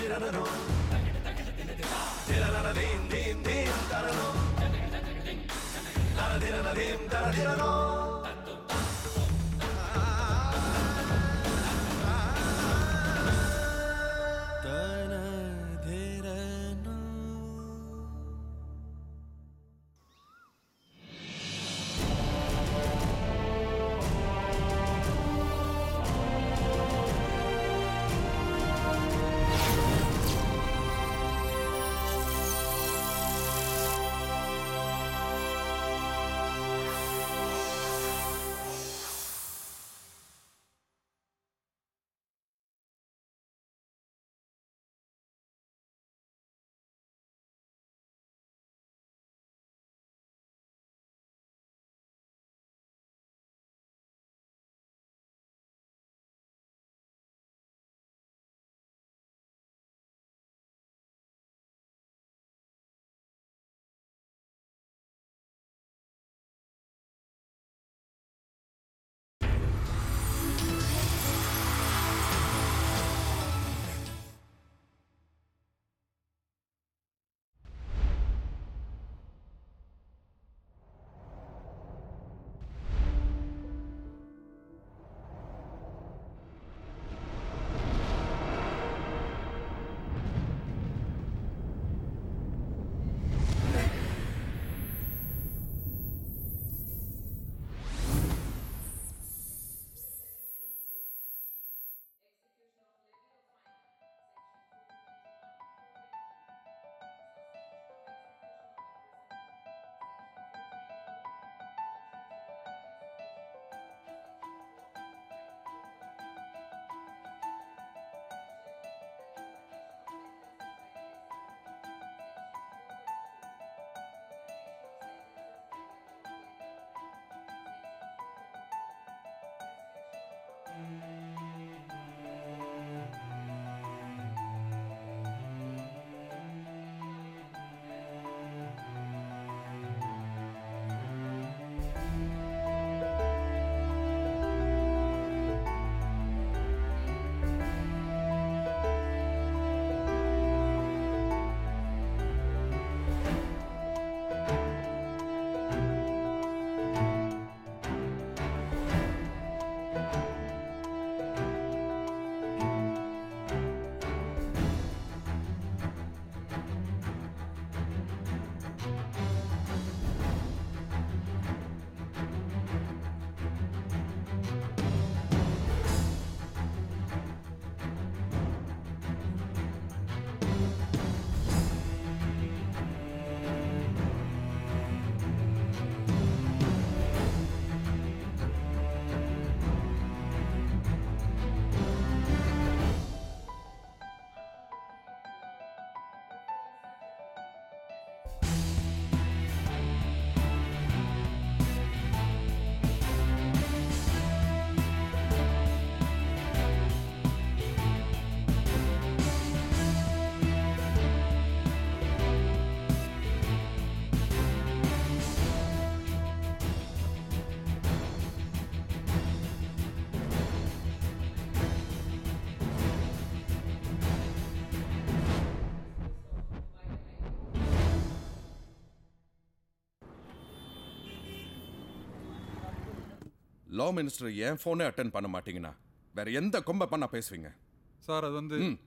லா minister ஏன் ஃபோனே attend பண்ண மாட்டீங்கன்னா வேற எந்த கொம்ப பண்ண பேசுவீங்க சார் அது வந்து ம்.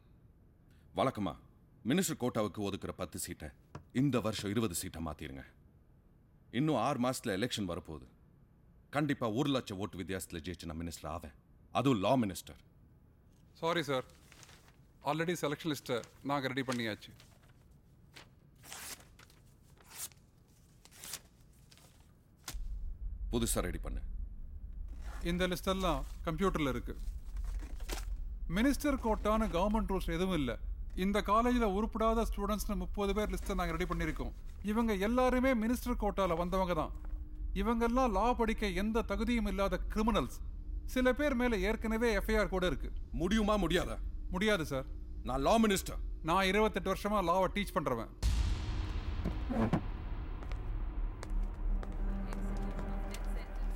வழக்கமா மினிஸ்டர் கோட்டாவுக்கு ஒதுக்குற பத்து சீட்டை இந்த வருஷம் இருபது சீட்டை மாத்திருங்க இன்னும் ஆறு மாசத்துல எலெக்ஷன் வரப்போகுது கண்டிப்பா ஒரு லட்சம் ஓட்டு வித்தியாசத்துல ஜெயிச்சு நான் மினிஸ்டர் ஆவேன் அதுவும் law minister sorry sir already selection லிஸ்ட்டை நாங்கள் ரெடி பண்ணியாச்சு புதுசா ரெடி பண்ணு இந்த லிஸ்ட் எல்லாம் கம்ப்யூட்டரில் இருக்கு மினிஸ்டர் கோட்டான கவர்மெண்ட் ரூல்ஸ் எதுவும் இல்லை இந்த காலேஜில் உருப்படாத ஸ்டூடெண்ட்ஸ்னு முப்பது பேர் லிஸ்ட்டை நாங்கள் ரெடி பண்ணியிருக்கோம் இவங்க எல்லாருமே மினிஸ்டர் கோட்டாவில் வந்தவங்க தான் இவங்கெல்லாம் லா படிக்க எந்த தகுதியும் இல்லாத கிரிமினல்ஸ் சில பேர் மேலே ஏற்கனவே எஃப்ஐஆர் கூட இருக்கு முடியுமா முடியாதா முடியாது சார் நான் லா மினிஸ்டர் நான் இருபத்தெட்டு வருஷமா லாவை டீச் பண்றவன்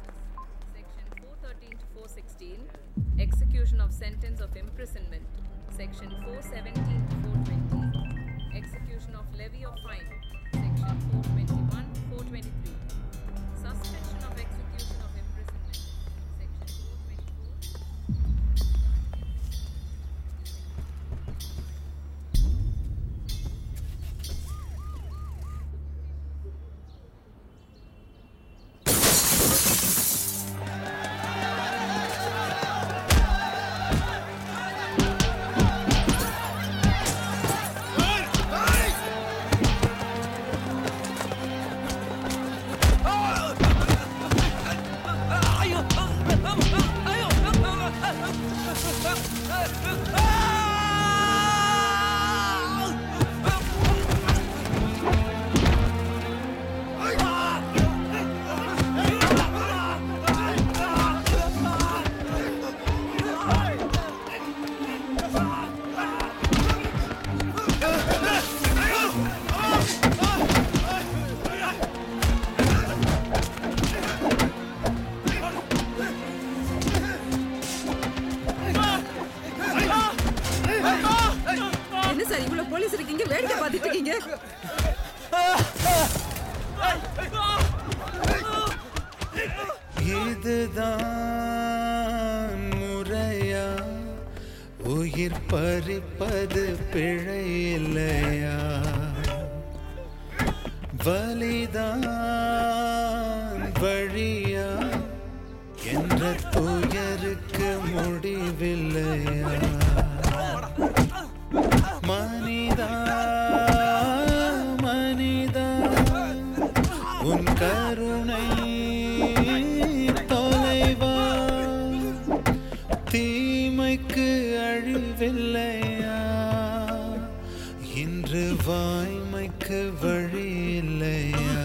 Section 413 to 416, execution of sentence of imprisonment. Section 417 to 420. Execution of levy or fine. Section 421, 423. Suspension of execution of imprisonment. Section 424. என்ன சார் இவ்வளவு போலீஸ் இருக்கீங்க வேடிக்கை பார்த்துட்டு இருக்கீங்க இதுதான் முறையா உயிர் பறிப்பது பிழை இல்லையா வலிதான் வழியா என்ற துயருக்கு முடிவில்லையா மனிதா மனிதா உன் கருணை தொலைவா தீமைக்கு அழிவில்லையா இன்று வாய்மைக்கு வழி இல்லையா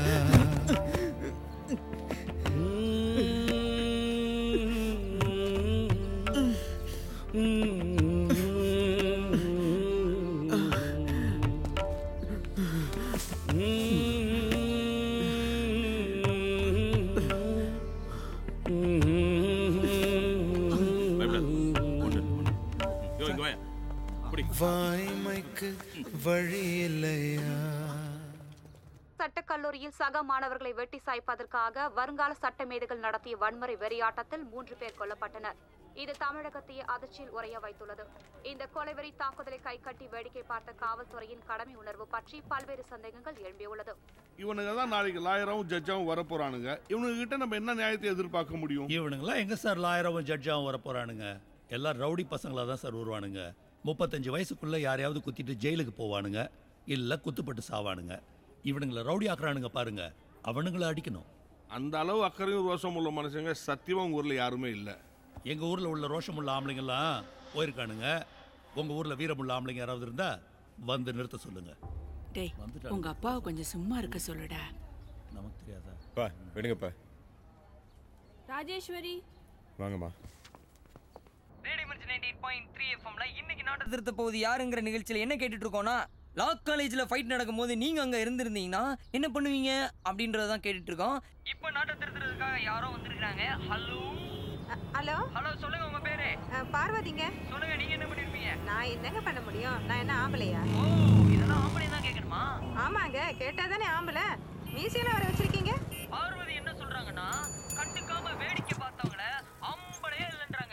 வாய்மைக்கு வழி இல்லையா சட்டக்கல்லூரியில் சக மாணவர்களை வெட்டி சாய்ப்பதற்காக வருங்கால சட்டமேதைகள் நடத்திய வன்முறை வெறியாட்டத்தில் மூன்று பேர் கொல்லப்பட்டனர் இது தமிழகத்தையே அதிர்ச்சியில் உறைய வைத்துள்ளது இந்த கொலைவெறி தாக்குதலை கைகட்டி வேடிக்கை பார்த்த காவல்துறையின் கடமை உணர்வு பற்றி பல்வேறு சந்தேகங்கள் எழும்பியுள்ளது இவனுங்க தான் நாளைக்கு லாயராகவும் ஜட்ஜாகவும் வர போறானுங்க இவனுங்க கிட்ட நம்ம என்ன நியாயத்தை எதிர்பார்க்க முடியும் இவனுங்களாம் எங்க சார் லாயராகவும் ஜட்ஜாகவும் வர போறானுங்க எல்லாம் ரவுடி பசங்களா தான் சார் வருவானுங்க முப்பத்தஞ்சு வயசுக்குள்ள யாரையாவது குத்திட்டு ஜெயிலுக்கு போவானுங்க இல்ல குத்துப்பட்டு சாவானுங்க இவனுங்களை ரவுடி ஆக்குறானுங்க பாருங்க அவனுங்களை அடிக்கணும் அந்த அளவு அக்கறையும் ரோசம் உள்ள மனுஷங்க சத்தியமா உங்க ஊர்ல யாருமே இல்ல எங்க ஊர்ல உள்ள ரோஷமுள்ள ஆம்பளைங்கெல்லாம் போயிருக்கானுங்க உங்க ஊர்ல வீரமுள்ள ஆம்பளைங்க யாராவது இருந்தா வந்து நிறுத்த சொல்லுங்க டேய் வந்துட்டாங்க. உங்க அப்பாவை கொஞ்சம் சும்மா இருக்க சொல்லுடா நமக்கு தெரியாதா பா விடுங்கப்பா ராஜேஸ்வரி வாங்கம்மா radio Mirchi ninety point three எஃப்எம்ல இன்னைக்கு நாட்டு திருத்த போகுது யாருங்கிற நிகழ்ச்சியில் என்ன கேட்டுட்டு இருக்கோம்னா லா காலேஜில் ஃபைட் நடக்கும்போது நீங்கள் அங்கே இருந்திருந்தீங்கன்னா என்ன பண்ணுவீங்க அப்படின்றத தான் கேட்டுட்டு இருக்கோம் இப்போ நாட்டை திருத்துறதுக்காக யாரோ வந்திருக்காங்க ஹலோ ஹலோ ஹலோ சொல்லுங்க உங்க பேரு பார்வதிங்க சொல்லுங்க நீங்க என்ன பண்ணிருப்பீங்க நான் என்னங்க பண்ண முடியும் நான் என்ன ஆம்பளையா ஓ இதெல்லாம் ஆம்பளை தான் கேட்கணுமா ஆமாங்க கேட்டா தானே ஆம்பளை மீசையில வர வச்சிருக்கீங்க பார்வதி என்ன சொல்றாங்கன்னா கண்டுக்காம வேடிக்கை பார்த்தவங்கள ஆம்பளையே இல்லைன்றாங்க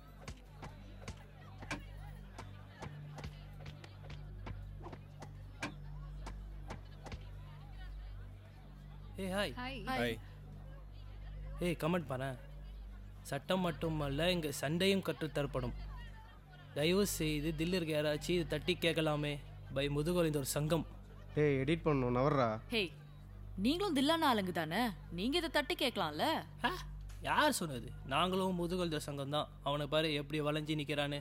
ஏய் ஹாய் ஹாய் ஏய் கமெண்ட் பண்ணேன் சட்டம் மட்டுமல்ல இங்கே சண்டையும் கற்றுத்தரப்படும் தயவு செய்து தில்லி இருக்க யாராச்சும் இது தட்டி கேட்கலாமே பை முதுகொலிந்த ஒரு சங்கம் ஏய் எடிட் பண்ணணும் நவர்றா ஹே நீங்களும் தில்லான ஆளுங்க தானே நீங்க இதை தட்டி கேட்கலாம்ல ஆ யார் சொன்னது நாங்களும் முதுகொலிந்த சங்கம் தான் அவனை பாரு எப்படி வளைஞ்சி நிற்கிறான்னு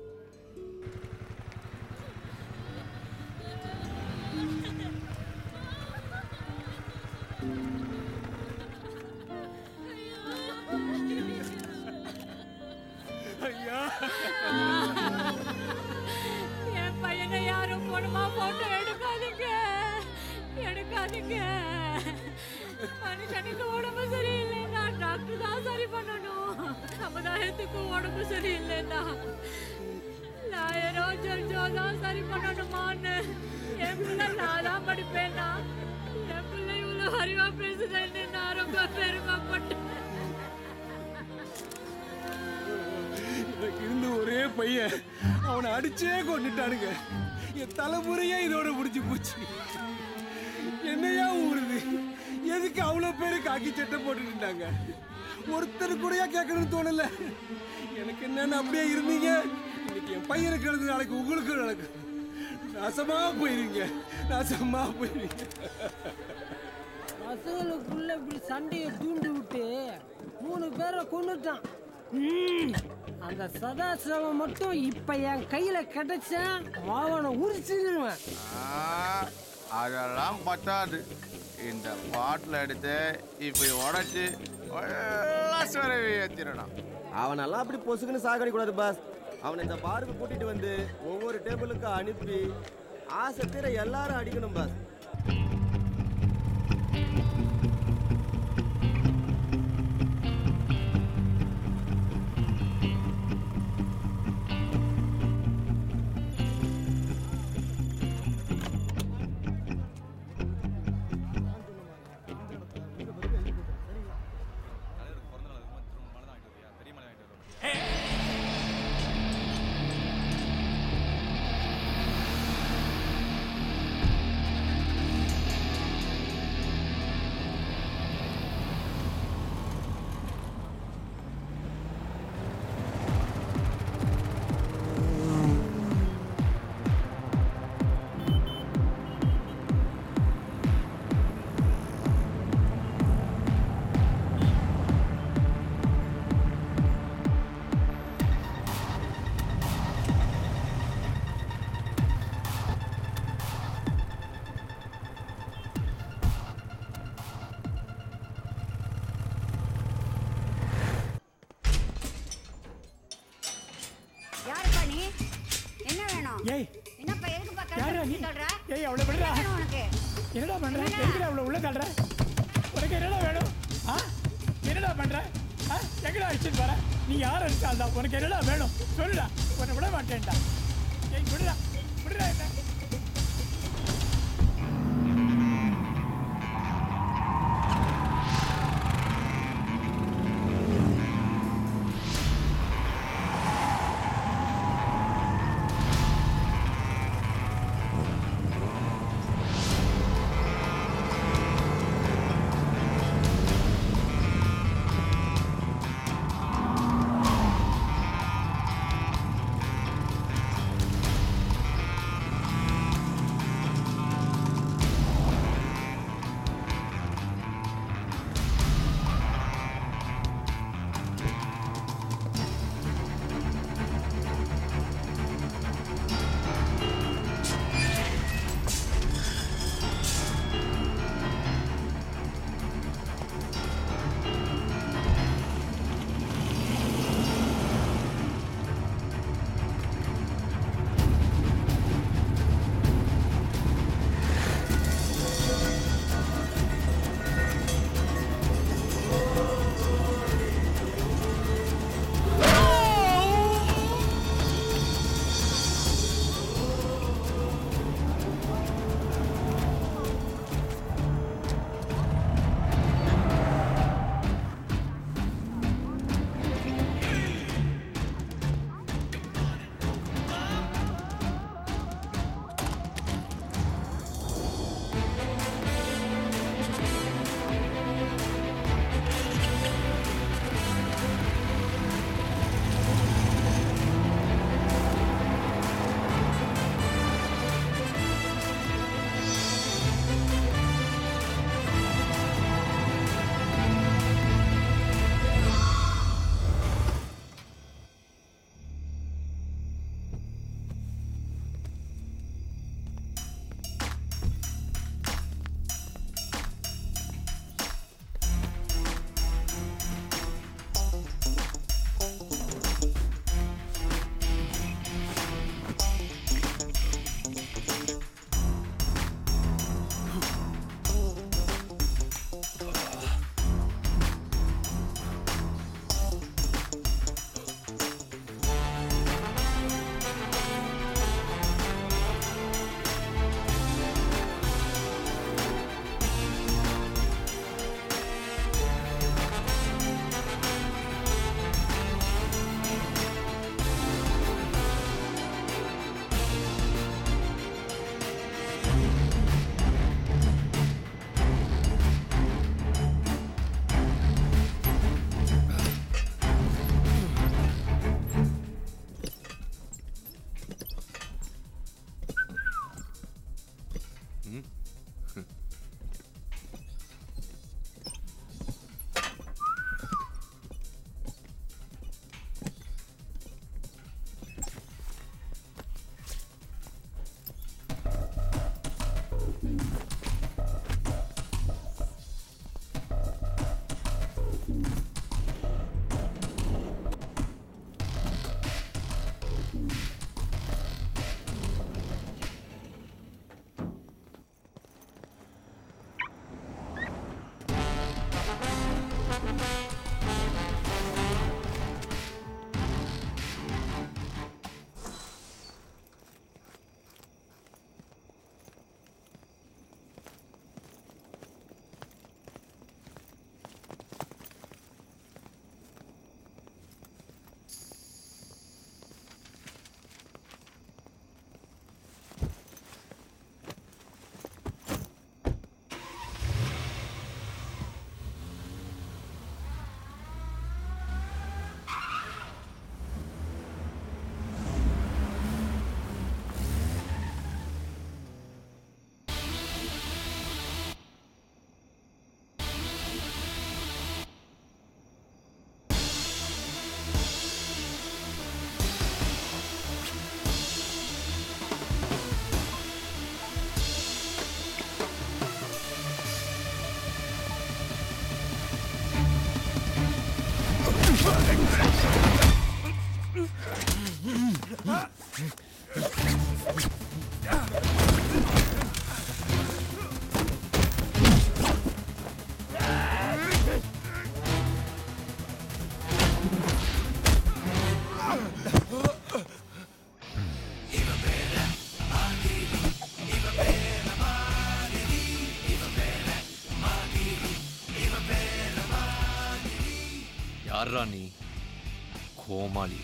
என் பையனை யாரும் பொண்ணுமா போட்டோ எடுக்காதீங்க எடுக்காதீங்க மனுஷனுக்கு உடம்பு சரியில்லைன்னா டாக்டர் தான் சரி பண்ணணும் சமுதாயத்துக்கு உடம்பு சரியில்லைன்னா நான் பையனோ ஜட்ஜோ தான் சரி பண்ணணுமான்னு என் பிள்ளை நான் தான் படிப்பேன்னா என் பிள்ளை இவ்வளோ அறிவா பேசுதுன்னு நான் ரொம்ப பெருமைப்பட்டேன் எனக்கு இருந்த ஒரே பையன் அவனை அடிச்சே கொண்டுட்டானுங்க என் தலைமுறையே இதோட முடிஞ்சு போச்சு என்னையா ஊறுது எதுக்கு அவ்வளோ பேர் காக்கி சட்டை போட்டுட்டாங்க ஒருத்தர் கூடயா கேட்கணும்னு தோணல எனக்கு என்னன்னு அப்படியே இருந்தீங்க இன்னைக்கு என் பையனுக்கு நடந்து நாளைக்கு உங்களுக்கு நடக்கும் நாசமா போயிருங்க நாசமா போயிருங்க பசங்களுக்குள்ள இப்படி சண்டையை தூண்டி விட்டு மூணு பேரை கொண்டுட்டான் ம், அந்த சதாசிவம் மட்டும் இப்ப என் கையில கிடைச்சா அவனை உரிச்சிருவேன் அதெல்லாம் பத்தாது இந்த பாட்டில் எடுத்து இப்படி உடைச்சு சொரவி ஏற்றிடணும் அவனெல்லாம் அப்படி பொசுக்குன்னு சாகடிக்க கூடாது பாஸ் அவனை இந்த பாருக்கு கூட்டிட்டு வந்து ஒவ்வொரு டேபிளுக்கு அனுப்பி ஆசை தீர எல்லாரும் அடிக்கணும் பாஸ் யாருப்பா நீ என்ன வேணும் ஏய் என்னப்பா எதுக்குப்பா யாரா நீ கழுத்து சொல்ற ஏய் அவளை விடுறா என்ன வேணும் உனக்கு என்னடா பண்ற என்னடா? எங்கடா அவளை உள்ள தள்ளுற உனக்கு என்னடா வேணும் ஆ என்னடா பண்ற ஆ எங்கடா அடிச்சிட்டு வர நீ யார் அடிச்சால்டா உனக்கு என்னடா வேணும் சொல்லுடா உன்னை விட மாட்டேன்டா ஏய் விடுடா விடுடா என்ன ஆ யாரா நீ கோமாளி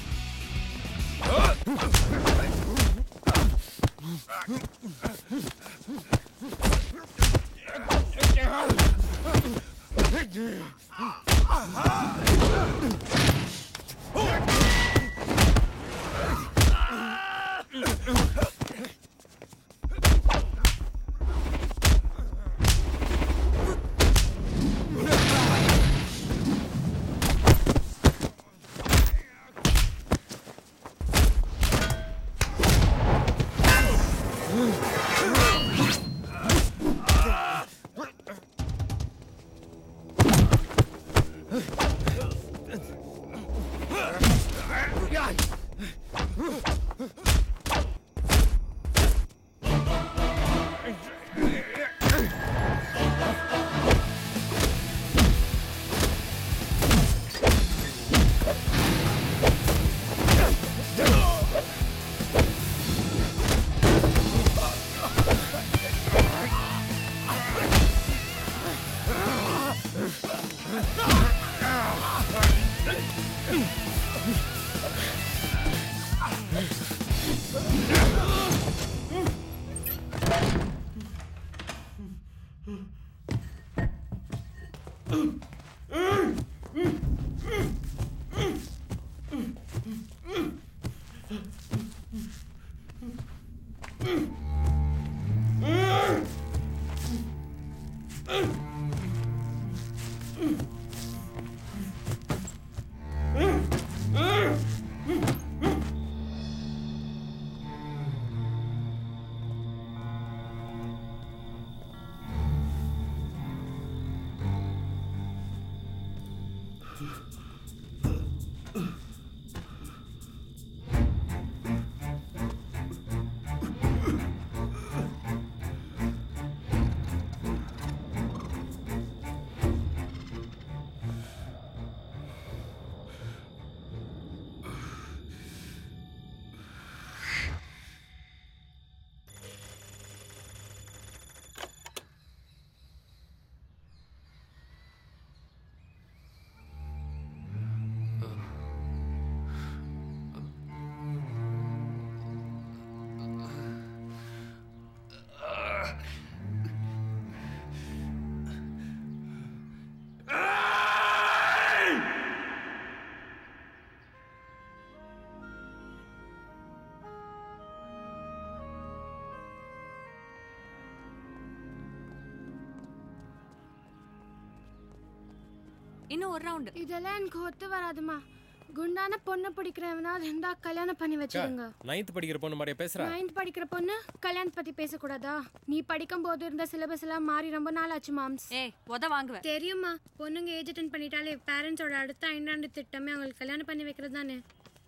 இன்னும் ஒரு ரவுண்டு இதெல்லாம் எனக்கு ஒத்து வராதுமா குண்டான பொண்ணு பிடிக்கிறவனா இருந்தா கல்யாணம் பண்ணி வச்சிடுங்க நைன்த் படிக்கிற பொண்ணு மாதிரியா பேசுற நைன்த் படிக்கிற பொண்ணு கல்யாணம் பத்தி பேசக்கூடாதா நீ படிக்கும் போது இருந்த சிலபஸ் எல்லாம் மாறி ரொம்ப நாள் ஆச்சு மாம்ஸ் ஏய் உத வாங்குவேன் தெரியுமா பொண்ணுங்க ஏஜ் அட்டன் பண்ணிட்டாலே பேரண்ட்ஸோட அடுத்த ஐந்தாண்டு திட்டமே அவங்களுக்கு கல்யாணம் பண்ணி வைக்கிறது தானே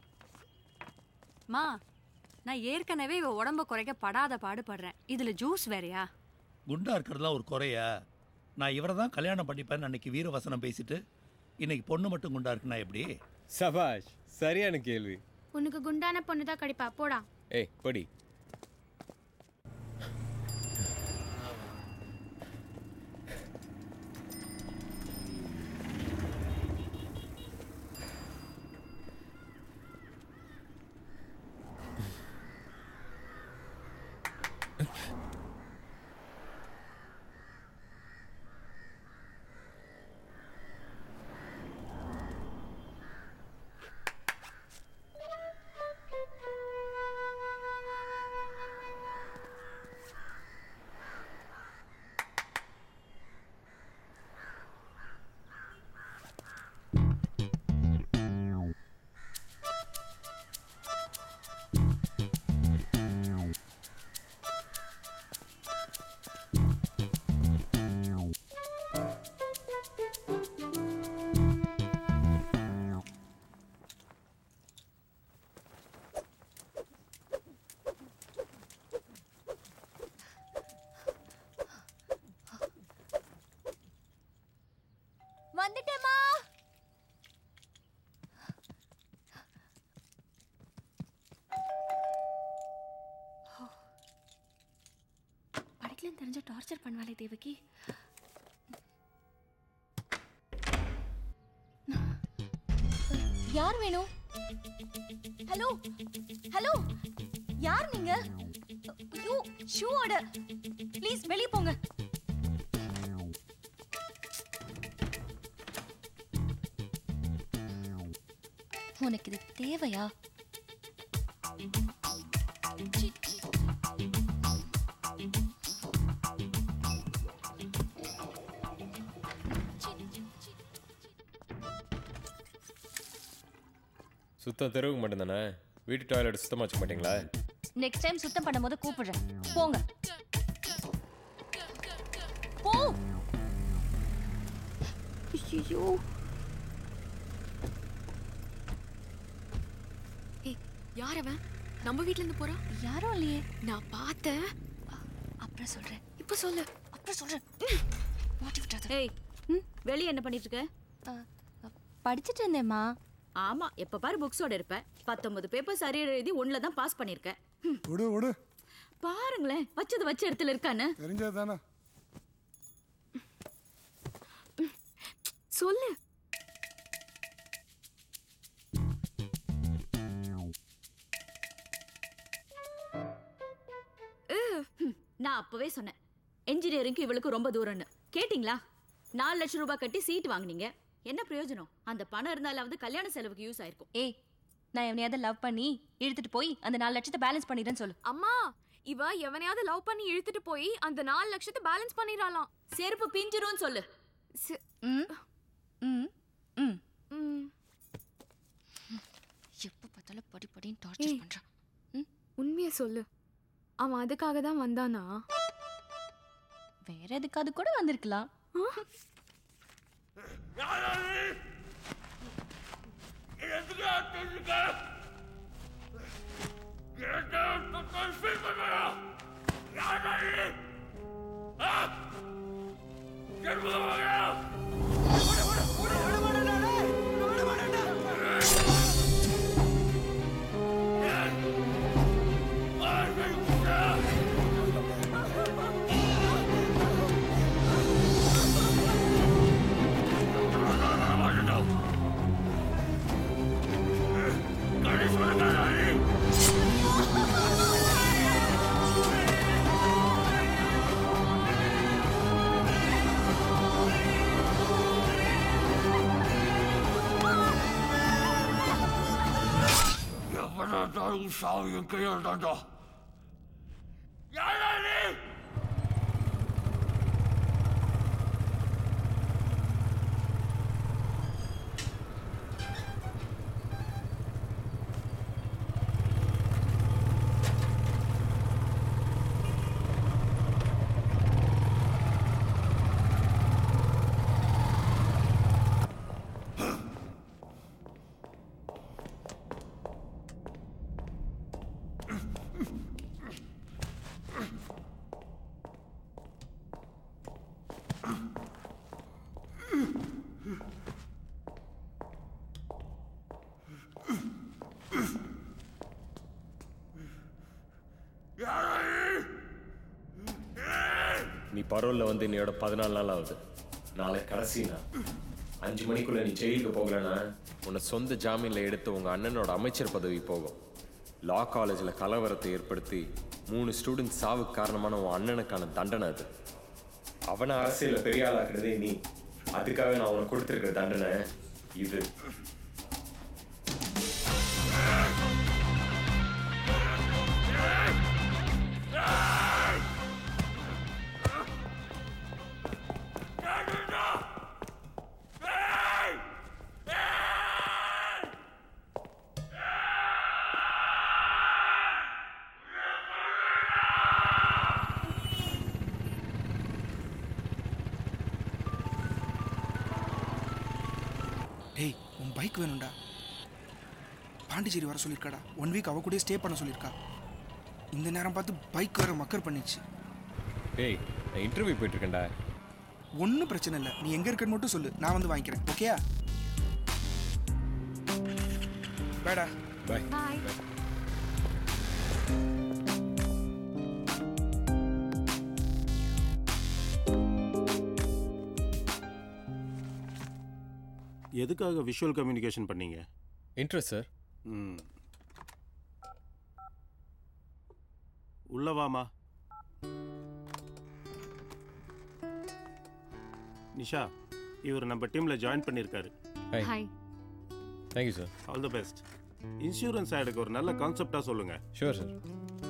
மா நான் ஏற்கனவே இவ உடம்ப குறைக்க படாத பாடுபடுறேன் இதுல ஜூஸ் வேறயா குண்டா இருக்கிறதுலாம் ஒரு குறையா நான் இவரை தான் கல்யாணம் பண்ணிப்பேன்னு அன்னைக்கு வீரவசனம் பேசிட்டு இன்னைக்கு பொண்ணு மட்டும் குண்டா இருக்குன்னா எப்படி சபாஷ் சரியான கேள்வி உனக்கு குண்டான பொண்ணு தான் கிடைப்பா போடா ஏய் படி வந்துட்டேமா படிக்கலன்னு தெரிஞ்ச டார்ச்சர் பண்ணுவாளே தேவகி யார் வேணும் ஹலோ ஹலோ யார் நீங்க ஐயோ ஷூ ஆர்டர் ப்ளீஸ் வெளியே போங்க உனக்கு இது தேவையா சுத்தம் தெருவுக்கு மட்டும்தானே வீட்டு டாய்லெட் சுத்தமாக வச்சுக்க மாட்டீங்களா நெக்ஸ்ட் டைம் சுத்தம் பண்ணும்போது கூப்பிடுறேன் போங்க போ ஐயோ ஏய் யார் அவன் நம்ம வீட்ல இருந்து போறான் யாரும் இல்லையே நான் பார்த்தேன் அப்புறம் சொல்றேன் இப்ப சொல்லு அப்புறம் சொல்றேன் மாட்டி விட்டுறாத ஏய் வெளியே என்ன பண்ணிட்டு இருக்க படிச்சிட்டு இருந்தேம்மா ஆமா எப்ப பாரு புக்ஸோட இருப்ப பத்தொன்பது பேப்பர் சரியா எழுதி ஒண்ணுல தான் பாஸ் பண்ணிருக்க ம், விடு விடு பாருங்களேன் வச்சது வச்ச இடத்துல இருக்கான்னு தெரிஞ்சது தானே சொல்லு ம், நான் அப்பவே சொன்னேன் என்ஜினியரிங்க்கு இவளுக்கு ரொம்ப தூரம்னு கேட்டிங்களா நாலு லட்சம் ரூபாய் கட்டி சீட் வாங்குனீங்க என்ன பிரயோஜனம் அந்த பணம் இருந்தாலாவது கல்யாண செலவுக்கு யூஸ் ஆயிருக்கும் ஏய் நான் எவனையாவது லவ் பண்ணி இழுத்துட்டு போய் அந்த நாலு லட்சத்தை பேலன்ஸ் பண்ணிடுறேன்னு சொல்லு அம்மா இவ எவனையாவது லவ் பண்ணி இழுத்துட்டு போய் அந்த நாலு லட்சத்தை பேலன்ஸ் பண்ணிடலாம் செருப்பு பிஞ்சிரும் சொல்லு ம் ம் ம் ம் எப்போ பார்த்தாலும் படி படின்னு டார்ச்சர் ஏய். பண்றான் உண்மையை சொல்லு அவன் அதுக்காக தான் வந்தானா வேற எதுக்காவது கூட வந்திருக்கலாம் எவனாலும் சாவு என் கையால் தாண்டா யாரா நீ யாரா நீ நீ பரோலில் வந்து இன்னையோட பதினாலு நாள் ஆகுது நாளை கடைசி நாள் அஞ்சு மணிக்குள்ள நீ ஜெயிலுக்கு போகலன்னா உன்னை சொந்த ஜாமீனில் எடுத்து உங்கள் அண்ணனோட அமைச்சர் பதவி போகும் லா காலேஜில் கலவரத்தை ஏற்படுத்தி மூணு ஸ்டூடெண்ட்ஸ் சாவுக்கு காரணமான உன் அண்ணனுக்கான தண்டனை அது அவனை அரசியலில் பெரிய ஆளாக்குறதே நீ அதுக்காக நான் உனக்கு கொடுத்துருக்கிற தண்டனை இது டேய் உன் பைக் வேணும்டா பாண்டிச்சேரி வர சொல்லியிருக்காடா ஒன் வீக் அவ கூட ஸ்டே பண்ண சொல்லியிருக்கா இந்த நேரம் பார்த்து பைக் வேற மக்கர் பண்ணிடுச்சு டேய் நான் இன்டர்வியூ போயிட்டுருக்கேன்டா ஒன்றும் பிரச்சனை இல்லை நீ எங்கே இருக்கன்னு மட்டும் சொல்லு நான் வந்து வாங்கிக்கிறேன் ஓகேயா பேடா பாய் பாய் எதுக்காக விஷுவல் கம்யூனிகேஷன் பண்ணீங்க இன்ட்ரெஸ்ட் சார் ம் உள்ள வாமா நிஷா இவர் நம்ம டீம்ல ஜாயின் பண்ணியிருக்காரு hi thank you sir all the best insurance ஆடுக்கு ஒரு நல்ல கான்செப்டா சொல்லுங்க ஷூர் சார்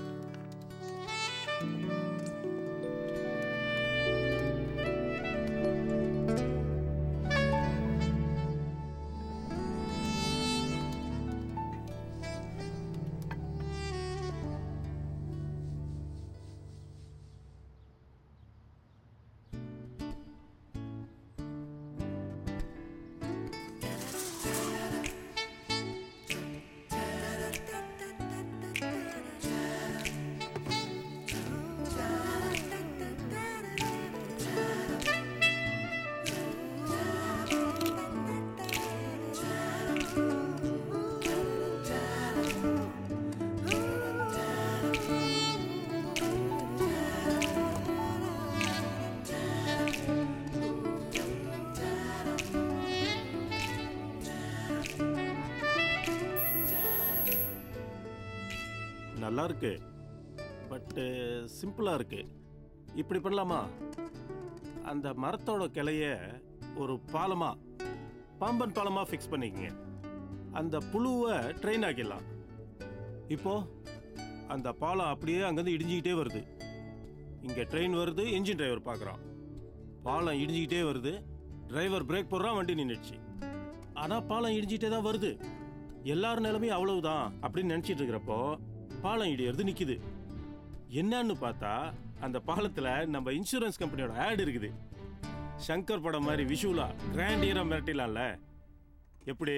நல்லா இருக்கு பட்டு சிம்பிளா இருக்கு இப்படி பண்ணலாமா அந்த மரத்தோட கிளைய ஒரு பாலமா பாம்பன் பாலமா ஃபிக்ஸ் பண்ணிக்கங்க அந்த புழுவை ட்ரெயின் ஆக்கிடலாம் இப்போ அந்த பாலம் அப்படியே அங்கேருந்து இடிஞ்சிக்கிட்டே வருது இங்கே ட்ரெயின் வருது இன்ஜின் டிரைவர் பார்க்குறான் பாலம் இடிஞ்சிக்கிட்டே வருது டிரைவர் பிரேக் போடுறான் வண்டி நின்றுச்சு ஆனால் பாலம் இடிஞ்சிட்டே தான் வருது எல்லார் நிலைமையும் அவ்வளவுதான் அப்படின்னு நினச்சிட்டு இருக்கிறப்போ பாலம் இடியறது நிற்கிது என்னன்னு பார்த்தா அந்த பாலத்தில் நம்ம இன்சூரன்ஸ் கம்பெனியோட ஆட் இருக்குது சங்கர் படம் மாதிரி விஷுவலா கிராண்டியரா மிரட்டிலாம்ல எப்படி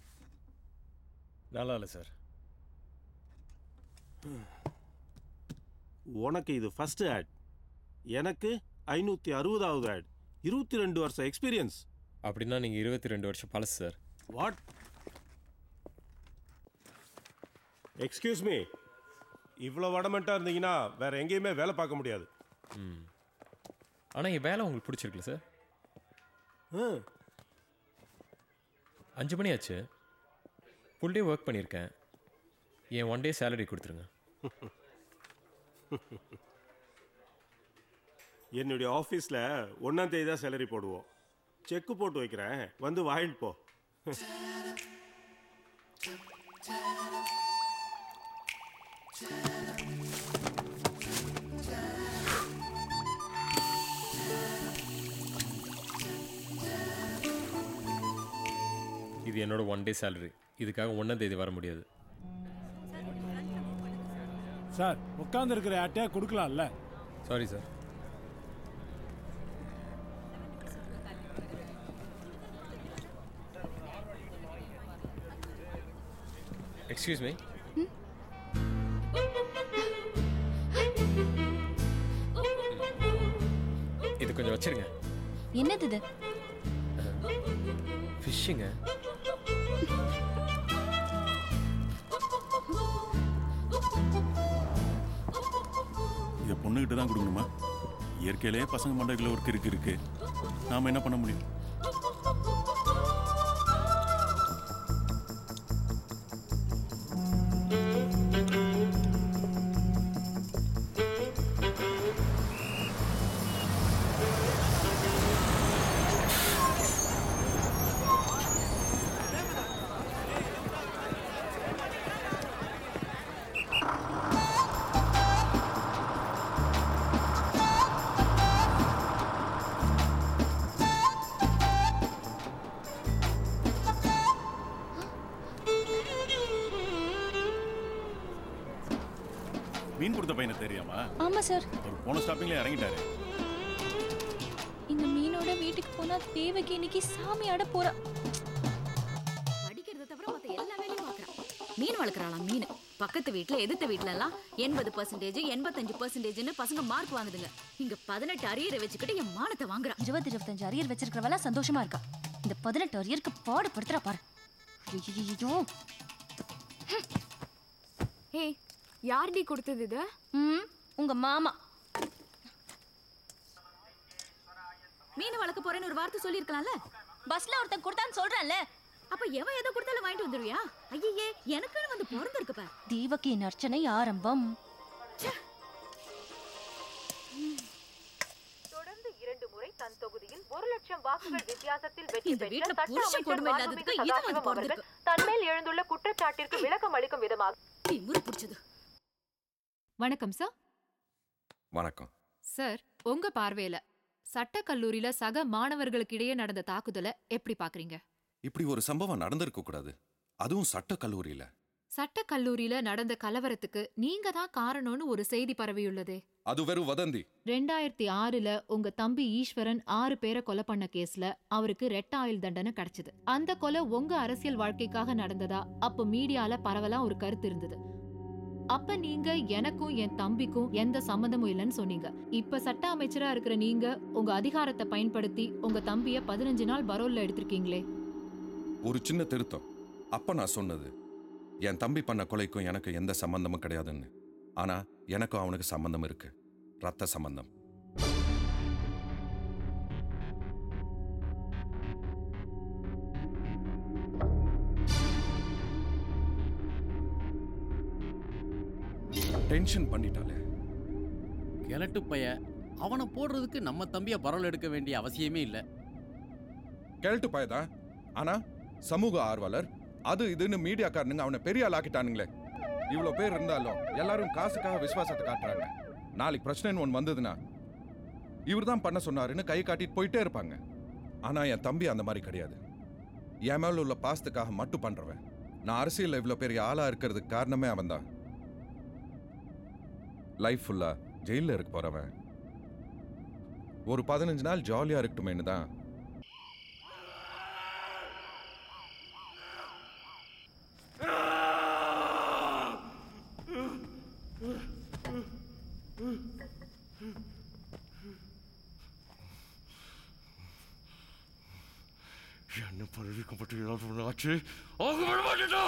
நல்லா இல்லை சார் உனக்கு இது ஃபர்ஸ்ட் ஆட் எனக்கு ஐநூற்றி அறுபதாவது ஆட் இருபத்தி ரெண்டு வருஷம் எக்ஸ்பீரியன்ஸ் அப்படின்னா நீங்கள் இருபத்தி ரெண்டு வருஷம் பழசு சார் வாட் எக்ஸ்கியூஸ் மீ இவ்வளோ வடமெண்ட்டாக இருந்தீங்கன்னா வேற எங்கேயுமே வேலை பார்க்க முடியாது ம் ஆனால் என் வேலை உங்களுக்கு பிடிச்சிருக்குல்ல சார் அஞ்சு மணி ஆச்சு ஃபுல் டே ஒர்க் பண்ணியிருக்கேன் என் ஒன் டே சேலரி கொடுத்துருங்க என்னுடைய ஆஃபீஸில் ஒன்றாம் தேதி தான் சேலரி போடுவோம் செக்கு போட்டு வைக்கிறேன் வந்து வாங்கிட்டு போ இது என்னோட ஒன் டே சேலரி இதுக்காக ஒன்றாம் தேதி வர முடியாது சார் உட்கார்ந்து இருக்கிற யார்ட்டையா கொடுக்கலாம்ல சாரி சார் எக்ஸ்கியூஸ் மீ இது கொஞ்சம் வச்சிருங்க என்னது இது ஃபிஷ்ஷுங்க இதை பொண்ணுகிட்ட தான் கொடுக்கணுமா இயற்கையிலே பசங்க மண்டல ஒரு கிறுக்கு இருக்கு நாம என்ன பண்ண முடியும் மீன் கொடுத்த பையனை தெரியாமா ஆமா சார் அவர் போன ஸ்டாப்பிங்ல இறங்கிட்டாரு இந்த மீனோட வீட்டுக்கு போனா தேவகி இன்னைக்கு சாமி ஆட போறா படிக்கிறத தவிர மத்த எல்லா வேலையும் பார்க்கறான் மீன் வளர்க்குறாளாம் மீன் பக்கத்து வீட்ல எதிர்த்த வீட்ல எல்லாம் எண்பது பர்சன்டேஜ் எண்பத்தஞ்சு பர்சன்டேஜ்னு பசங்க மார்க் வாங்குதுங்க இங்க பதினெட்டு அரியரை வச்சுக்கிட்டு என் மானத்தை வாங்குறா இருபது இருபத்தஞ்சு அரியர் வச்சிருக்கிறவளா சந்தோஷமா இருக்கா இந்த பதினெட்டு அரியருக்கு பாடுபடுத்துறா பாரு ஐயோ ஏய் யார்டி கொடுத்தது இது ம் உங்க மாமா மீன் வளர்க்க போறேன்னு ஒரு வார்த்தை சொல்லியிருக்கலாம்ல பஸ்ல ஒருத்தன் கொடுத்தான்னு சொல்றேன்ல அப்ப எவன் எதை கொடுத்தாலும் வாங்கிட்டு வந்துருவியா ஐயே எனக்குன்னு வந்து பிறந்திருக்கு பார் தீவகியின் அர்ச்சனை ஆரம்பம் தொடர்ந்து இரண்டு முறை தன் தொகுதியில் ஒரு லட்சம் வாக்குகள் வித்தியாசத்தில் வெற்றி இந்த பெற்ற வீட்ல சட்ட புருஷன் அமைச்சர் கொடுமை மாண்புமிகு இல்லாததுக்கு இது வந்து சதாசிவம் அவர்கள் பிறந்திருக்கு. தன்மேல் எழுந்துள்ள குற்றச்சாட்டிற்கு விளக்கம் அளிக்கும் விதமாக திமிரு பிடிச்சது வணக்கம் சார் வணக்கம் சார் உங்க பார்வையில சட்டக் கல்லூரியில சக மாணவர்களுக்கிடையே நடந்த தாக்குதலை எப்படி பாக்குறீங்க இப்படி ஒரு சம்பவம் நடந்திருக்க கூடாது அதுவும் சட்ட கல்லூரியில சட்டக் கல்லூரியில நடந்த கலவரத்துக்கு நீங்க தான் காரணம்னு ஒரு செய்தி பரவியுள்ளதே அது வெறும் வதந்தி ரெண்டாயிரத்தி ஆறுல உங்க தம்பி ஈஸ்வரன் ஆறு பேரை கொலை பண்ண கேஸ்ல அவருக்கு ரெட்ட ஆயுள் தண்டனை கிடைச்சது அந்த கொலை உங்க அரசியல் வாழ்க்கைக்காக நடந்ததா அப்ப மீடியால பரவலா ஒரு கருத்து இருந்தது அப்ப நீங்க எனக்கும் என் தம்பிக்கும் எந்த சம்மந்தமும் இல்லைன்னு சொன்னீங்க இப்ப சட்ட அமைச்சரா இருக்கிற நீங்க உங்க அதிகாரத்தை பயன்படுத்தி உங்க தம்பிய பதினஞ்சு நாள் பரோல்ல எடுத்திருக்கீங்களே ஒரு சின்ன திருத்தம் அப்ப நான் சொன்னது என் தம்பி பண்ண கொலைக்கும் எனக்கு எந்த சம்பந்தமும் கிடையாதுன்னு ஆனா எனக்கும் அவனுக்கு சம்பந்தம் இருக்கு ரத்த சம்பந்தம் டென்ஷன் பண்ணிட்டாலே கிழட்டு பைய அவனை போடுறதுக்கு நம்ம தம்பிய பரவல் எடுக்க வேண்டிய அவசியமே இல்லை கேள்ட்டு பயதான் ஆனா சமூக ஆர்வலர் அது இதுன்னு மீடியாக்காரனுங்க அவனை பெரிய ஆளாக்கிட்டானுங்களே இவ்வளோ பேர் இருந்தாலும் எல்லாரும் காசுக்காக விசுவாசத்தை காட்டுறாங்க நாளைக்கு பிரச்சனைன்னு ஒன்று வந்ததுன்னா இவர் தான் பண்ண சொன்னாருன்னு கை காட்டிட்டு போயிட்டே இருப்பாங்க ஆனா என் தம்பி அந்த மாதிரி கிடையாது என் மேல உள்ள பாசத்துக்காக மட்டும் பண்றவன் நான் அரசியல்ல இவ்வளோ பெரிய ஆளா இருக்கிறதுக்கு காரணமே அவன்தான் லைஃப் ஃபுல்லா ஜெயிலில் இருக்க போறவன் ஒரு பதினஞ்சு நாள் ஜாலியா இருக்கட்டுமேனு தான் என்ன பதவிக்கப்பட்டு ஏதாவது ஒன்று ஆச்சு ஆக விட மாட்டேடா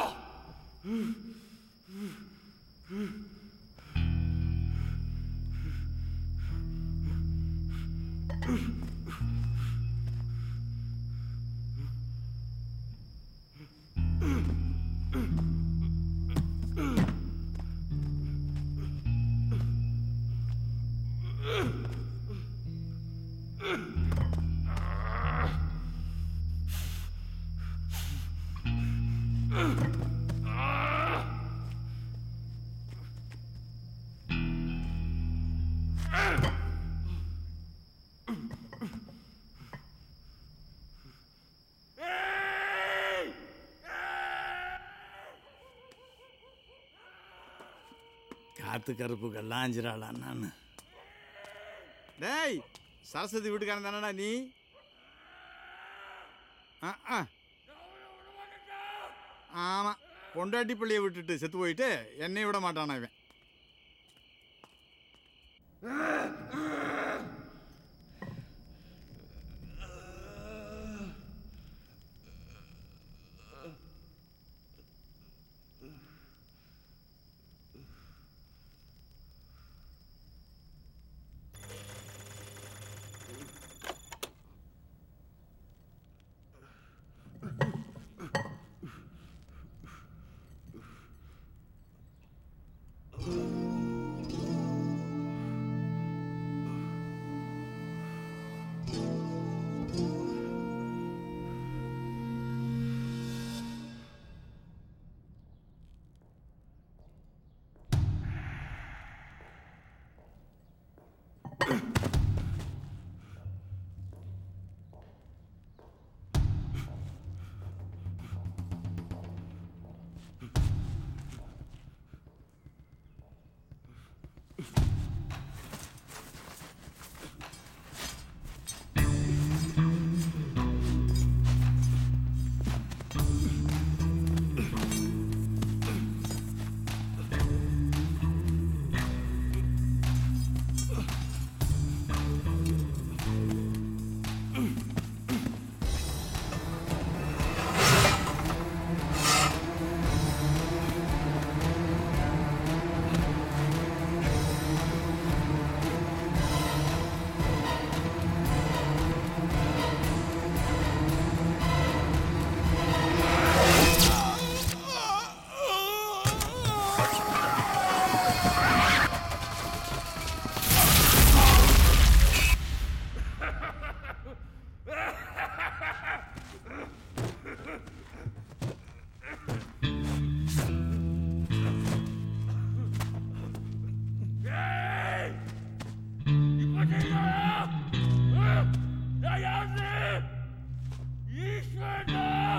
காத்து கருப்புக்கெல்லாம் அஞ்சிராளா நான் டேய் சரஸ்வதி வீட்டுக்காரன் தானடா நீ ஆ ஆ. ஆமா பொண்டாட்டி பிள்ளைய விட்டுட்டு செத்து போயிட்டு என்னை விட மாட்டானா இவன்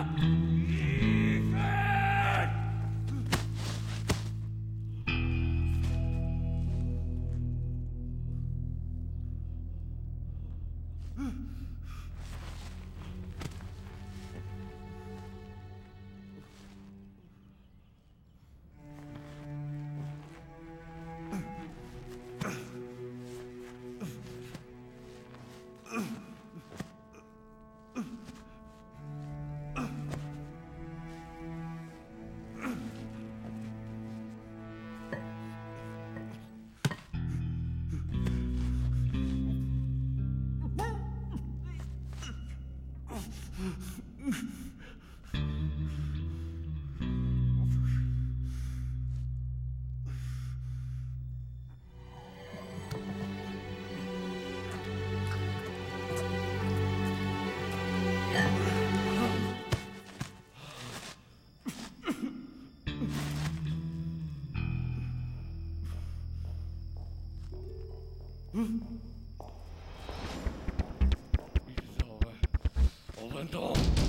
அவன் தான்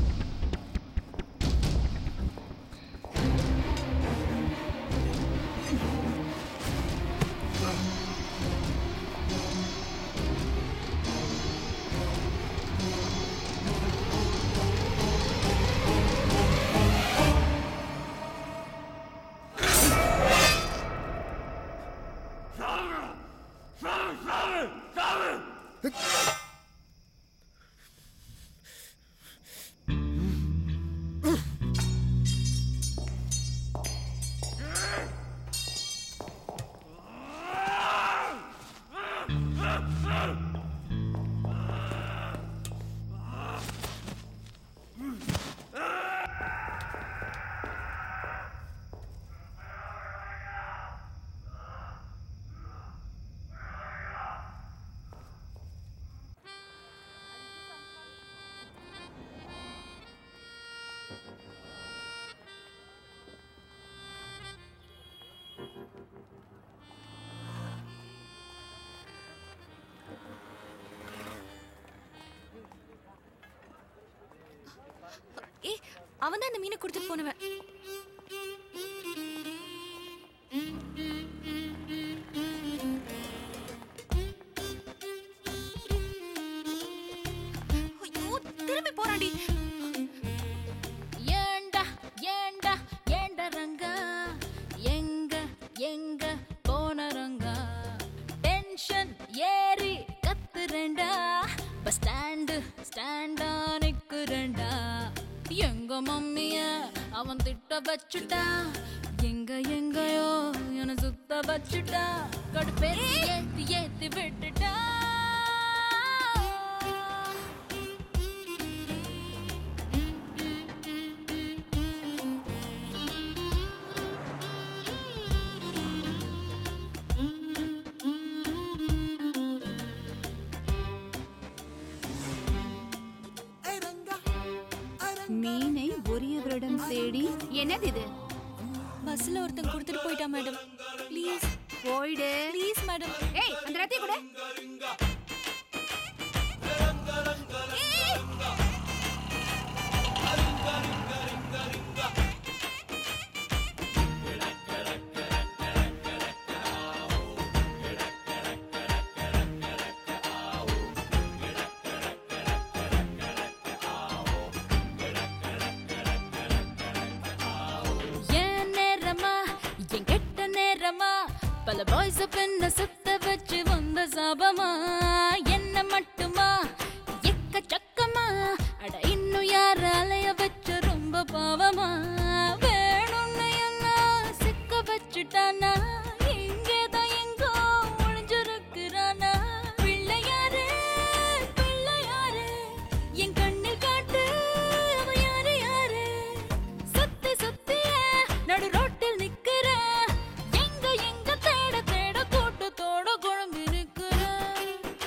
ஏய் அவன் தான் இந்த மீனை கொடுத்துட்டு போனவன் ஐயோ, திரும்பி போறான்டி ஏண்டா ஏண்டா ஏண்டா ரங்கா எங்க எங்க போன ரங்கா டென்ஷன் ஏறி கத்துறேன்டா பஸ் ஸ்டாண்டு ஸ்டாண்டா நிக்குறேன்டா எங்க மம்மிய அவன் திட்ட வச்சுட்டா எங்க எங்கயோ என சுத்த வச்சுட்டா கடுப்பேத்தி ஏத்தி ஏத்தி விட்டுட்டா மீனை உரியவரிடம் தேடி என்னது இது பஸ்ல ஒருத்தன் கொடுத்துட்டு போயிட்டான் மேடம் ப்ளீஸ் போயிடு ப்ளீஸ் மேடம் ஏய் அந்த ரத்தி கூட ஏன் நேரமா என் கெட்ட நேரமா பல பாய்ஸ் பெண்ண சுத்த வச்சு வந்த சாபமா என்ன மட்டுமா எக்க சக்கமா அட இன்னும் யார அலைய வச்ச ரொம்ப பாவமா வேணும்னு என்ன சிக்க வச்சுட்டானா இங்கேதான் எங்கோ ஒளிஞ்சிருக்கிறானா பிள்ளையாரு பிள்ளையாரு என் கண்ணில் காட்டு அவ யாரு யாரு சுத்தி சுத்திய நடு ரோட்டில் நிக்கிற எங்க எங்க தேட தேட கூட்டத்தோட குழம்பு இருக்கிற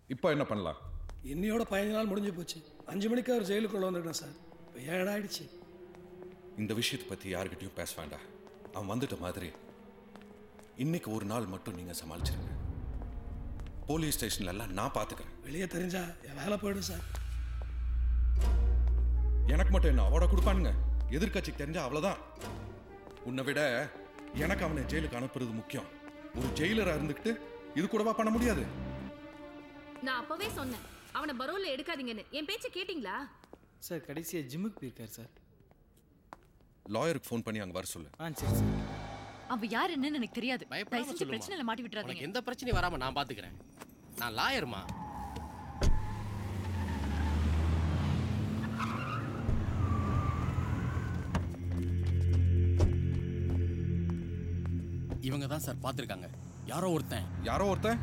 இப்போ என்ன பண்ணலாம் இன்னையோட பதினஞ்சு நாள் முடிஞ்சு போச்சு அஞ்சு மணிக்கு அவர் ஜெயிலுக்குள்ள வந்துட்டேன் சார் இப்போ ஏழு ஆயிடுச்சு இந்த விஷயத்தை பற்றி யாருக்கிட்டையும் பேச வேண்டாம் அவன் வந்துட்ட மாதிரி இன்னைக்கு ஒரு நாள் மட்டும் நீங்கள் சமாளிச்சிருங்க போலீஸ் ஸ்டேஷன்ல எல்லாம் நான் பார்த்துக்கிறேன் வெளியே தெரிஞ்சா என் வேலை போயிடும் சார் எனக்கு மட்டும் என்ன அவார்டை கொடுப்பானுங்க எதிர்க்கட்சிக்கு தெரிஞ்சா அவ்வளோதான் உன்னை விட எனக்கு அவனை ஜெயிலுக்கு அனுப்புறது முக்கியம் ஒரு ஜெயிலரா இருந்துக்கிட்டு இது கூடவா பண்ண முடியாது நான் அப்பவே சொன்னேன் அவனை பரோல்ல எடுக்காதீங்கன்னு என் பேச்ச கேட்டிங்களா சார் கடைசியாக ஜிம்முக்கு போயிருக்காரு சார் லாயருக்கு ஃபோன் பண்ணி அங்கே வர சொல்லு ஆ சரி சார் அவன் யார் என்னன்னு எனக்கு தெரியாது பயப்படாம தயவு செஞ்சு சொல்லுமா. பிரச்சனையில மாட்டி விட்டுறாதீங்க உனக்கு எந்த பிரச்சனையும் வராம நான் பாத்துக்கிறேன் நான் லாயர்மா இவங்க தான் சார் பார்த்துருக்காங்க யாரோ ஒருத்தன் யாரோ ஒருத்தன்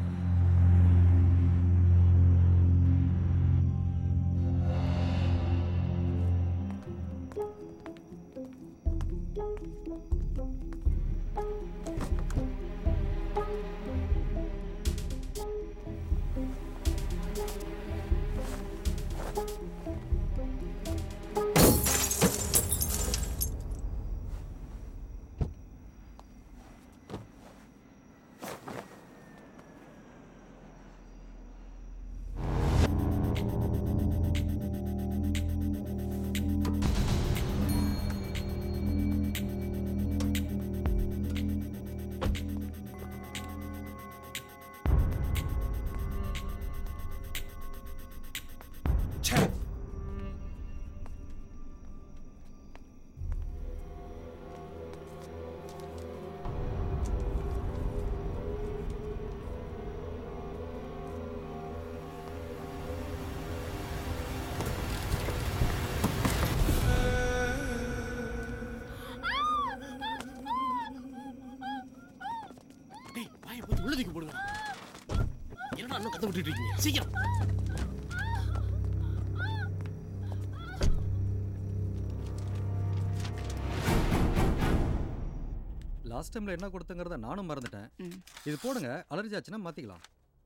டேய் வாயை போட்டு உள்ளதுக்கு போடுங்க என்னடா இன்னும் கத்த விட்டுட்டு இருக்கீங்க சீக்கிரம் லாஸ்ட் டைம்ல என்ன கொடுத்தங்கிறத நானும் மறந்துட்டேன் இது போடுங்க அலர்ஜி ஆச்சுன்னா மாத்திக்கலாம்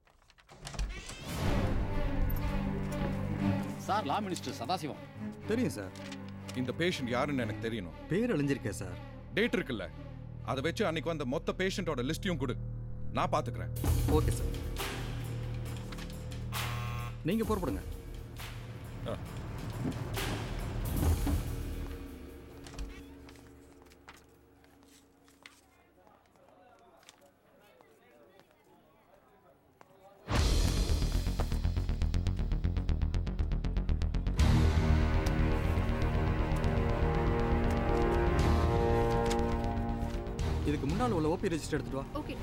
சார் லா மினிஸ்டர் சதாசிவம் தெரியும் சார் இந்த பேஷண்ட் யாருன்னு எனக்கு தெரியணும் பேர் அழிஞ்சிருக்கேன் சார் டேட் இருக்குல்ல அதை வச்சு அன்னைக்கு வந்த மொத்த பேஷண்ட்டோட லிஸ்ட்டையும் கொடு நான் பார்த்துக்கிறேன் ஓகே சார் நீங்க புறப்படுங்க இதுக்கு முன்னால் உள்ள ஓபி ரெஜிஸ்டர் எடுத்துட்டு வா ஓகே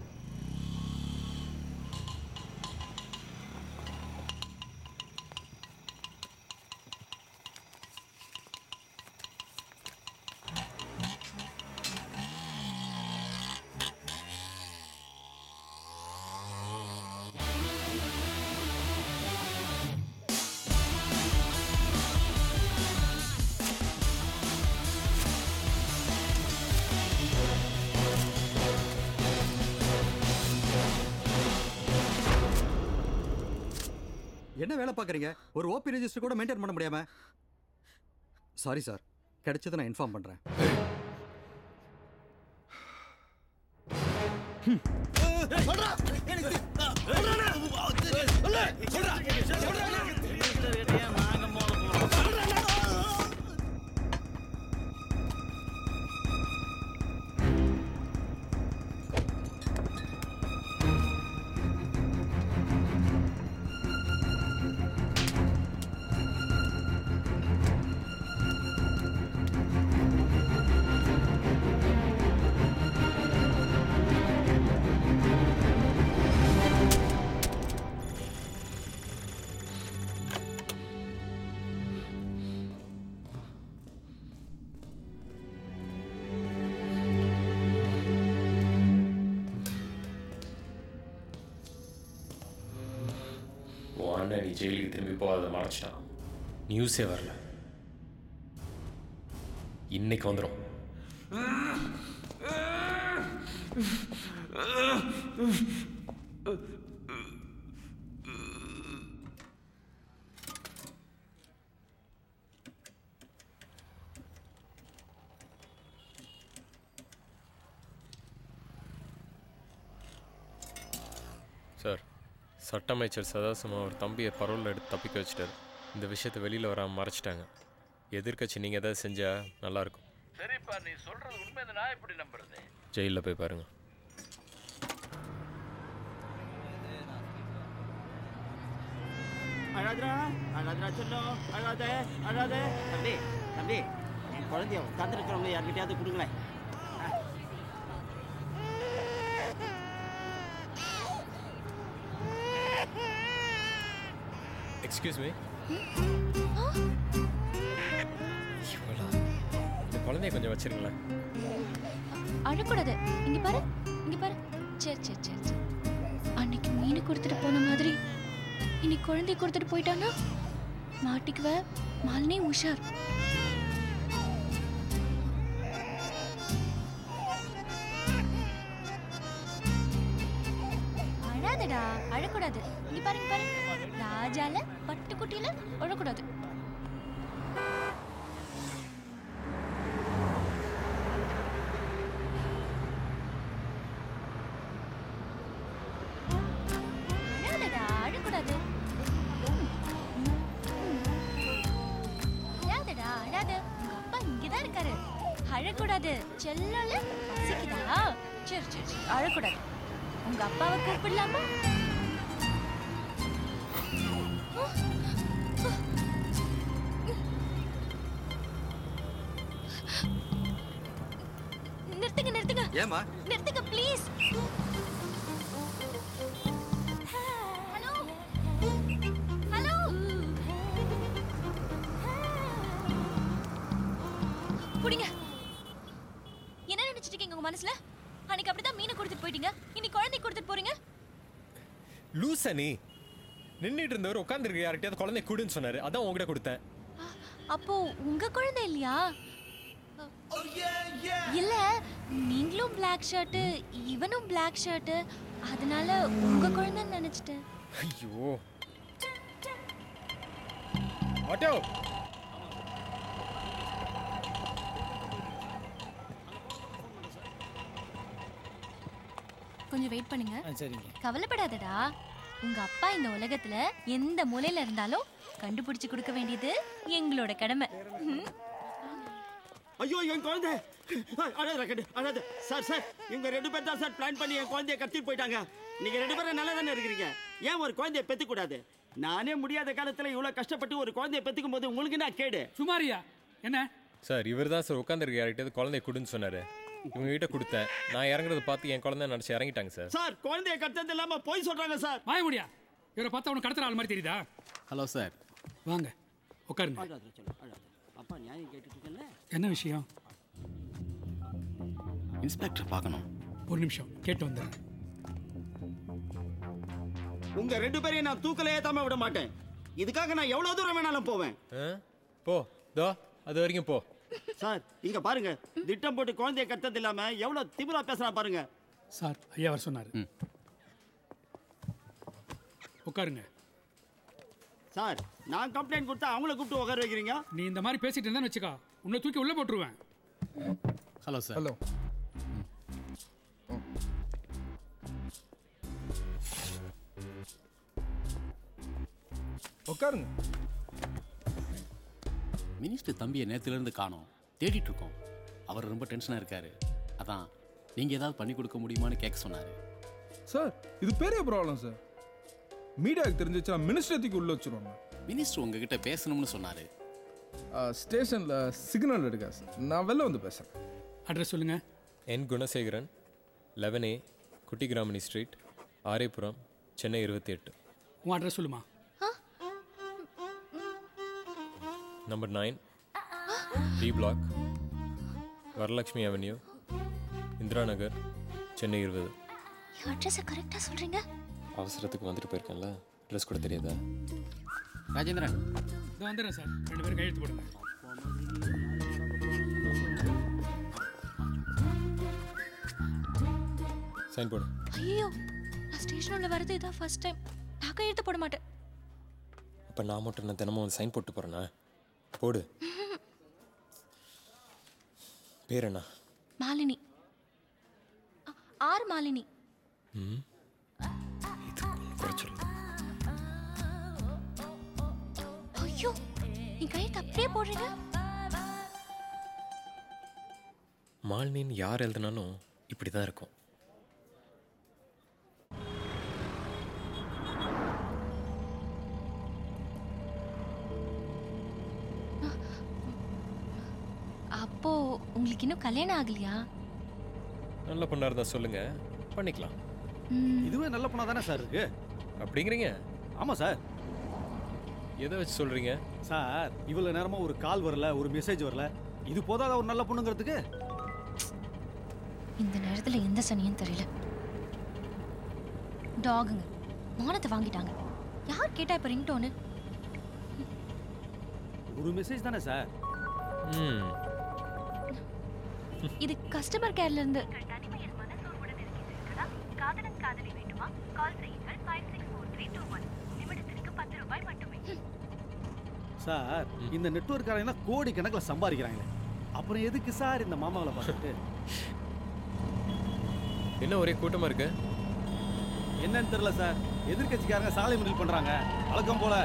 என்ன வேலை பார்க்குறீங்க ஒரு ஓபி ரெஜிஸ்டர் கூட மெயின்டைன் பண்ண முடியாம சாரி சார் கிடைச்சதை நான் இன்ஃபார்ம் பண்ணுறேன் உன் அண்ணன் நீ ஜெயிலுக்கு திரும்பி போகாத மறைச்சிட்டான் நியூஸே வரல இன்னைக்கு வந்துடும் சட்ட அமைச்சர் சதாசிவம் அவர் தம்பியை பரோலில் எடுத்து தப்பிக்க வச்சிட்டாரு இந்த விஷயத்தை வெளியில் வராமல் மறைச்சிட்டாங்க எதிர்க்கட்சி நீங்கள் எதாவது செஞ்சால் நல்லாயிருக்கும் சரிப்பா நீ சொல்றது உண்மை நான் எப்படி நம்புறது ஜெயிலில் போய் பாருங்கள் அழாதரா அழாதரா சொல்லும் அழாத அழாத தம்பி தம்பி என் குழந்தைய உட்காந்துருக்கிறவங்க யார்கிட்டயாவது கொடுங்களேன் எக்ஸ்கியூஸ் மீ இந்த குழந்தைய கொஞ்சம் வச்சிருங்களேன் அழக்கூடாது இங்க பாரு இங்க பாரு சரி சரி சரி சரி அன்னைக்கு மீன் கொடுத்துட்டு போன மாதிரி இன்னைக்கு குழந்தைய கொடுத்துட்டு போயிட்டானா மாட்டிக்குவ மாலினி உஷார் அழாதடா அழக்கூடாது இங்க பாருங்க பாரு ராஜால பட்டுக்குட்டியில அழக்கூடாது அழாதடா அழக்கூடாது ம், ம், ம். அழாதடா அழாத உங்க அப்பா இங்கதான் இருக்காரு அழக்கூடாது செல்லல பசிக்குதா சரி சரி சரி அழக்கூடாது உங்க அப்பாவை கூப்பிடலாமா நிறுத்துங்க நிறுத்துங்க ஏமா நிறுத்துங்க ப்ளீஸ் ஹலோ ஹலோ புடிங்க என்ன நினைச்சிட்டு இருக்கீங்க உங்க மனசுல அன்னைக்கு அப்படிதான் மீனை கொடுத்துட்டு போயிட்டீங்க இன்னைக்கு குழந்தை கொடுத்துட்டு போறீங்க லூசா நீ நின்றுட்டு இருந்தவர் உட்காந்துருக்க யார்கிட்டயாவது குழந்தை கொடுன்னு சொன்னார் அதான் உங்ககிட்ட கொடுத்தேன் அப்போ உங்க குழந்தை இல்லையா இல்ல நீங்களும் பிளாக் ஷர்ட் இவனும் பிளாக் ஷர்ட் அதனால உங்க குழந்தைன்னு நினைச்சிட்டேன் ஐயோ ஆட்டோ கொஞ்சம் வெயிட் பண்ணுங்க சரிங்க கவலைப்படாதடா உங்க அப்பா இந்த உலகத்துல எந்த மூலையில இருந்தாலும் கண்டுபிடிச்சு கொடுக்க வேண்டியது எங்களோட கடமை ம்? ஐயோ என் குழந்தை அழாத கண்டு அழாத சார் சார் இவங்க ரெண்டு பேர் தான் சார் பிளான் பண்ணி என் குழந்தைய கடத்திட்டு போயிட்டாங்க நீங்க ரெண்டு பேரும் நல்லா தானே இருக்கிறீங்க ஏன் ஒரு குழந்தைய பெத்துக்கூடாது நானே முடியாத காலத்துல இவ்வளவு கஷ்டப்பட்டு ஒரு குழந்தைய பெத்துக்கும் போது உங்களுக்கு நான் கேடு சுமாரியா என்ன சார் இவர் தான் சார் உட்காந்துருக்க யார்கிட்டயாவது குழந்தை கொடுன்னு சொன்னார் இவங்க கிட்ட கொடுத்தேன் நான் இறங்குறத பார்த்து என் குழந்தை நினச்சி இறங்கிட்டாங்க சார் சார் குழந்தைய கடத்தது இல்லாம போய் சொல்றாங்க சார் வாய முடியா இவரை பார்த்தா உனக்கு கடத்துற ஆள் மாதிரி தெரியுதா ஹலோ சார் வாங்க உட்காருங்க அழாத சொல்லு அழாத அப்பா நியாயம் கேட்டுட்டு இருக்கல என்ன விஷயம் இன்ஸ்பெக்டர் பார்க்கணும் ஒரு நிமிஷம் கேட்டு வந்துடுறேன் உங்க ரெண்டு பேரையும் நான் தூக்கல ஏத்தாம விட மாட்டேன் இதுக்காக நான் எவ்வளவு தூரம் வேணாலும் போவேன் ஆ? போ தோ அது வரைக்கும் போ சார் இங்க பாருங்க திட்டம் போட்டு குழந்தைய கட்டது இல்லாம எவ்வளவு திமிரா பேசுறான் பாருங்க சார் ஐயா அவர் சொன்னார் உட்காருங்க சார் நான் கம்ப்ளைண்ட் கொடுத்தா அவங்கள கூப்பிட்டு உட்கார வைக்கிறீங்க நீ இந்த மாதிரி பேசிட்டு இருந்தான்னு வச்சுக்கோ உன்னை தூக்கி உள்ள போட்டுருவேன் ஹலோ சார் ஹலோ உட்காருங்க மினிஸ்டர் தம்பியை நேற்றுலேருந்து காணோம் தேடிட்டு இருக்கோம் அவர் ரொம்ப டென்ஷனாக இருக்காரு அதான் நீங்கள் ஏதாவது பண்ணி கொடுக்க முடியுமான்னு கேட்க சொன்னார் சார் இது பெரிய ப்ராப்ளம் சார் மீடியாவுக்கு தெரிஞ்சிச்சா மினிஸ்ட்ரத்துக்கு உள்ள வச்சிருவாங்க மினிஸ்டர் உங்ககிட்ட பேசணும்னு சொன்னார் ஸ்டேஷனில் சிக்னல் எடுக்கா சார் நான் வெளில வந்து பேசுகிறேன் அட்ரஸ் சொல்லுங்க என் Gunasekaran eleven A Kuttigramani street Arepuram Chennai இருபத்தி எட்டு உன் அட்ரஸ் சொல்லுமா number nine D block Varalakshmi avenue Indira Nagar Chennai இருபது அட்ரஸை கரெக்டாக சொல்றீங்க அவசரத்துக்கு வந்துட்டு போயிருக்கேன்ல ட்ரெஸ் கூட தெரியாதா ராஜேந்திரன் இதோ வந்துடுறேன் சார் ரெண்டு பேரும் கையெழுத்து போடுங்க சைன் போடு ஐயோ நான் ஸ்டேஷன் உள்ள வரது இதான் ஃபர்ஸ்ட் டைம் நான் கையெழுத்து போட மாட்டேன் அப்போ நான் மட்டும் நான் தினமும் சைன் போட்டு போகிறேண்ணா போடு பேர் என்ன மாலினி அ- ஆர் மாலினி ம் இது கொஞ்சம் குறைச்சல் ஐயோ என் கையெழுத்து அப்படியே போடுறீங்க மாலினின்னு யார் எழுதுனாலும் இப்படி தான் இருக்கும் அப்போ உங்களுக்கு இன்னும் கல்யாணம் ஆகலையா நல்ல பொண்ணாக இருந்தால் சொல்லுங்க பண்ணிக்கலாம் இதுவே நல்ல பொண்ணா தானே சார் இருக்கு அப்படிங்கிறீங்க ஆமாம் சார் எதை வச்சு சொல்கிறீங்க சார் இவ்வளோ நேரமா ஒரு கால் வரல ஒரு மெசேஜ் வரல இது போதாத ஒரு நல்ல பொண்ணுங்கிறதுக்கு இந்த நேரத்துல எந்த சனியும் தெரியல டாகுங்க மானத்தை வாங்கிட்டாங்க யார் கேட்டா இப்ப ரிங்டோனு ஒரு மெசேஜ் தானே சார் ம் இது கஸ்டமர் கேர்ல இருந்து காதலன் காதலி வேண்டுமா கால் செய்யுங்கள் five six four three two one நிமிடத்திற்கு பத்து ரூபாய் மட்டுமே சார் இந்த நெட்ஒர்க்காரங்க கோடி கணக்கில் சம்பாதிக்கிறாங்க அப்புறம் எதுக்கு சார் இந்த மாமாவை பார்த்துட்டு என்ன ஒரே கூட்டமாக இருக்கு என்னன்னு தெரியல சார் எதிர்க்கட்சிக்காரங்க சாலை மறியல் பண்றாங்க வழக்கம் போல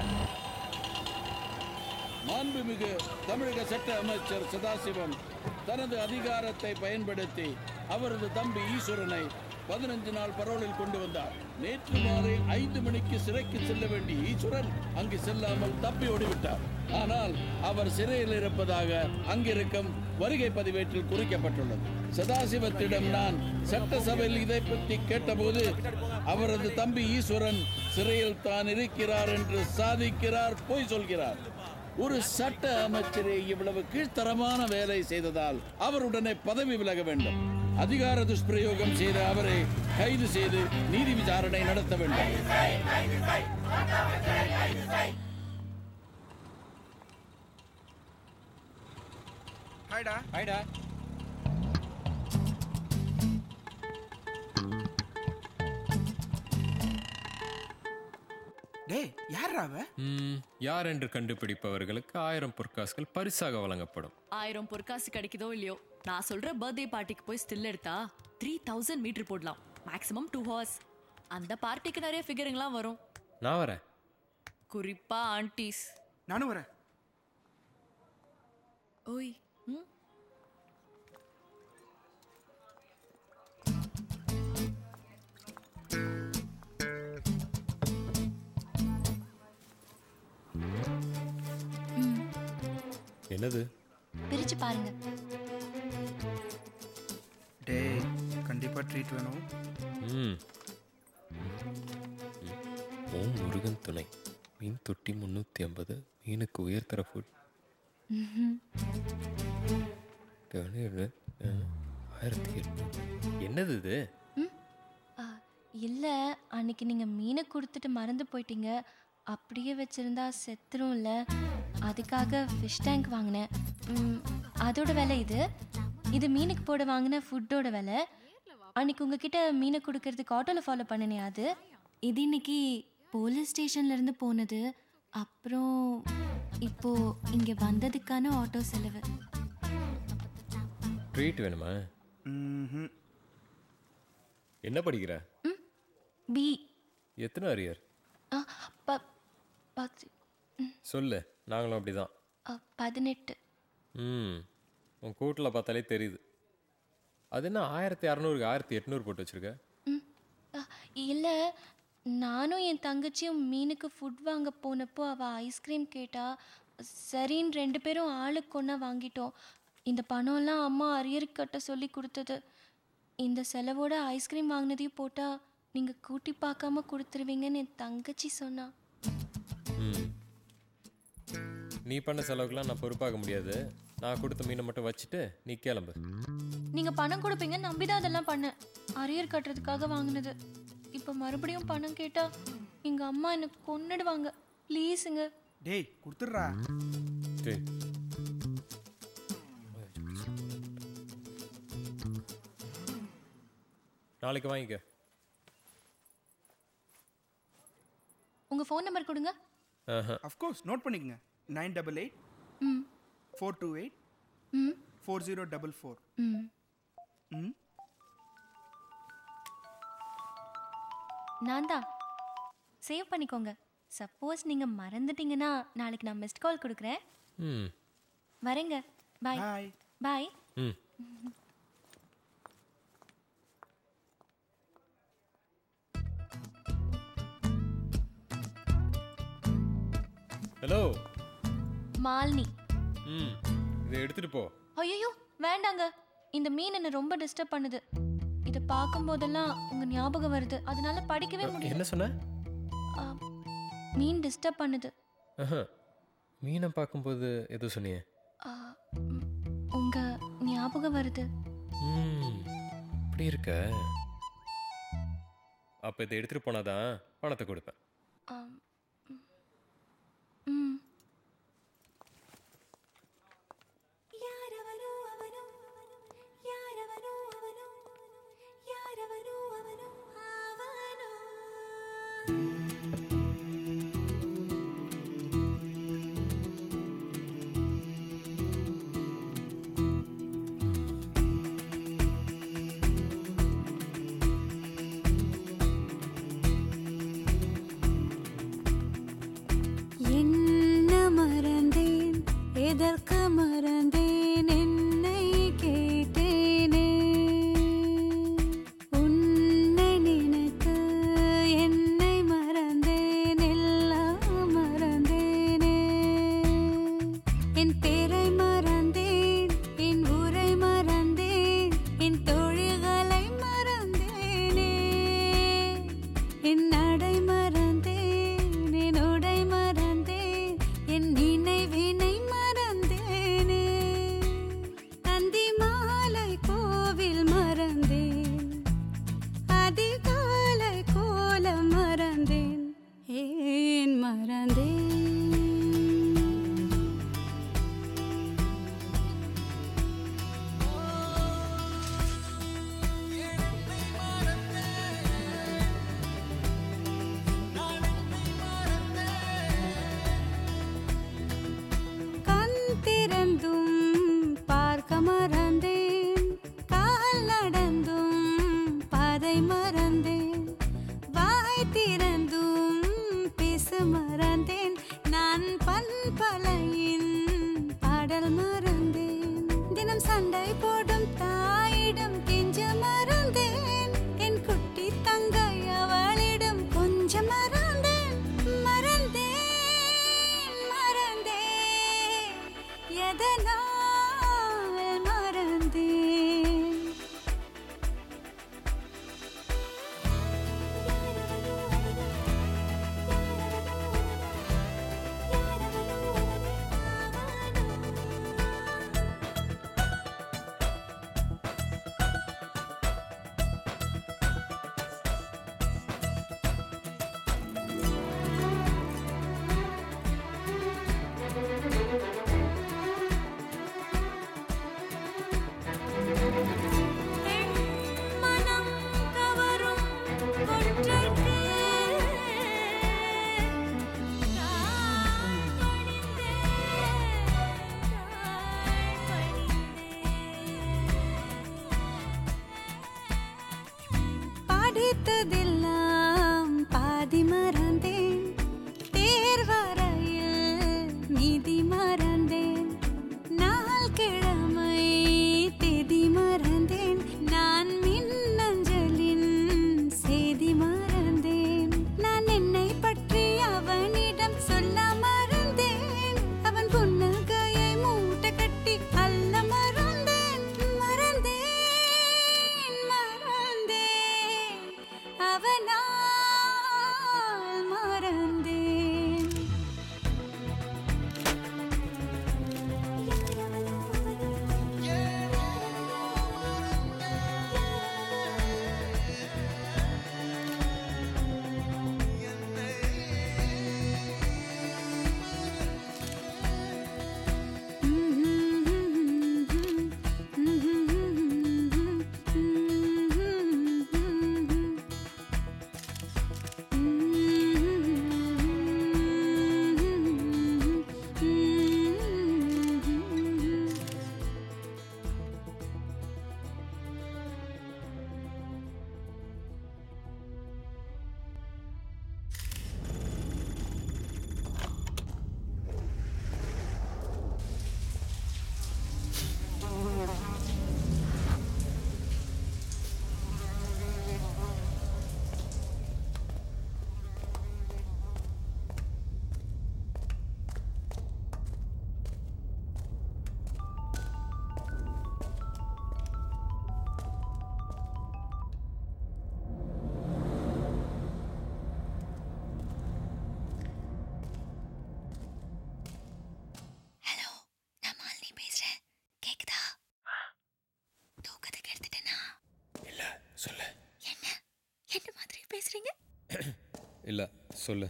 மாண்புமிகு தமிழக சட்ட அமைச்சர் சதாசிவம் தனது அதிகாரத்தை பயன்படுத்தி அவரது தம்பி ஈஸ்வரனை பதினஞ்சு நாள் பரோலில் கொண்டு வந்தார் நேற்று மாலை ஐந்து மணிக்கு சிறைக்கு செல்ல வேண்டிய ஈஸ்வரன் அங்கு செல்லாமல் தப்பி ஓடிவிட்டார் ஆனால் அவர் சிறையில் இருப்பதாக அங்கிருக்கும் வருகை பதிவேட்டில் குறிக்கப்பட்டுள்ளது சதாசிவத்திடம் நான் சட்டசபையில் இதை பற்றி கேட்டபோது அவரது தம்பி ஈஸ்வரன் சிறையில் தான் இருக்கிறார் என்று சாதிக்கிறார் பொய் சொல்கிறார் ஒரு சட்ட அமைச்சரே இவ்வளவு கீழ்த்தரமான வேலை செய்ததால் அவர் உடனே பதவி விலக வேண்டும் அதிகார துஷ்பிரயோகம் செய்த அவரை கைது செய்து நீதி விசாரணை நடத்த வேண்டும் ஹாய்டா ஹாய்டா டேய் யார் அவ யார் என்று கண்டுபிடிப்பவர்களுக்கு ஆயிரம் பொற்காசுகள் பரிசாக வழங்கப்படும் ஆயிரம் பொற்காசு கிடைக்குதோ இல்லையோ நான் சொல்ற பர்த்டே பார்ட்டிக்கு போய் ஸ்டில் எடுத்தா த்ரீ தௌசண்ட் மீட்டர் போடலாம் மேக்ஸிமம் டூ ஹவர்ஸ் அந்த பார்ட்டிக்கு நிறைய ஃபிகருங்களாம் வரும் நான் வரேன் குறிப்பா ஆன்டிஸ் நானும் வரேன் ஓய் ம் என்னது பிரிச்சு பாருங்க டேய் கண்டிப்பாக ட்ரீட் வேணும் ம் ஓம் முருகன் துணை மீன் தொட்டி முந்நூற்றி ஐம்பது மீனுக்கு உயர்தர ஃபுட் ம்ஹும். ஆயிரத்தி எட்நூறு என்னது இது ஆ, இல்ல அன்னைக்கு நீங்க மீனை கொடுத்துட்டு மறந்து போயிட்டீங்க அப்படியே வச்சிருந்தா செத்துரும்ல அதுக்காக ஃபிஷ் டேங்க் வாங்கினேன் ம், அதோட விலை இது இது மீனுக்கு போட வாங்கின ஃபுட்டோட விலை அன்னைக்கு உங்ககிட்ட மீனை கொடுக்கறதுக்கு ஆட்டோவில் ஃபாலோ பண்ணினே அது இது இன்னைக்கு போலீஸ் ஸ்டேஷன்ல இருந்து போனது அப்புறம் இப்போ இங்க வந்ததுக்கான ஆட்டோ செலவு ட்ரீட் வேணுமா என்ன படிக்கிற பி எத்தனை அரியர் ஆ, ப- பத்து சொல்லு நாங்களும் அப்படிதான் ஆ, பதினெட்டு ம் உன் கூட்டில் பார்த்தாலே தெரியுது அது என்ன ஆயிரத்தி அறநூறுக்கு ஆயிரத்தி எட்நூறு போட்டு வச்சிருக்க ஆ, இல்ல நானும் என் தங்கச்சியும் மீனுக்கு ஃபுட் வாங்க போனப்போ அவ ஐஸ்கிரீம் கேட்டா சரின்னு ரெண்டு பேரும் ஆளுக்கு ஒன்றா வாங்கிட்டோம் இந்த பணம்லாம் அம்மா அரியர் கட்ட சொல்லி கொடுத்தது இந்த செலவோட ஐஸ்கிரீம் வாங்கினதையும் போட்டா நீங்க கூட்டி பார்க்காம கொடுத்துருவீங்கன்னு என் தங்கச்சி சொன்னா ம் நீ பண்ண செலவுக்கெல்லாம் நான் பொறுப்பாக முடியாது நான் கொடுத்த மீனை மட்டும் வச்சுட்டு நீ கிளம்பு நீங்க பணம் கொடுப்பீங்க நம்பிதான் அதெல்லாம் பண்ணேன் அரியர் கட்டுறதுக்காக வாங்கினது இப்போ மறுபடியும் பணம் கேட்டா எங்க அம்மா எனக்கு கொன்னுடுவாங்க ப்ளீஸுங்க டேய் கொடுத்துட்றா சரி நாளைக்கு வாங்கிக்க உங்க ஃபோன் நம்பர் கொடுங்க ஆஹா. அஃப்கோர்ஸ் நோட் பண்ணிக்கங்க nine double eight hmm four two eight hmm four zero double four hmm hmm நான் தான் சேவ் பண்ணிக்கோங்க சப்போஸ் நீங்கள் மறந்துட்டீங்கன்னா நாளைக்கு நான் மிஸ்ட் கால் கொடுக்குறேன் ம் வரேங்க பாய் பாய் ம் ஹலோ மாலினி ம் இதை எடுத்துட்டு போ ஐயோ வேண்டாங்க இந்த மீன் என்ன ரொம்ப டிஸ்டர்ப் பண்ணுது இதை பார்க்கும்போதெல்லாம் உங்க ஞாபகம் வருது அதனால படிக்கவே முடியல என்ன சொன்ன ஆ, மீன் டிஸ்டர்ப் பண்ணுது ஆஹா. மீனை பார்க்கும்போது எதுவும் சொன்னியே ஆ, ம், உங்க ஞாபகம் வருது ம் இப்படி இருக்க அப்போ இதை எடுத்துட்டு போனாதான் பணத்தை கொடுப்பேன் ஆ, ம், ம் என்ன மறந்தேன் எதற்கு மறந்தேன் என்னை கேட்டேனே உன்னை நினைக்க என்னை மறந்தேன் எல்லாம் மறந்தேனே என் பேரை மறந்தேன் என் ஊரை மறந்தேன் என் தொழில்களை மறந்தேனே என் நடை மறந்தேன் என் உடை மறந்தேன் என் நினைவினை மறந்தேனே அந்தி மாலை கோவில் மறந்தேன் அதிகாலை கோலம் மறந்தேன் ஏன் மறந்தேன் கண் திறந்தும் பார்க்க மறந்தேன் கால் நடந்தும் பாதை மறந்தேன் வாய் திறந்தும் பேச மறந்தேன் நான் பண்பலையின் பாடல் மறந்தேன் தினம் சண்டை போடும் தாயிடம் கெஞ்ச மறந்தேன் என் குட்டி தங்கை அவளிடம் கொஞ்சம் மறந்தேன் மறந்தேன் மறந்தேன் எதனால் மறந்தேன் மனம் கவரும் கொன்றைக்கு நான் படித்ததெல்லாம் பாதி மறந்தேன் தேர்வரையில் நீதி மறந்தேன் நாள் கிழமை தேதி மறந்தேன் நான் மின்னஞ்சலின் செய்தி மறந்தேன் நான் என்னை பற்றி அவனிடம் சொல்ல மறந்தேன் அவன் புன்னகையை மூட்டை கட்டி அல்ல மறந்தேன் மறந்தேன் மறந்தேன் அவன் இல்லை சொல்லு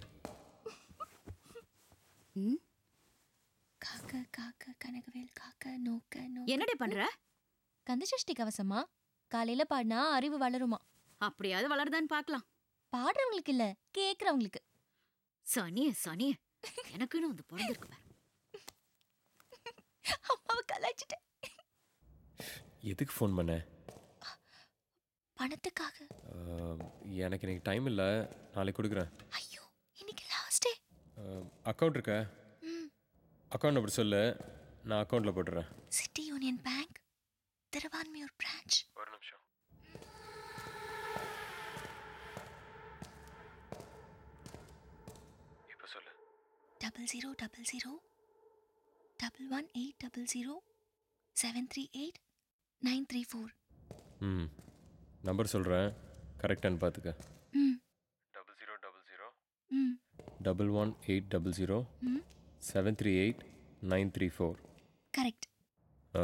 காக்க காக்க கனகவேல் காக்க நோக்க நோ என்னடி பண்ற கந்தசஷ்டி கவசமா காலையில பாடினா அறிவு வளருமா அப்படியாவது வளருதான்னு பார்க்கலாம் பாடுறவங்களுக்கு இல்ல கேக்குறவங்களுக்கு சனிய சனிய எனக்குன்னு வந்து பிறந்திருக்கு பாரு அம்மாவை கலாய்ச்சிட்டேன் எதுக்கு ஃபோன் பண்ண பணத்துக்காக அஹ், எனக்கு இன்னைக்கு டைம் இல்லை நாளைக்கு கொடுக்குறேன் ஐயோ இன்னைக்கு லாஸ்ட் டே அக்கௌண்ட் இருக்க அக்கௌண்ட் அப்படி சொல்லு நான் அக்கௌண்ட்டில் போட்டுறேன் city union bank Thiruvanmiyur branch ஒரு நிமிஷம் இப்போ சொல்லு double zero double zero double one eight double zero seven three eight nine three four ம் நம்பர் சொல்கிறேன் கரெக்டான்னு பார்த்துக்க ம் double zero double zero hmm double one eight double zero hmm seven three eight nine three four correct ஆ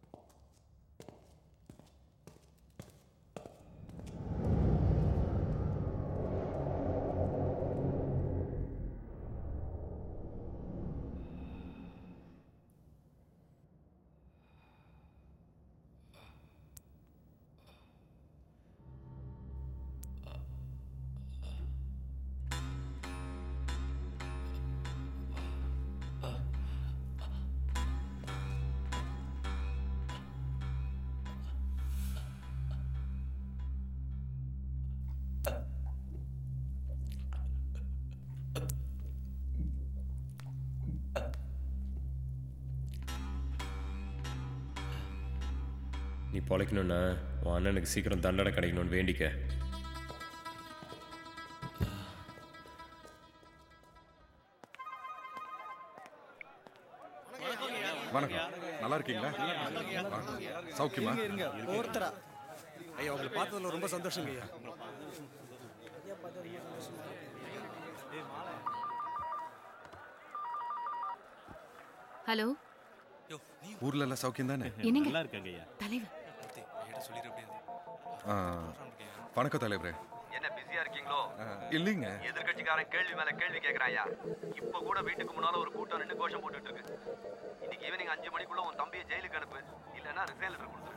நீ பொழைக்கணுன்னா உன் அண்ணனுக்கு சீக்கிரம் தண்டனை கிடைக்கணும்னு வேண்டிக்க வணக்கம் நல்லா இருக்கீங்களா வாங்க. சௌக்கியமா ஒருத்தரா ஐயா உங்களை பார்த்ததுல ரொம்ப சந்தோஷங்க ஐயா ஹலோ ஊர்ல எல்லாம் சௌக்கியம் தானே என்னங்க? நல்லா இருக்காங்க ஐயா தலைவர் ஆ, வணக்கம் தலைவரே என்ன பிஸியா இருக்கீங்களோ ஆ, இல்லைங்க எதிர்கட்சிக்காரன் கேள்வி மேல கேள்வி கேக்குறாயா இப்ப கூட வீட்டுக்கு முன்னால ஒரு கூட்டம் நின்று கோஷம் போட்டுட்டு இருக்கு இன்னைக்கு ஈவினிங் அஞ்சு மணிக்குள்ள உன் தம்பியை ஜெயிலுக்கு அனுப்பு இல்லைன்னா ரிசைன் லெட்டர் கொடுத்துரு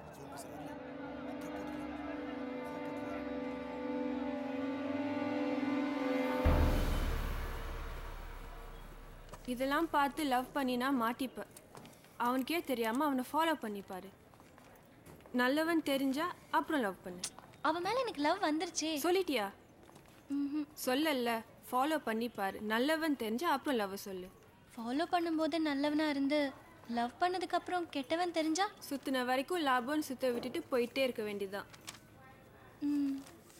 இதெல்லாம் பார்த்து லவ் பண்ணினா மாட்டிப்ப அவனுக்கே தெரியாம அவனை ஃபாலோ பண்ணிப்பாரு நல்லவன் தெரிஞ்சா அப்புறம் லவ் பண்ணு அவன் மேல எனக்கு லவ் வந்துருச்சே சொல்லிட்டியா சொல்லல ஃபாலோ பண்ணிப்பாரு நல்லவன் தெரிஞ்சா அப்புறம் லவ் சொல்லு ஃபாலோ பண்ணும்போது நல்லவனா இருந்து லவ் பண்ணதுக்கு அப்புறம் கெட்டவன் தெரிஞ்சா சுத்தின வரைக்கும் லாபம்னு சுத்த விட்டுட்டு போயிட்டே இருக்க வேண்டியதுதான் ம்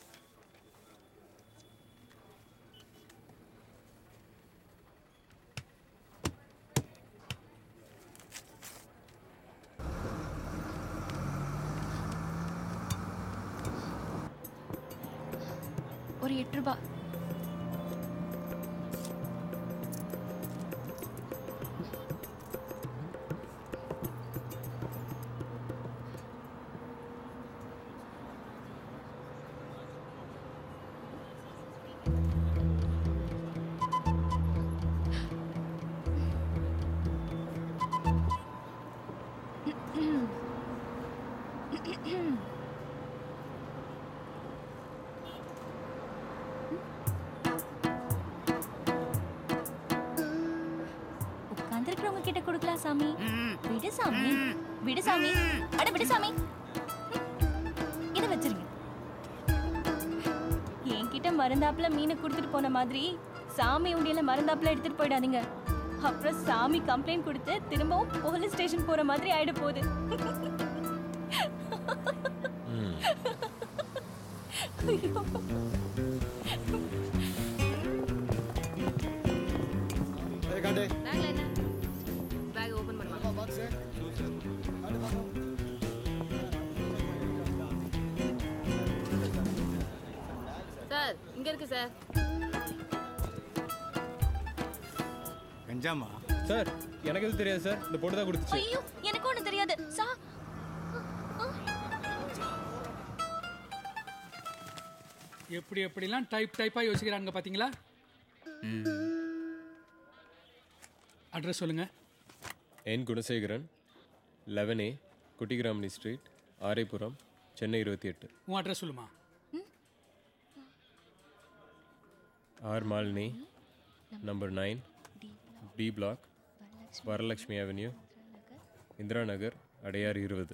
ஒரு எட்டு ரூபா உட்காந்துருக்கிறவங்க கிட்ட கொடுக்கலாம் சாமி விடு சாமி விடு சாமி அட விடு சாமி இதை வச்சிருங்க என்கிட்ட மருந்தாப்புல மீனை கொடுத்துட்டு போன மாதிரி சாமி உண்டியல மருந்தாப்புல எடுத்துட்டு போயிடாதீங்க அப்புறம் சாமி கம்ப்ளைண்ட் கொடுத்து திரும்பவும் போலீஸ் ஸ்டேஷன் போற மாதிரி ஆயிட போகுது ஐயோ. பேக்ல என்ன பேக் ஓபன் பண்ணுவாங்க சார் இங்க இருக்கு சார் கஞ்சாமா சார் எனக்கு எதுவும் தெரியாது சார் இந்த பொண்ணு தான் கொடுத்துச்சு ஐயோ எனக்கு ஒண்ணு தெரியாது சா எப்படி எப்படிலாம் டைப் டைப்பாக யோசிக்கிறாங்க பார்த்தீங்களா அட்ரஸ் சொல்லுங்க என் Gunasekaran eleven A Kuttigramani street Araipuram Chennai இருபத்தி எட்டு உன் அட்ரஸ் சொல்லுமா R Malini number nine D block Varalakshmi avenue Indira Nagar Adyar இருபது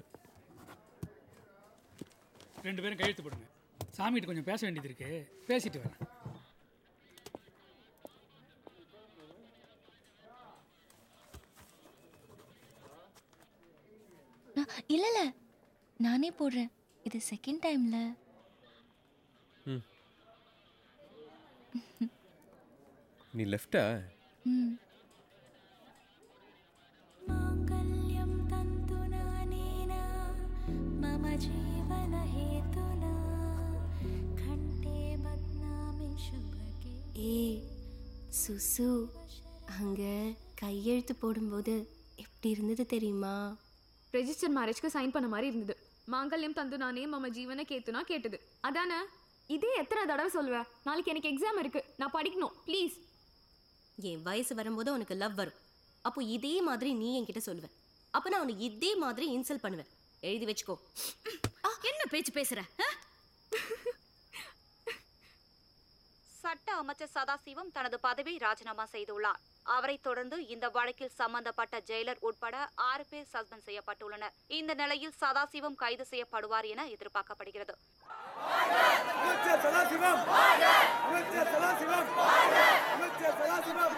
ரெண்டு பேரும் கையெழுத்து போடுங்க சாமிகிட்ட கொஞ்சம் பேச வேண்டியது இருக்கு பேசிட்டு வரேன் நான் இல்ல இல்ல நானே போடுறேன் இது செகண்ட் டைம்ல ம் நீ லெஃப்டா ம் माङ्गल्यं तन्तुनानेन मम जीवनहेतुना कण्ठे बध्नामि शुभगे ஏய் சுசு அங்க கையெழுத்து போடும்போது எப்படி இருந்தது தெரியுமா ரெஜிஸ்டர் மேரேஜ்க்கு சைன் பண்ண மாதிரி இருந்தது மாங்கல்யம் தந்து நானே மம ஜீவனை கேத்துனா கேட்டது அதானே இதே எத்தனை தடவை சொல்லுவேன் நாளைக்கு எனக்கு எக்ஸாம் இருக்கு நான் படிக்கணும் ப்ளீஸ் என் வயசு வரும்போது உனக்கு லவ் வரும் அப்போ இதே மாதிரி நீ என்கிட்ட சொல்லுவ அப்போ நான் உனக்கு இதே மாதிரி இன்சல்ட் பண்ணுவேன் எழுதி வச்சுக்கோ என்ன பேச்சு பேசுற ஆ? சட்ட அமைச்சர் சதாசிவம் தனது பதவியை ராஜினாமா செய்துள்ளார் அவரைத் தொடர்ந்து இந்த வழக்கில் சம்பந்தப்பட்ட ஜெயிலர் உட்பட ஆறு பேர் சஸ்பெண்ட் செய்யப்பட்டுள்ளனர் இந்த நிலையில் சதாசிவம் கைது செய்யப்படுவார் என எதிர்பார்க்கப்படுகிறது அமைச்சர் சதாசிவம் அமைச்சர் சதாசிவம் அமைச்சர் சதாசிவம்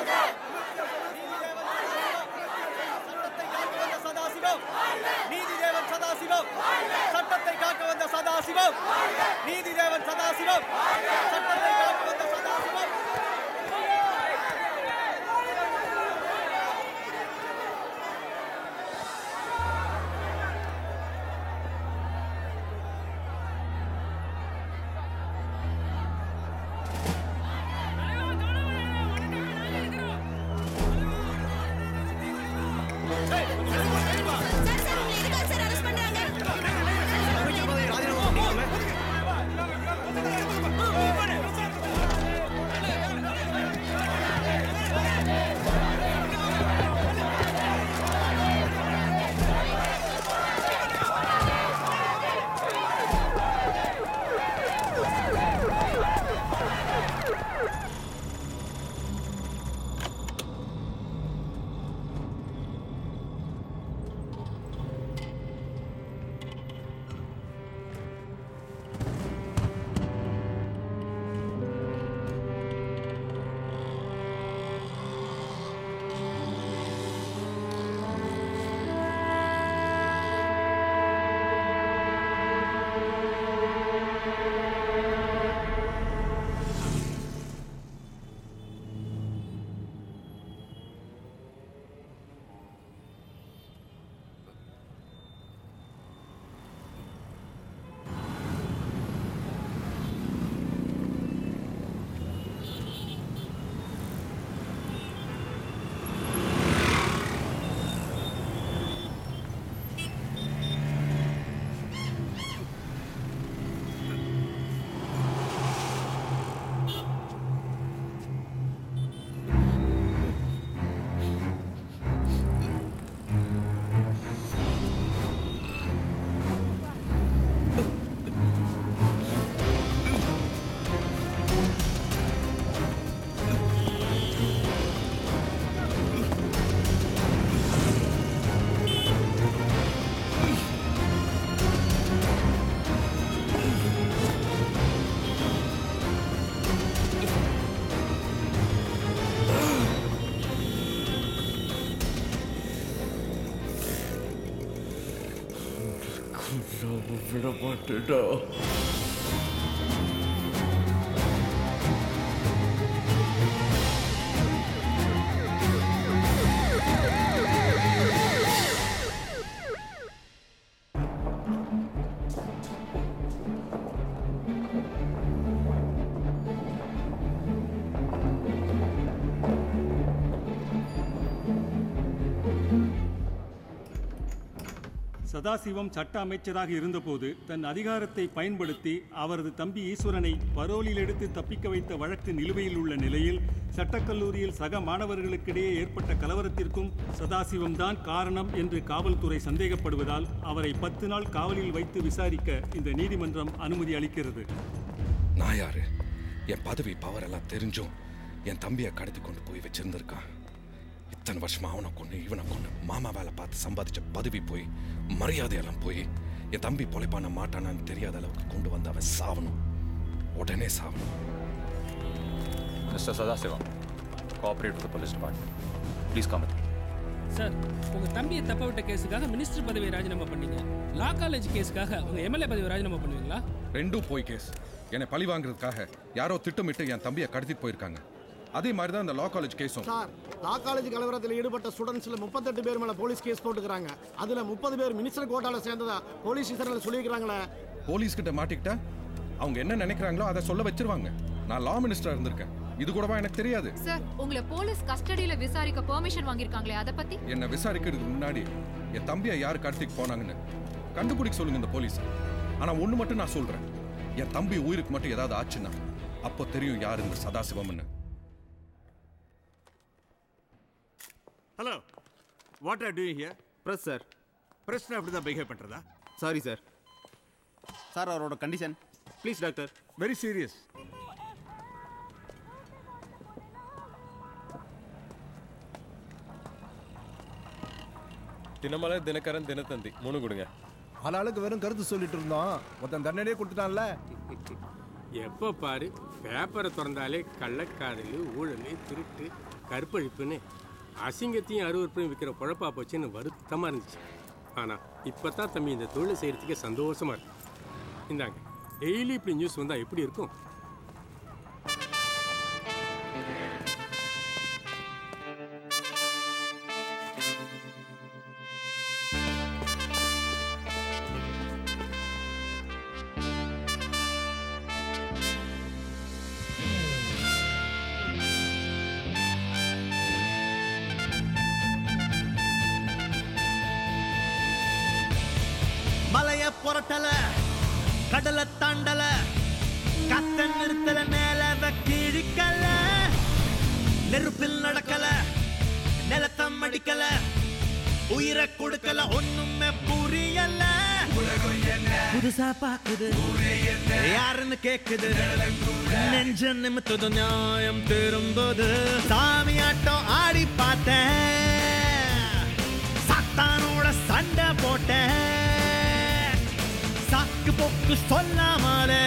சதாசிவம் நீதிதேவன் சதாசிவம் சட்டத்தை காக்க வந்த சதாசிவம் நீதிதேவன் சதாசிவம் சட்டத்தை காக்க வந்த சதாசிவம் விட மாட்டேடா சதாசிவம் சட்ட அமைச்சராக இருந்தபோது தன் அதிகாரத்தை பயன்படுத்தி அவரது தம்பி ஈஸ்வரனை பரோலில் எடுத்து தப்பிக்க வைத்த வழக்கு நிலுவையில் உள்ள நிலையில் சட்டக்கல்லூரியில் சக மாணவர்களுக்கிடையே ஏற்பட்ட கலவரத்திற்கும் சதாசிவம் தான் காரணம் என்று காவல்துறை சந்தேகப்படுவதால் அவரை பத்து நாள் காவலில் வைத்து விசாரிக்க இந்த நீதிமன்றம் அனுமதி அளிக்கிறது நான் யாரு என் பதவி பவர் எல்லாம் தெரிஞ்சும் என் தம்பியை கடத்தி கொண்டு போய் வச்சிருந்திருக்கான் இத்தனை வருஷமா அவனை கொண்டு இவனை கொண்டு மாமா வேலை பார்த்து சம்பாதிச்ச பதவி போய் மரியாதையெல்லாம் போய் என் தம்பி பொழைப்பான மாட்டானான்னு தெரியாத அளவுக்கு கொண்டு வந்து அவன் சாவணும் உடனே சாவணும் mister Sadasivam cooperate with police department please come sir உங்க தம்பியை தப்ப விட்ட கேஸுக்காக மினிஸ்டர் பதவியை ராஜினாமா பண்ணீங்க லா காலேஜ் கேஸுக்காக உங்க எம்எல்ஏ பதவியை ராஜினாமா பண்ணுவீங்களா ரெண்டும் போய் கேஸ் என்னை பழி வாங்குறதுக்காக யாரோ திட்டமிட்டு என் தம்பியை கடத்திட்டு போயிருக்காங்க அதே மாதிரி தான் இந்த லா காலேஜ் கேஸும் சார் லா காலேஜ் கலவரத்தில் ஈடுபட்ட ஸ்டூடெண்ட்ஸ்ல முப்பத்தெட்டு பேர் மேல போலீஸ் கேஸ் போட்டுக்கிறாங்க அதுல முப்பது பேர் மினிஸ்டர் கோட்டால சேர்ந்ததா போலீஸ் ஸ்டேஷன்ல சொல்லியிருக்காங்களே போலீஸ் கிட்ட மாட்டிக்கிட்டா அவங்க என்ன நினைக்கிறாங்களோ அதை சொல்ல வச்சிருவாங்க நான் லா மினிஸ்டரா இருந்திருக்கேன் இது கூடவா எனக்கு தெரியாது சார் உங்களை போலீஸ் கஸ்டடியில விசாரிக்க பெர்மிஷன் வாங்கியிருக்காங்களே அதை பத்தி என்னை விசாரிக்கிறதுக்கு முன்னாடி என் தம்பியை யார் கடத்திட்டு போனாங்கன்னு கண்டுபிடிக்க சொல்லுங்க இந்த போலீஸ் ஆனா ஒண்ணு மட்டும் நான் சொல்றேன் என் தம்பி உயிருக்கு மட்டும் ஏதாவது ஆச்சுன்னா அப்போ தெரியும் யார் இந்த சதாசிவம்னு hello what are doing here press sir ப்ரெஸ்னா அப்படி தான் பிஹேவ் பண்ணுறதா சாரி சார் சார் அவரோட condition please doctor very serious Dinamalar Dinakaran Dinathanthi மூணு கொடுங்க ஆளாளுக்கு வெறும் கருத்து சொல்லிட்டு இருந்தோம் ஒருத்தன் தண்டனையே கொடுத்துட்டான்ல எப்போ பாரு பேப்பரை திறந்தாலே கள்ளக்காதல் ஊழல் திருட்டு கற்பழிப்புன்னு அசிங்கத்தையும் அருவறுப்பையும் விற்கிற குழப்பா போச்சுன்னு வருத்தமாக இருந்துச்சு ஆனால் இப்போ தான் தம்பி இந்த தொழில் செய்கிறதுக்கே சந்தோஷமா இருக்கு இந்தாங்க டெய்லி இப்படி நியூஸ் வந்தால் எப்படி இருக்கும் மலைய புரட்டல கடலை தாண்டல கத்த நிறுத்தல மேல கிழிக்கல நெருப்பில் நடக்கல நிலத்தம் அடிக்கல உயிரை கொடுக்கல ஒண்ணுமே புரியல புதுசா பாக்குது யாருன்னு கேக்குது நெஞ்ச நிமித்தது நியாயம் திரும்புது சாமி ஆட்டம் ஆடி பார்த்தேன் சாத்தானோட சண்டை போட்டேன் சாக்கு போக்கு சொல்லாமலே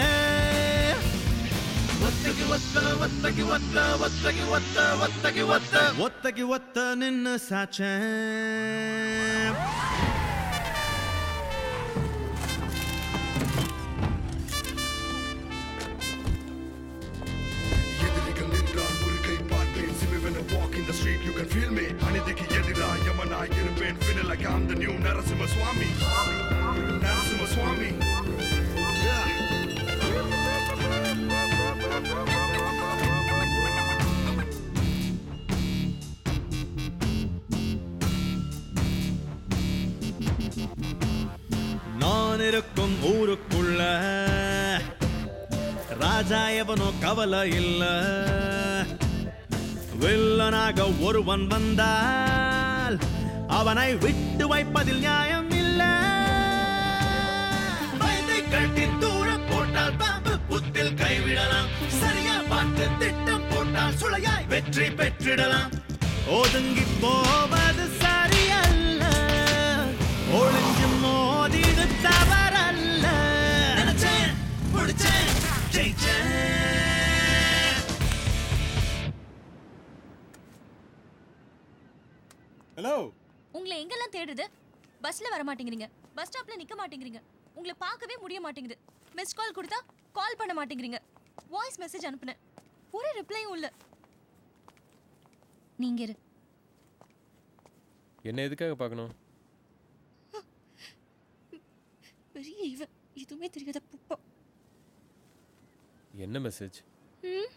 ஒத்தகி ஒத்த ஒத்தகி ஒத்த ஒத்தகி ஒத்த ஒத்தகி ஒத்த ஒத்தகி ஒத்த நின்னு சாச்சேன் எதிரிகள் நின்றால் ஒரு கை பார்ப்பேன் See me when I walk in the street you can feel me அநீதிக்கு எதிராக யமனாய் இருப்பேன் Feel like I'm the new Narasimha சுவாமி நரசிம்ம சுவாமி நான் இருக்கும் ஊருக்குள்ள ராஜா எவனோ கவலை இல்ல வில்லனாக ஒருவன் வந்தால் அவனை விட்டு வைப்பதில் நியாயம் இல்ல பயத்தை கட்டி தூர போட்டால் பாம்பு புத்தில் கைவிடலாம் சரியா பார்த்து திட்டம் போட்டால் சுளையாய் வெற்றி பெற்றிடலாம் ஒதுங்கி போவது சரியல்ல ஒளிஞ்சு மோதிடு தவறல்ல நினைச்சேன் முடிச்சேன் ஜெயிச்சேன் ஹலோ உங்களை எங்கெல்லாம் தேடுறது பஸ்ல வர மாட்டேங்கிறீங்க பஸ் ஸ்டாப்ல நிக்க மாட்டேங்கிறீங்க உங்களை பார்க்கவே முடிய மாட்டேங்குது மிஸ் கால் கொடுத்தா கால் பண்ண மாட்டேங்கிறீங்க வாய்ஸ் மெசேஜ் அனுப்புனேன் ஒரு ரிப்ளையும் இல்ல நீங்க இரு என்ன எதுக்காக பார்க்கணும் பெரிய இவன் எதுவுமே தெரியாத புப்பா என்ன மெசேஜ் ம்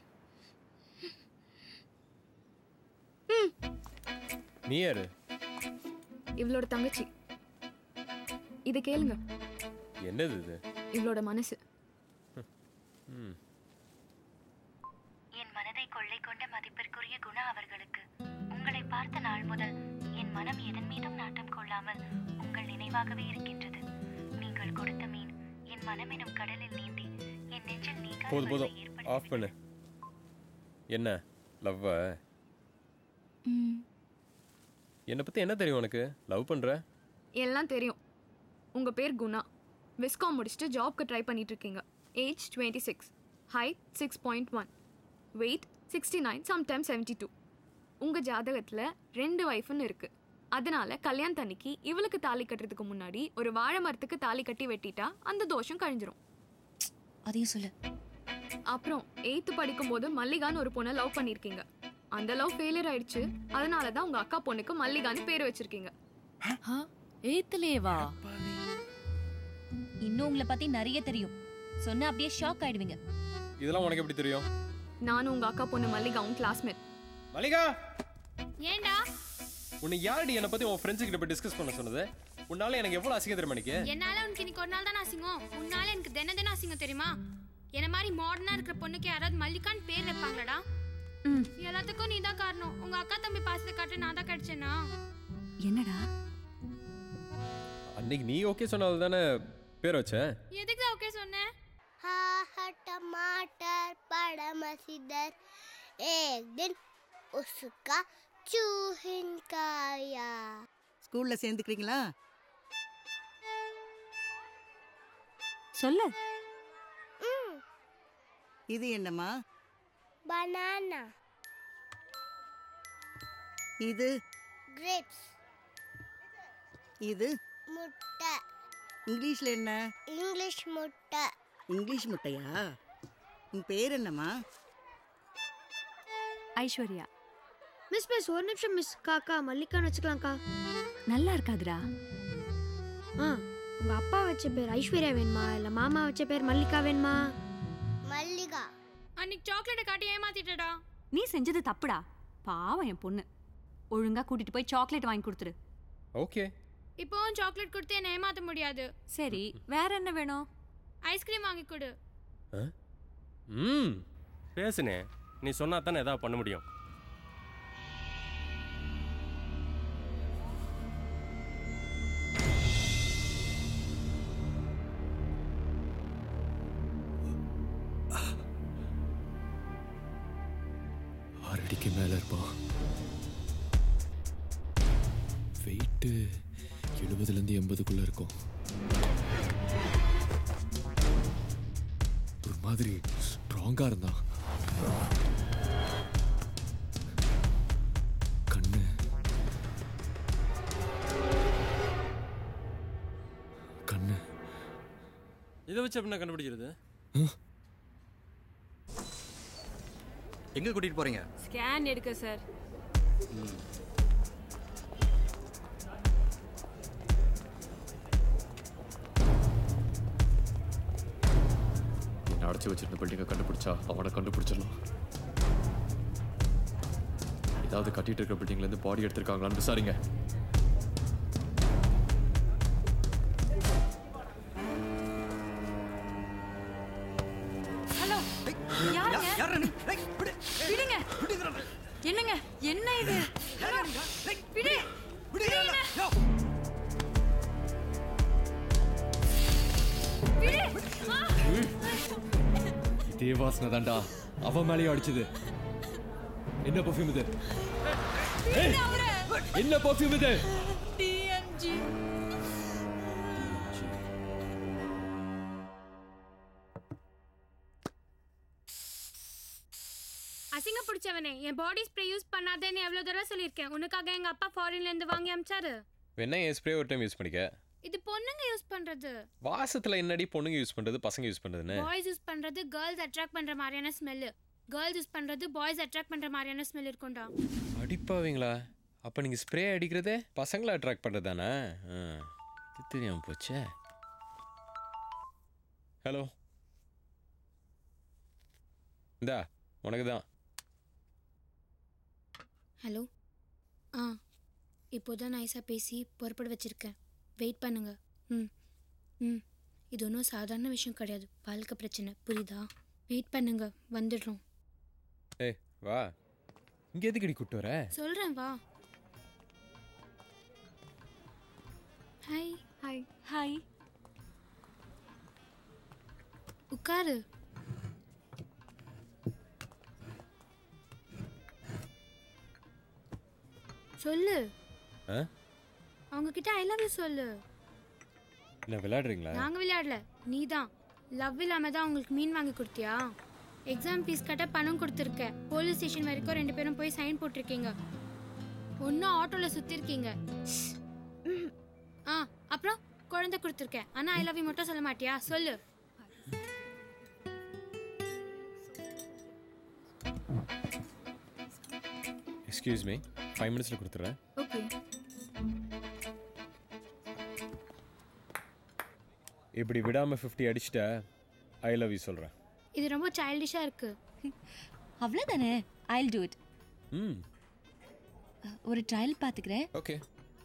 நீ யாரு இவளோட தங்கச்சி இதை கேளுங்க என்னது இது இவளோட மனசு ம் என் மனதை கொள்ளை கொண்ட மதிப்பிற்குரிய குணா அவர்களுக்கு உங்களை பார்த்த நாள் முதல் என் மனம் எதன் மீதும் நாட்டம் கொள்ளாமல் உங்கள் நினைவாகவே இருக்கின்றது நீங்கள் கொடுத்த மீன் என் மனம் எனும் கடலில் நீந்தி என் நெஞ்சில் நீங்காத போதும் போதும் வலிமை ஆஃப் பண்ணு என்ன லவ்வ என்னை பற்றி என்ன தெரியும் உனக்கு லவ் பண்ணுற எல்லாம் தெரியும் உங்க பேர் குணா விஸ்காம் முடிச்சுட்டு ஜாப்க்கு ட்ரை பண்ணிட்டு இருக்கீங்க age twenty six height six point one weight sixty nine sometime seventy two உங்கள் ஜாதகத்தில் ரெண்டு ஒய்ஃப்னு இருக்கு அதனால கல்யாணத்தன்னைக்கு இவளுக்கு தாலி கட்டுறதுக்கு முன்னாடி ஒரு வாழை மரத்துக்கு தாலி கட்டி வெட்டிட்டா அந்த தோஷம் கழிஞ்சிரும் அதையும் சொல்லு அப்புறம் எயித்து படிக்கும்போது மல்லிகான்னு ஒரு பொண்ணை லவ் பண்ணியிருக்கீங்க அந்த லவ் ஃபெயிலியர் ஆயிடுச்சு அதனால தான் உங்க அக்கா பொண்ணுக்கு மல்லிகான்னு பேர் வச்சிருக்கீங்க எய்த்துலேவா இன்னும் உங்களை பத்தி நிறைய தெரியும் சொன்னா அப்படியே ஷாக் ஆயிடுவீங்க இதெல்லாம் உனக்கு எப்படி தெரியும் நானும் உங்க அக்கா பொண்ணு மல்லிகாவும் கிளாஸ்மேட் மல்லிகா ஏண்டா உன்னை யாரடி என்னை பற்றி உன் ஃப்ரெண்ட்ஸ் கிட்ட போய் டிஸ்கஸ் பண்ண சொன்னது உன்னால எனக்கு எவ்வளோ அசிங்க தெரியுமா எனக்கு என்னால உனக்கு இன்னைக்கு ஒரு நாள் தானே அசிங்கம் உன்னால எனக்கு தின தினம் அசிங்கம் தெரியுமா என்ன மாதிரி மாடர்னா இருக்கிற பொண்ணுக்கு யாராவது மல்லிகான்னு பேர் வைப்பாங்களடா எல்லாத்துக்கும் நீ தான் காரணம் உங்க அக்கா தம்பி பாசத்தை காட்டு நான் தான் கிடைச்சேனா என்னடா அன்னைக்கு நீ ஓகே சொன்னது தானே பேர் வச்ச எதுக்கு தான் ஓகே சொன்னேன் हाँ टमाटर बड़ा मसीदर एक दिन उसका चूहिन खाया ஸ்கூல்ல சேர்ந்துக்கிறீங்களா சொல்லு இது என்னம்மா बनाना இது ग्रेप्स இது முட்டை இங்கிலீஷ்ல என்ன இங்கிலீஷ் முட்டை இங்கிலீஷ் முட்டையா உன் பேர் என்னம்மா ஐஸ்வர்யா மிஸ் மிஸ் ஒரு நிமிஷம் மிஸ் காக்கா மல்லிகான்னு வச்சுக்கலாம்க்கா நல்லா இருக்காதுடா ஆ உங்க அப்பா வச்ச பேர் ஐஸ்வர்யா வேணுமா இல்ல மாமா வச்ச பேர் மல்லிகா வேணுமா மல்லிகா அன்னைக்கு சாக்லேட்டை காட்டி ஏமாத்திட்டடா நீ செஞ்சது தப்புடா பாவம் என் பொண்ணு ஒழுங்கா கூட்டிட்டு போய் சாக்லேட் வாங்கி கொடுத்துரு ஓகே இப்போவும் சாக்லேட் கொடுத்து என்ன ஏமாத்த முடியாது சரி வேற என்ன வேணும் ஐஸ்கிரீம் வாங்கி கொடு ம் பேசுனே நீ சொன்னா தானே ஏதாவது பண்ண முடியும் ஆறு அடிக்கு மேலே இருப்பான் வெயிட்டு எழுபதுலேருந்து எண்பதுக்குள்ளே இருக்கும் ஒரு மாதிரி ஸ்ட்ராங்காக இருந்தான் கண்ணு கண்ணு இதை வச்சு அப்படின்னா கண்டுபிடிக்கிறது எங்க கூட்டிட்டு போறீங்க ஸ்கேன் எடுக்க சார் என்னை அடைச்சி வச்சிருந்த பில்டிங்கை கண்டுபிடிச்சா அவனை கண்டுபிடிச்சிடலாம் ஏதாவது கட்டிட்டு இருக்க பில்டிங்லேருந்து பாடி எடுத்திருக்காங்களான்னு விசாரிங்க ஹலோ யாருங்க விடுங்க என்னங்க என்ன இது விடு விடு என்ன? விடு ஆ! இதே வாசனை தான்டா அவன் மேலேயும் அடிச்சது என்ன பர்ஃப்யூம் இது ஏய், என்ன பர்ஃப்யூம் இது டிஎம்ஜி அசிங்க பிடிச்சவனே என் பாடி ஸ்ப்ரே யூஸ் பண்ணாதேன்னு எவ்வளோ தடவை சொல்லியிருக்கேன் உனக்காக எங்க அப்பா ஃபாரின்ல இருந்து வாங்கி அமிச்சாரு வேணா என் ஸ்ப்ரே ஒரு டைம் யூஸ் பண்ணிக்க இது பொண்ணுங்க யூஸ் பண்றது வாசத்தில் என்னடி பொண்ணுங்க யூஸ் பண்ணுறது பசங்க யூஸ் பண்ணுறதுன்னு பாய்ஸ் யூஸ் பண்றது கேர்ள்ஸ் அட்ராக்ட் பண்ற மாதிரியான ஸ்மெல் கேர்ள்ஸ் யூஸ் பண்றது பாய்ஸ் அட்ராக்ட் பண்ற மாதிரியான ஸ்மெல் இருக்கும்டா அடிப்பாவீங்களா அப்போ நீங்கள் ஸ்ப்ரே அடிக்கிறதே பசங்களை அட்ராக்ட் பண்ணுறது தானே இது தெரியாமல் போச்சே ஹலோ இந்தா உனக்கு தான் ஹலோ ஆ இப்போதான் நைஸாக பேசி பொறுப்பட வச்சிருக்கேன் வெயிட் பண்ணுங்க ம் ம் இது ஒன்றும் சாதாரண விஷயம் கிடையாது வாழ்க்கை பிரச்சனை புரியுதா வெயிட் பண்ணுங்க வந்துடுறோம் ஏய் வா இங்க எதுக்கடி கூட்டு வர சொல்கிறேன் வா ஹாய் ஹாய் ஹாய் உட்காரு சொல்லு ஆ அவங்க கிட்ட ஐ லவ் யூ சொல்லு என்ன விளையாடுறீங்களா நாங்க விளையாடல நீ தான் லவ் இல்லாம தான் உங்களுக்கு மீன் வாங்கி கொடுத்தியா எக்ஸாம் ஃபீஸ் கட்ட பணம் கொடுத்துருக்க போலீஸ் ஸ்டேஷன் வரைக்கும் ரெண்டு பேரும் போய் சைன் போட்டிருக்கீங்க ஒன்றும் ஆட்டோவில் சுற்றிருக்கீங்க ஆ அப்புறம் குழந்தை கொடுத்துருக்கேன் ஆனால் ஐ லவ் யூ மட்டும் சொல்ல மாட்டியா சொல்லு எக்ஸ்கியூஸ் மீ ஃபைவ் மினிட்ஸில் கொடுத்துட்றேன் ஓகே இப்படி விடாமல் ஃபிஃப்டி அடிச்சிட்ட ஐ லவ் யூ சொல்கிறேன் இது ரொம்ப சைல்டிஷாக இருக்கு அவ்வளோதானே ஐல் டூ இட் ம் ஒரு ட்ரையல் பார்த்துக்கிறேன் ஓகே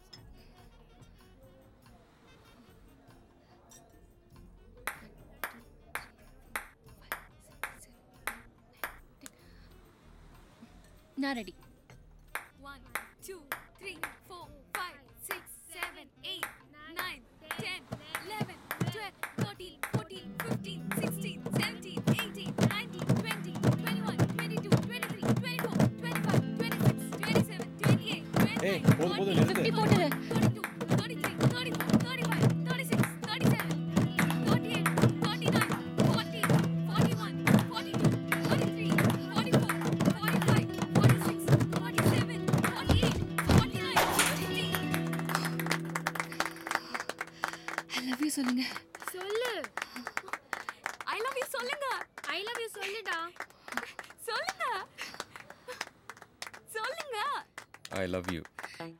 நான் ready One, two, three, four, five, six, seven, eight, nine, ten, eleven, twelve, thirteen, fourteen, fifteen, sixteen, seventeen, eighteen, nineteen, twenty, twenty-one, twenty-two, twenty-three, twenty-four, twenty-five, twenty-six, twenty-seven, twenty-eight, ஏய் twenty-nine, போதும் போதும் நிறுத்து fifty போட்டுரு thirty-two, thirty-three, thirty-four, thirty-five, thirty-six, thirty-seven, thirty-eight, thirty-nine, forty, forty-one, forty-two, forty-three, forty-four, forty-five, forty-six, forty-seven, forty-eight, forty-nine, fifty. I love you சொல்லுங்க சொல்லு ஐ love you சொல்லுங்க ஐ love you சொல்லுடா சொல்லுங்க சொல்லுங்க ஐ லவ் யூ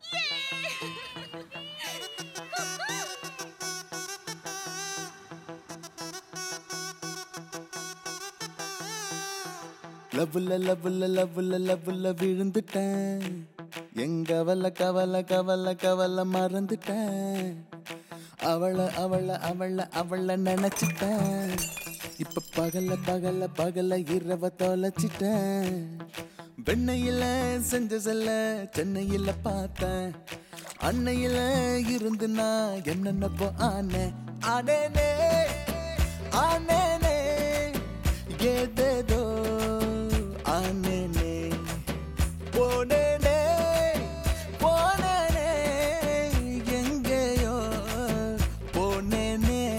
லவ்ல லவ்ல லவ்ல லவ்ல விழுந்துட்டேன் எங்க கவலை கவலை கவலை கவலை மறந்துட்டேன் அவளை அவளை அவளை அவளை நினைச்சிட்டேன் இப்ப பகல பகல பகல இரவ தொலைச்சிட்டேன் வெண்ணையில செஞ்ச செல்ல சென்னையில பார்த்தேன் அன்னையில இருந்து நான் என்னென்னப்போ ஆனேன் ஆனேனே ஆனேனே ஏதேதோ ஆனேனே போனேனே போனேனே எங்கேயோ போனேனே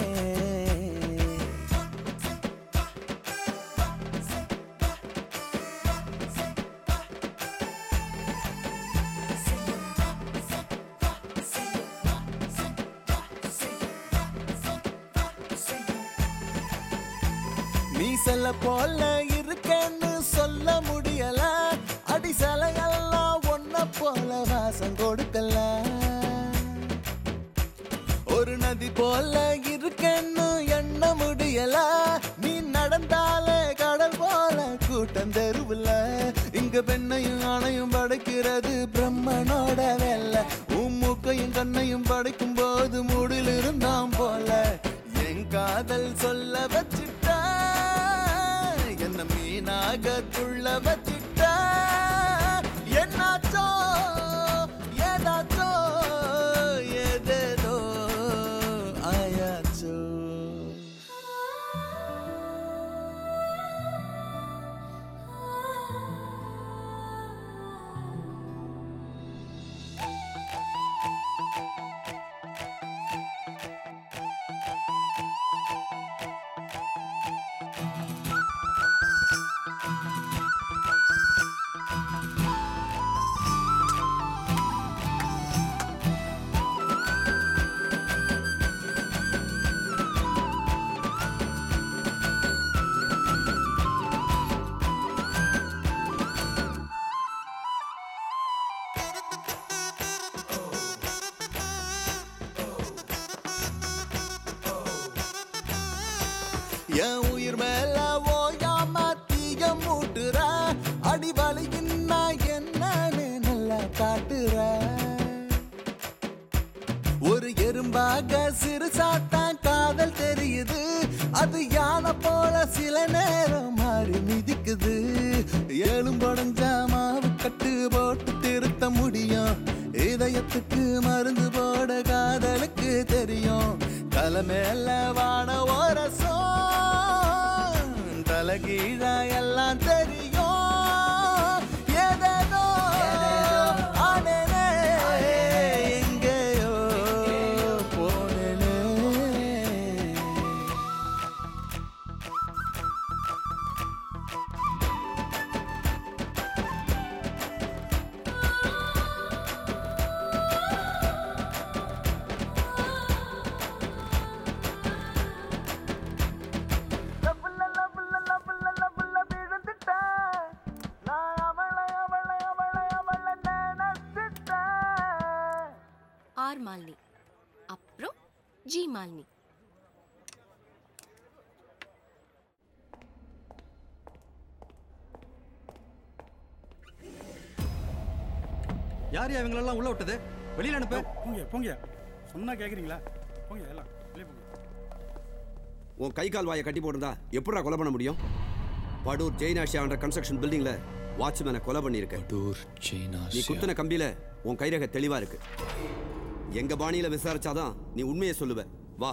மீசல போல இருக்கேன்னு சொல்ல முடியல அடி சிலையெல்லாம் ஒன்ன போல வாசம் கொடுக்கல ஒரு நதி போல இருக்கேன்னு எண்ண முடியல நீ நடந்தாலே கடல் போல கூட்டம் தெருவுல இங்க பெண்ணையும் ஆணையும் படைக்கிறது பிரம்மனோட வேலை உன் மூக்கையும் கண்ணையும் படைக்கும் போது மூடில் இருந்தாம் போல என் காதல் சொல்ல வச்சிட்ட என்ன மீனாக துள்ள வச்சிட்ட என்னாச்சோ ஏதாச்சோ ஏதேதோ ஆயாச்சோ என் உயிர் மேல ஓயாம தீய மூட்டுற அடி வலிக்குன்னா என்னன்னு நல்லா காட்டுற ஒரு எறும்பாக சிறுசாத்தான் காதல் தெரியுது அது யானை போல சில நேரம் மாறி மிதிக்குது எலும்படைஞ்சா மாவு கட்டு போட்டு திருத்த முடியும் இதயத்துக்கு மருந்து போட காதலுக்கு தெரியும் தலை மேல வான ஓரசம் தலைகீழா எல்லாம் தெரியும் ஏதேதோ ஆனேனே எங்கேயோ போனேனே ஆர் மாலினி அப்புறம் ஜி மாலினி யார் இவங்களெல்லாம் உள்ள விட்டது வெளியில அனுப்பு போங்க போங்க சொன்னா கேக்குறீங்களா போங்க எல்லாம் வெளியே போங்க உன் கை கால் வாயை கட்டி போட்டிருந்தா எப்படிடா கொலை பண்ண முடியும் படூர் ஜெயினாஷியா என்ற கன்ஸ்ட்ரக்ஷன் பில்டிங்ல வாட்ச்மேனை கொலை பண்ணியிருக்க படூர் நீ குத்துன கம்பியில உன் கைரக தெளிவா இருக்கு எங்க பாணியில விசாரிச்சாதான் நீ உண்மையை சொல்லுவ வா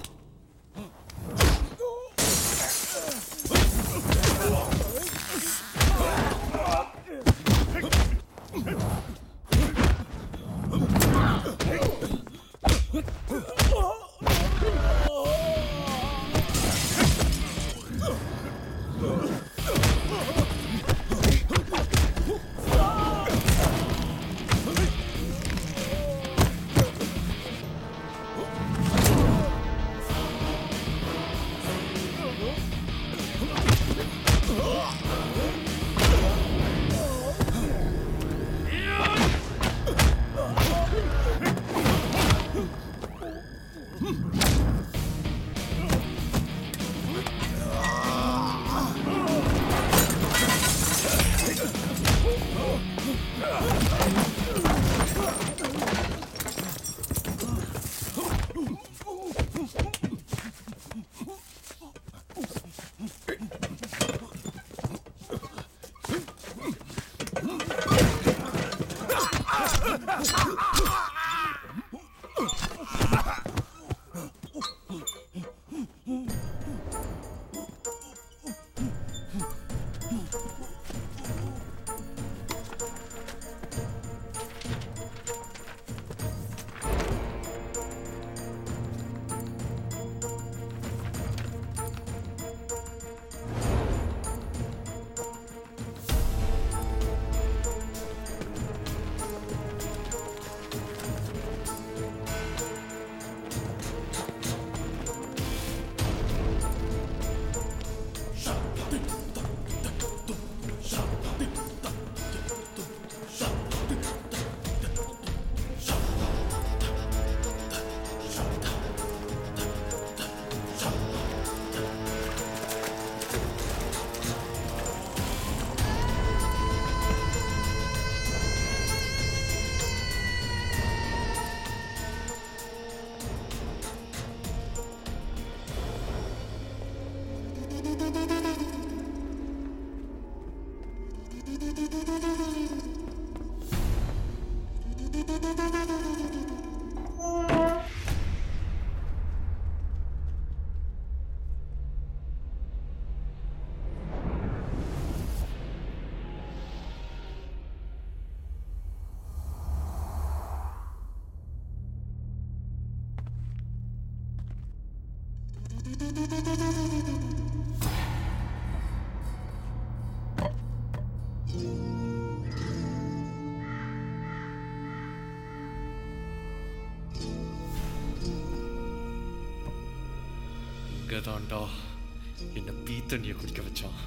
இங்கே தான்டா என்னை பீ தண்ணியை குடிக்க வச்சான்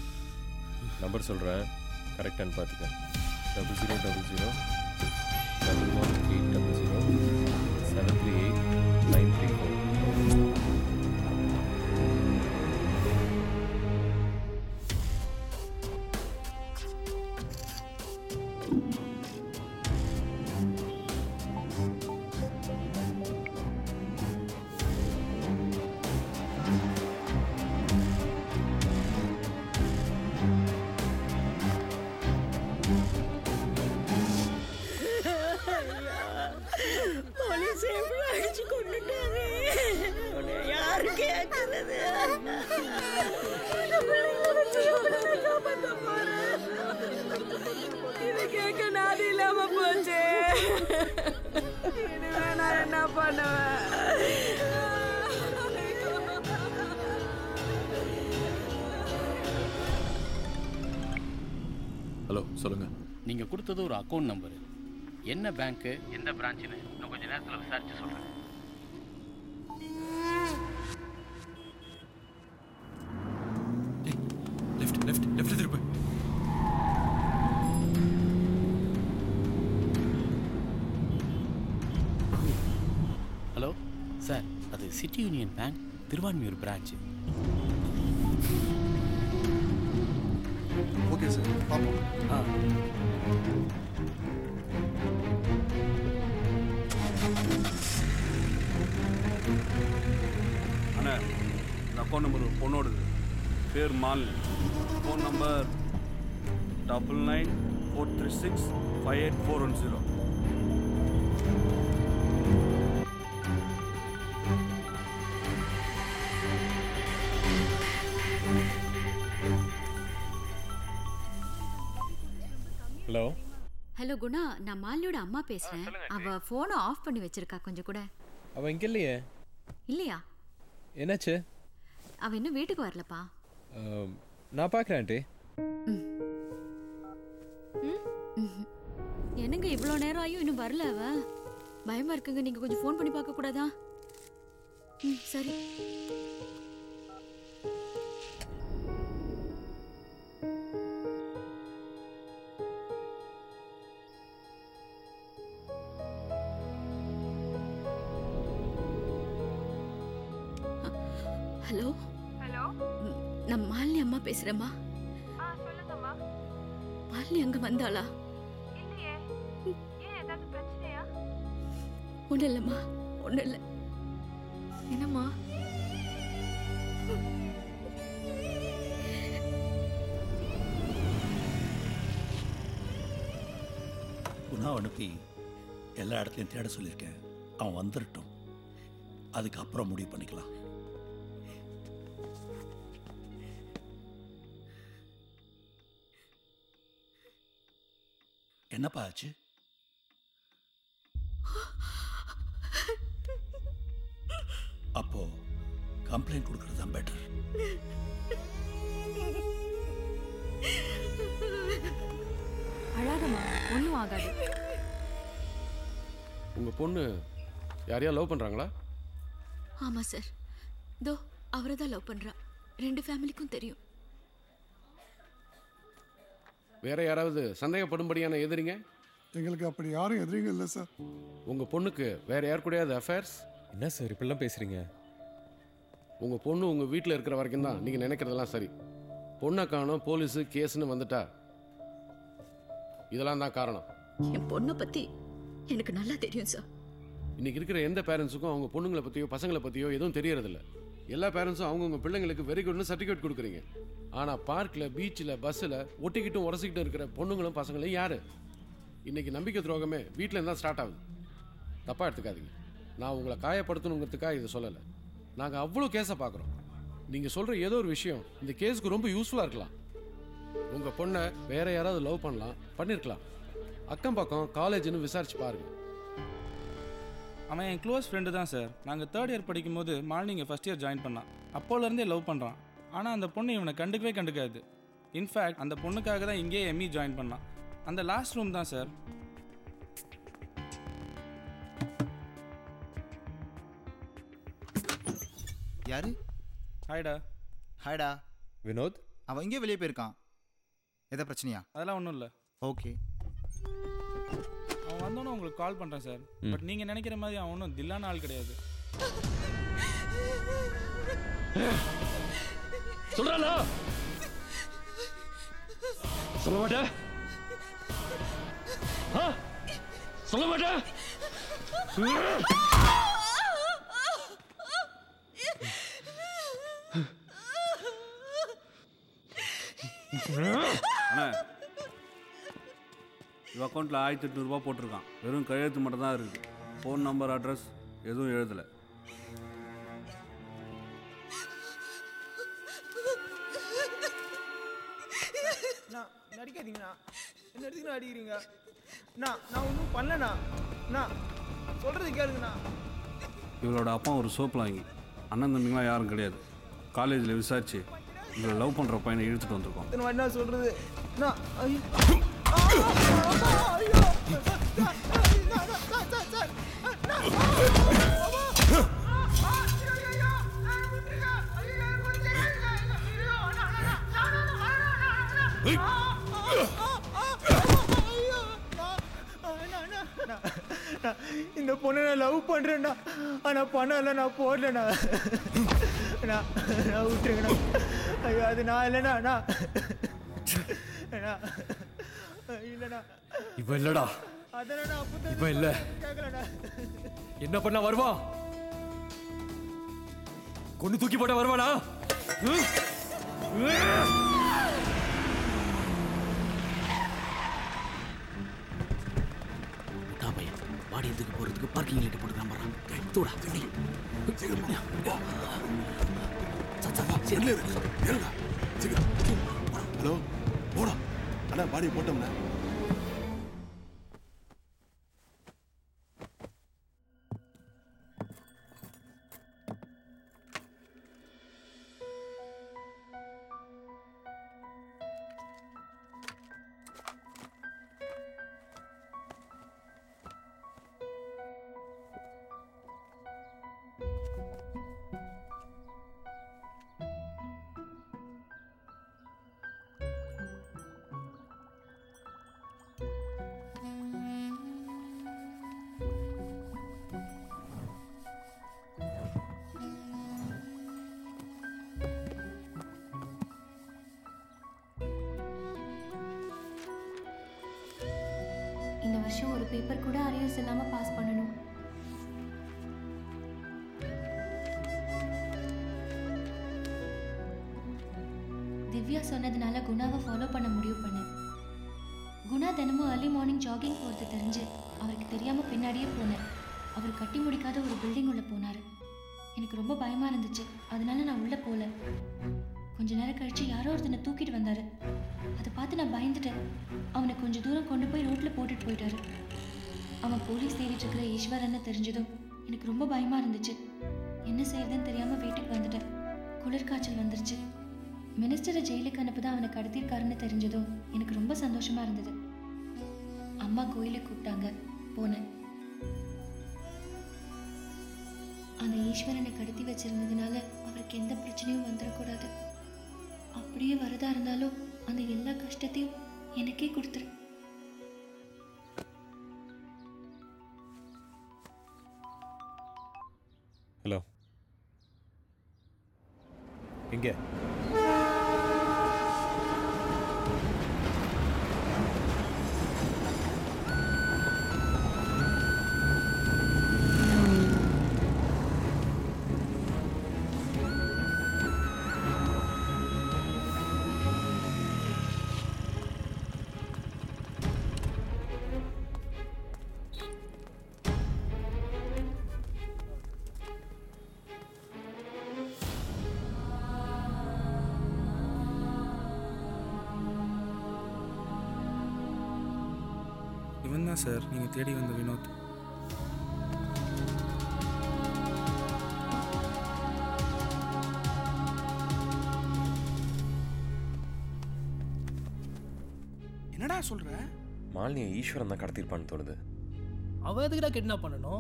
நம்பர் சொல்கிறேன் கரெக்டானு பார்த்துக்க double zero double zero double one eight double zero seven three eight nine three four இது கேட்க நாதி இல்லாம போச்சு இனிமே நான் என்ன பண்ணுவேன் ஹலோ சொல்லுங்க நீங்க கொடுத்தது ஒரு அக்கௌண்ட் நம்பர் என்ன பேங்க்கு எந்த பிரான்ச்சுன்னு இன்னும் கொஞ்ச நேரத்தில் விசாரிச்சு சொல்றேன் லெஃப்ட் லெஃப்ட் லெஃப்ட் திருப்பு ஹலோ சார் அது city union bank Thiruvanmiyur branch okay sir பார்ப்போம் ஆ அண்ணா இந்த அக்கௌண்ட் நம்பர் ஒரு பொண்ணோடது பேர் Malini phone number double nine four three six five eight four one zero hello hello Guna நான் மாலினியோட அம்மா பேசுறேன் அவ போனை ஆஃப் பண்ணி வச்சிருக்கா கொஞ்சம் கூட அவன் இங்கே இல்லையே இல்லையா என்னாச்சு அவ இன்னும் வீட்டுக்கு வரலப்பா அம், நான் பார்க்குறேன் ஆண்டி ம்ஹும். என்னங்க இவ்வளோ நேரம் ஆயும் இன்னும் வரல அவ பயமா இருக்குங்க நீங்க கொஞ்சம் ஃபோன் பண்ணி பார்க்க கூடாதா ம் சரி ஹலோ ஹலோ ம், நான் மாலினி அம்மா பேசுறேம்மா ஆ சொல்லுங்கம்மா மாலினி அங்க வந்தாளா இல்லையே ஏன் ஏதாவது பிரச்சனையா ஒன்றும் இல்லைம்மா ஒன்றும் இல்லை என்னம்மா குணா அனுப்பி எல்லா இடத்துலையும் தேட சொல்லியிருக்கேன் அவன் வந்துடட்டும் அதுக்கப்புறம் முடிவு பண்ணிக்கலாம் என்னப்பா ஆச்சு அப்போ கம்ப்ளைண்ட் கொடுக்கறது தான் பெட்டர் அழாதம்மா ஒன்றும் ஆகாது உங்க பொண்ணு யாரையா லவ் பண்றாங்களா ஆமா சார் தோ அவரை தான் லவ் பண்றா ரெண்டு ஃபேமிலிக்கும் தெரியும் வேற யாராவது சந்தேகப்படும்படியான எதிரிங்க எங்களுக்கு அப்படி யாரும் எதிரிங்க இல்லை சார் உங்க பொண்ணுக்கு வேற யார் கூடயாவது அஃபேர்ஸ் என்ன சார் இப்படிலாம் பேசுறீங்க உங்க பொண்ணு உங்க வீட்டில் இருக்கிற வரைக்கும் தான் நீங்க நினைக்கிறதெல்லாம் சரி பொண்ணை காணோம் போலீஸு கேஸ்னு வந்துட்டா இதெல்லாம் தான் காரணம் என் பொண்ணை பத்தி எனக்கு நல்லா தெரியும் சார் இன்னைக்கு இருக்கிற எந்த பேரண்ட்ஸுக்கும் அவங்க பொண்ணுங்களை பற்றியோ பசங்களை பற்றியோ எதுவும் தெரியறதில்ல எல்லா பேரண்ட்ஸும் அவங்கவுங்க பிள்ளைங்களுக்கு வெரி குட்னு சர்டிஃபிகேட் கொடுக்குறீங்க ஆனால் பார்க்கில் பீச்சில் பஸ்ஸில் ஒட்டிக்கிட்டும் உரசிக்கிட்டும் இருக்கிற பொண்ணுங்களும் பசங்களும் யார் இன்னைக்கு நம்பிக்கை துரோகமே வீட்டில் இருந்தால் ஸ்டார்ட் ஆகுது தப்பாக எடுத்துக்காதீங்க நான் உங்களை காயப்படுத்தணுங்கிறதுக்காக இதை சொல்லலை நாங்கள் அவ்வளோ கேஸை பார்க்குறோம் நீங்கள் சொல்கிற ஏதோ ஒரு விஷயம் இந்த கேஸுக்கு ரொம்ப யூஸ்ஃபுல்லாக இருக்கலாம் உங்கள் பொண்ணை வேற யாராவது லவ் பண்ணலாம் பண்ணியிருக்கலாம் அக்கம் பக்கம் காலேஜ்னு விசாரிச்சு பாருங்க அவன் என் க்ளோஸ் ஃப்ரெண்டு தான் சார் நாங்கள் தேர்ட் இயர் படிக்கும்போது மார்னிங் ஃபஸ்ட் இயர் ஜாயின் பண்ணான் அப்போலேருந்தே லவ் பண்ணுறான் ஆனால் அந்த பொண்ணு இவனை கண்டுக்கவே கண்டுக்காது இன்ஃபேக்ட் அந்த பொண்ணுக்காக தான் இங்கேயே எம்இ ஜாயின் பண்ணான் அந்த லாஸ்ட் ரூம் தான் சார் யாரு ஹாய்டா ஹாய்டா வினோத் அவன் இங்கே வெளியே போயிருக்கான் எதை பிரச்சனையா அதெல்லாம் ஒன்றும் இல்லை ஓகே அவன் வந்தோன்னே உங்களுக்கு கால் பண்ணுறேன் சார் ம். பட் நீங்கள் நினைக்கிற மாதிரி அவன் ஒன்றும் தில்லான ஆள் கிடையாது சொல்றாளா சொல்ல மாட்டேன் ஆ? சொல்ல மாட்டேன் அண்ணா இவ அக்கௌண்ட்டில் ஆயிரத்தி எட்நூறுபா போட்டிருக்கான் வெறும் கையெழுத்து மட்டும் தான் இருக்குது ஃபோன் நம்பர் அட்ரஸ் எதுவும் எழுதலை என்ன அடிக்காதீங்கண்ணா என்ன எதுக்குண்ணா அடிக்கிறீங்க அண்ணா நான் ஒன்றும் பண்ணலண்ணா அண்ணா சொல்கிறது கேளுங்கண்ணா இவளோட அப்பா ஒரு சோப்பு வாங்கி அண்ணன் தம்பிங்களாம் யாரும் கிடையாது காலேஜில் விசாரிச்சு இவளை லவ் பண்ணுற பையனை இழுத்துட்டு வந்திருக்கோம் இத்தனை வாட்டி நான் சொல்கிறது அண்ணா ஐயோ ஆ, ஆ, ஐயோ சார், சார், அண்ணா, அண்ணா, சார், சார், சார், அண்ணா. இந்த பொண்ணை நான் லவ் பண்றேன்டா ஆனா பணம் இல்லை நான் போடலண்ணா அண்ணா நான் விட்டுருங்கண்ணா ஐயோ அது நான் இல்லைண்ணா அண்ணா அண்ணா இல்லைண்ணா இவன் இல்லடா அதானே அப்போ இவன் இல்ல கேட்கலண்ணா என்ன பண்ண வருவான் கொண்டு தூக்கி போட்ட வருவானா ம்? ம்? முட்டா பையன் பாடி எடுத்துக்கு போறதுக்கு பார்க்கிங் லைட் போட்டுக்கலாம் பாரு தூடா கண்டி சீக்கிரம் போயா ஹலோ போடா அண்ணா பாடி போட்டோம்ண்ணா இந்த வருஷம் ஒரு பேப்பர் கூட அரியர்ஸ் இல்லாம பாஸ் பண்ணணும் திவ்யா சொன்னதுனால குணாவை ஃபாலோ பண்ண முடிவு பண்ணேன் குணா தினமும் அர்லி மார்னிங் ஜாகிங் போகிறது தெரிஞ்சு அவருக்கு தெரியாம பின்னாடியே போனேன் அவர் கட்டி முடிக்காத ஒரு பில்டிங் உள்ள போனாரு எனக்கு ரொம்ப பயமா இருந்துச்சு அதனால நான் உள்ள போல கொஞ்ச நேரம் கழிச்சு யாரோ ஒருத்தனை தூக்கிட்டு வந்தாரு அதை பார்த்து நான் பயந்துட்டேன் அவனை கொஞ்சம் தூரம் கொண்டு போய் ரோட்ல போட்டுட்டு போயிட்டாரு அவன் போலீஸ் தேடிட்டு இருக்கிற ஈஸ்வரன்னு தெரிஞ்சதும் எனக்கு ரொம்ப பயமா இருந்துச்சு என்ன செய்யறதுன்னு தெரியாம வீட்டுக்கு வந்துட்டேன் குளிர்காய்ச்சல் வந்துருச்சு மினிஸ்டரை ஜெயிலுக்கு அனுப்பதான் அவனை கடத்திருக்காருன்னு தெரிஞ்சதும் எனக்கு ரொம்ப சந்தோஷமா இருந்தது அம்மா கோயிலுக்கு கூப்பிட்டாங்க போனேன் அந்த ஈஸ்வரனை கடத்தி வச்சிருந்ததுனால அவருக்கு எந்த பிரச்சனையும் வந்துடக்கூடாது அப்படியே வரதா இருந்தாலும் அந்த எல்லா கஷ்டத்தையும் எனக்கே கொடுத்துரு ஹலோ எங்கே இவன் தான் சார் நீங்கள் தேடி வந்த வினோத் என்னடா சொல்ற மாலினியை ஈஸ்வரன் தான் கடத்திருப்பான்னு தோணுது அவ எதுக்குடா கிட்னாப் பண்ணணும்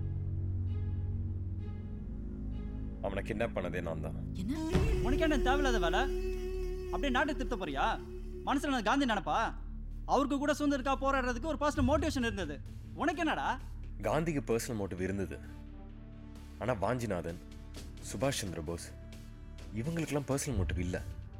அவனை கிட்னாப் பண்ணதே நான் தான் உனக்கு என்ன தேவையில்லாத வேலை அப்படியே நாட்டை திருத்த போறியா மனசுல நான் காந்தி நினைப்பா அவருக்கு கூட சுதந்திரக்கா போராடுறதுக்கு ஒரு பர்சனல் மோட்டிவேஷன் இருந்தது உனக்கு என்னடா காந்திக்கு பர்சனல் மோட்டிவ் இருந்தது ஆனால் வாஞ்சிநாதன் சுபாஷ் சந்திர போஸ் இவங்களுக்கெல்லாம் பர்சனல் மோட்டிவ் இல்லை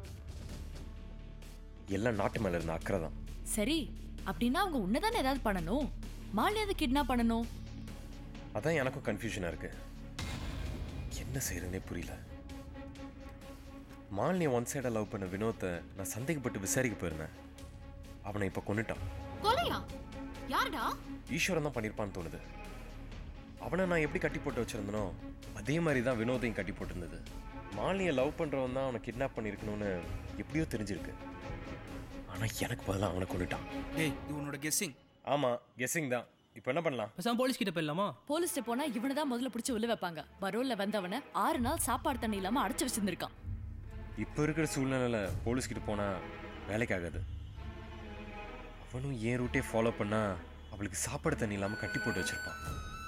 எல்லாம் நாட்டு மேல இருந்த அக்கறை தான் சரி அப்படின்னா அவங்க உன்னதானே ஏதாவது பண்ணணும் மாலியாவது கிட்னாப் பண்ணணும் அதான் எனக்கும் கன்ஃபியூஷனாக இருக்கு என்ன செய்யறதுனே புரியல மாலினியை ஒன் சைடாக லவ் பண்ண வினோத்தை நான் சந்தேகப்பட்டு விசாரிக்க போயிருந்தேன் அவனை இப்போ கொன்னுட்டான் கொலையா யாருடா ஈஸ்வரன் தான் பண்ணியிருப்பான்னு தோணுது அவனை நான் எப்படி கட்டி போட்டு வச்சிருந்தனோ அதே மாதிரி தான் வினோதையும் கட்டி போட்டிருந்தது மாலினியை லவ் பண்ணுறவன் தான் அவனை கிட்னாப் பண்ணியிருக்கணும்னு எப்படியோ தெரிஞ்சிருக்கு ஆனால் எனக்கு பதிலாக அவனை கொண்டுட்டான் டேய் இது உன்னோட கெஸ்ஸிங் ஆமாம் கெஸ்ஸிங் தான் இப்போ என்ன பண்ணலாம் பேசாம போலீஸ் கிட்ட போயிடலாமா போலீஸ்ட்ட போனா இவனை தான் முதல்ல பிடிச்சி உள்ள வைப்பாங்க பரோல்ல வந்தவன ஆறு நாள் சாப்பாடு தண்ணி இல்லாம அடைச்சு வச்சிருந்திருக்கான் இப்போ இருக்கிற சூழ்நிலையில் போலீஸ்கிட்ட போனால் வேலைக்காகாது அவனும் ஏன் ரூட்டே ஃபாலோ பண்ணா அவளுக்கு சாப்பாடு தண்ணி இல்லாமல் கட்டி போட்டு வச்சிருப்பான்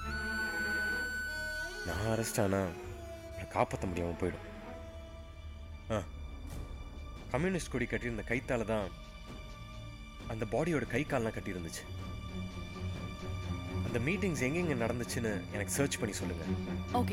நான் அரெஸ்ட் ஆனா அவனை காப்பாற்ற முடியாமல் போயிடும் ஆ கம்யூனிஸ்ட் கொடி கட்டியிருந்த கைத்தால தான் அந்த பாடியோட கை கால்லாம் கட்டியிருந்துச்சு அந்த மீட்டிங்ஸ் எங்கெங்க நடந்துச்சுன்னு எனக்கு சர்ச் பண்ணி சொல்லுங்க ஓகே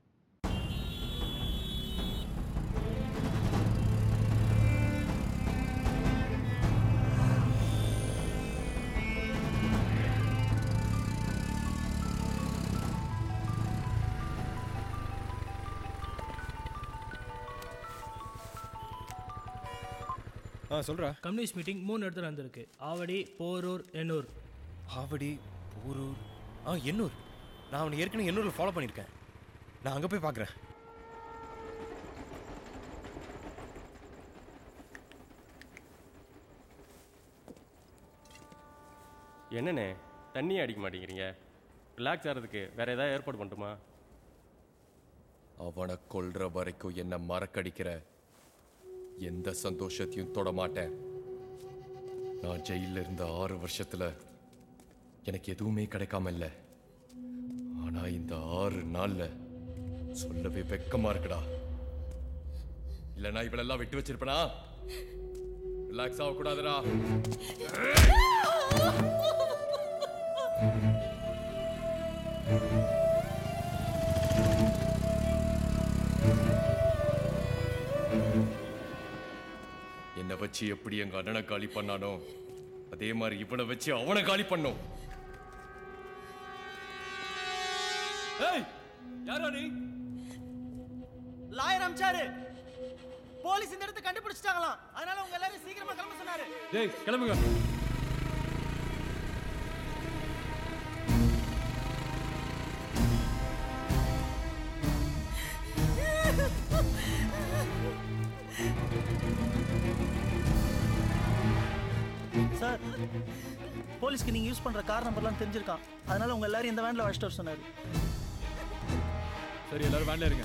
ஆ சொல்கிறா கம்யூனிஸ்ட் மீட்டிங் மூணு இடத்துல நடந்திருக்கு ஆவடி போரூர் எண்ணூர் ஆவடி போரூர் ஆ எண்ணூர் நான் அவனை ஏற்கனவே எண்ணூரில் ஃபாலோ பண்ணியிருக்கேன் நான் அங்கே போய் பார்க்குறேன் என்னண்ணே தண்ணி அடிக்க மாட்டேங்கிறீங்க ரிலாக்ஸ் ஆகிறதுக்கு வேற ஏதாவது ஏற்பாடு பண்ணட்டுமா அவனை கொல்ற வரைக்கும் என்ன மறக்கடிக்கிற எந்த சந்தோஷத்தையும் தொட மாட்டேன் நான் ஜெயில இருந்த ஆறு வருஷத்துல எனக்கு எதுவுமே கிடைக்காம இல்ல ஆனா இந்த ஆறு நாள்ல சொல்லவே வெக்கமா இருக்குடா இல்லனா இவளெல்லாம் விட்டு வச்சிருப்பனா ரிலாக்ஸ் ஆகக்கூடாதுடா என்னை வச்சு எப்படி எங்க அண்ணனை காலி பண்ணானோ அதே மாதிரி இவனை வச்சு அவனை காலி பண்ணும் ஏய் யாரோ நீ லாயர் அமிச்சாரு போலீஸ் இந்த இடத்தை கண்டுபிடிச்சிட்டாங்களாம் அதனால உங்க எல்லாரும் சீக்கிரமா கிளம்ப சொன்னாரு டேய் கிளம்புங்க சார் போலீஸ்க்கு நீங்க யூஸ் பண்ற கார் நம்பர்லாம் தெரிஞ்சிருக்கான் அதனால உங்க எல்லாரும் இந்த வேன்ல வச்சிட்டு வர சொன்னாரு சரி எல்லாரும் வேன்ல இருங்க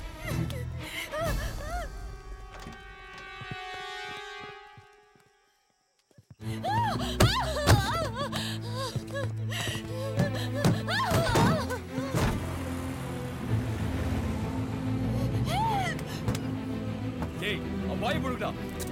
டேய் அவன் வாய் முழுக்கடா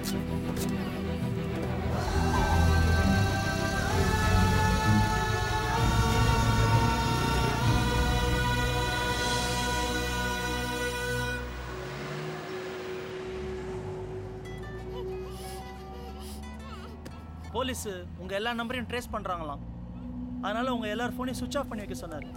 போலீஸ் உங்க எல்லா நம்பரையும் ட்ரேஸ் பண்றாங்களாம் அதனால உங்க எல்லார் ஃபோனையும் சுவிட்ச் ஆஃப் பண்ணி வைக்க சொன்னாரு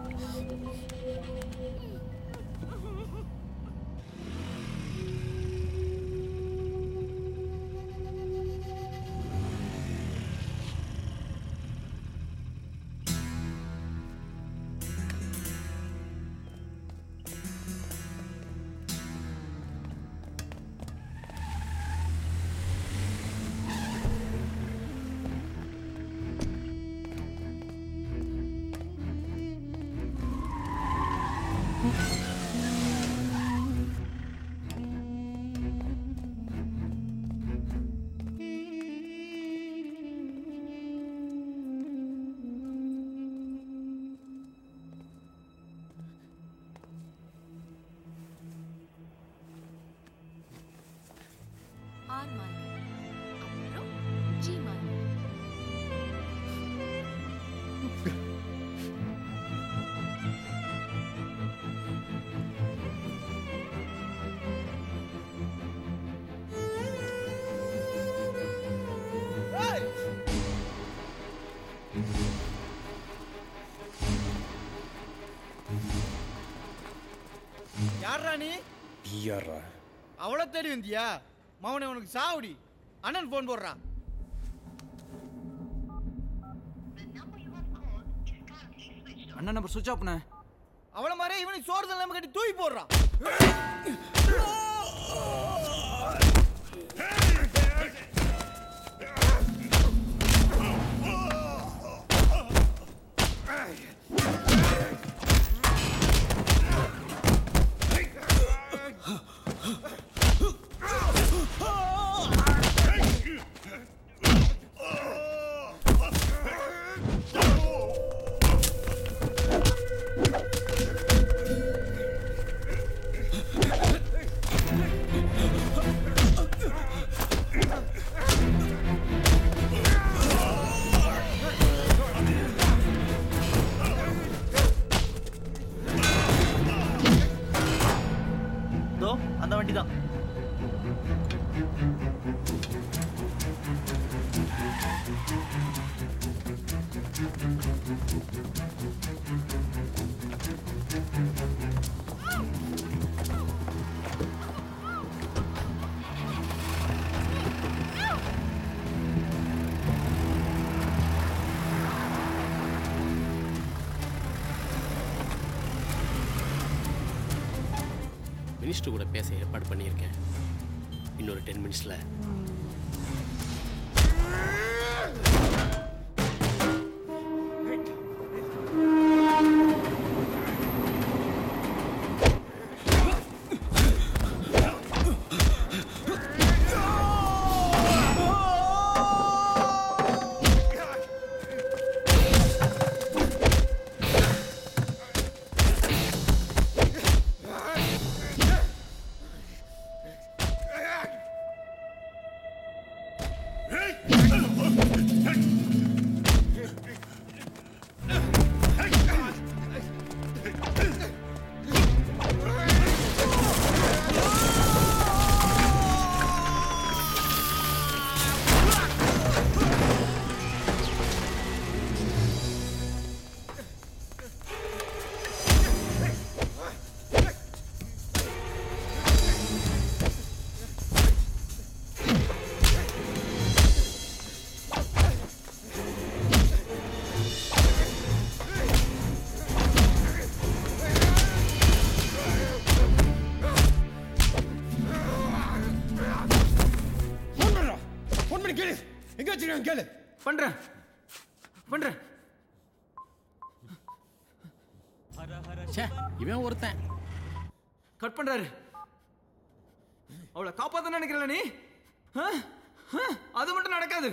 ஆர் மாலினி அப்புறம் ஜி மாலினி யாரா நீ நீ யாரா அவ்வளோ தேடி வந்தியா மவனே உனக்கு சாவுடி அண்ணன் ஃபோன் போடுறான் அண்ணா நம்பர் சுவிட்ச் ஆஃப் பண்ண அவள மாதிரி இவனுக்கு சோறு தள்ளாம கட்டி தூக்கி போடுறான் தோ அந்த வண்டி தான் மினிஸ்டர் கூட பேச ஏற்பாடு பண்ணியிருக்கேன் இன்னொரு டென் மினிட்ஸில் ஃபோன் பண்ணி கேளு எங்க வச்சிருக்காங்க கேளு பண்றேன் பண்றேன் இவன் ஒருத்தன் கட் பண்றாரு அவளை காப்பாத்த நினைக்கிறல நீ ஆ? ஆ? அது மட்டும் நடக்காது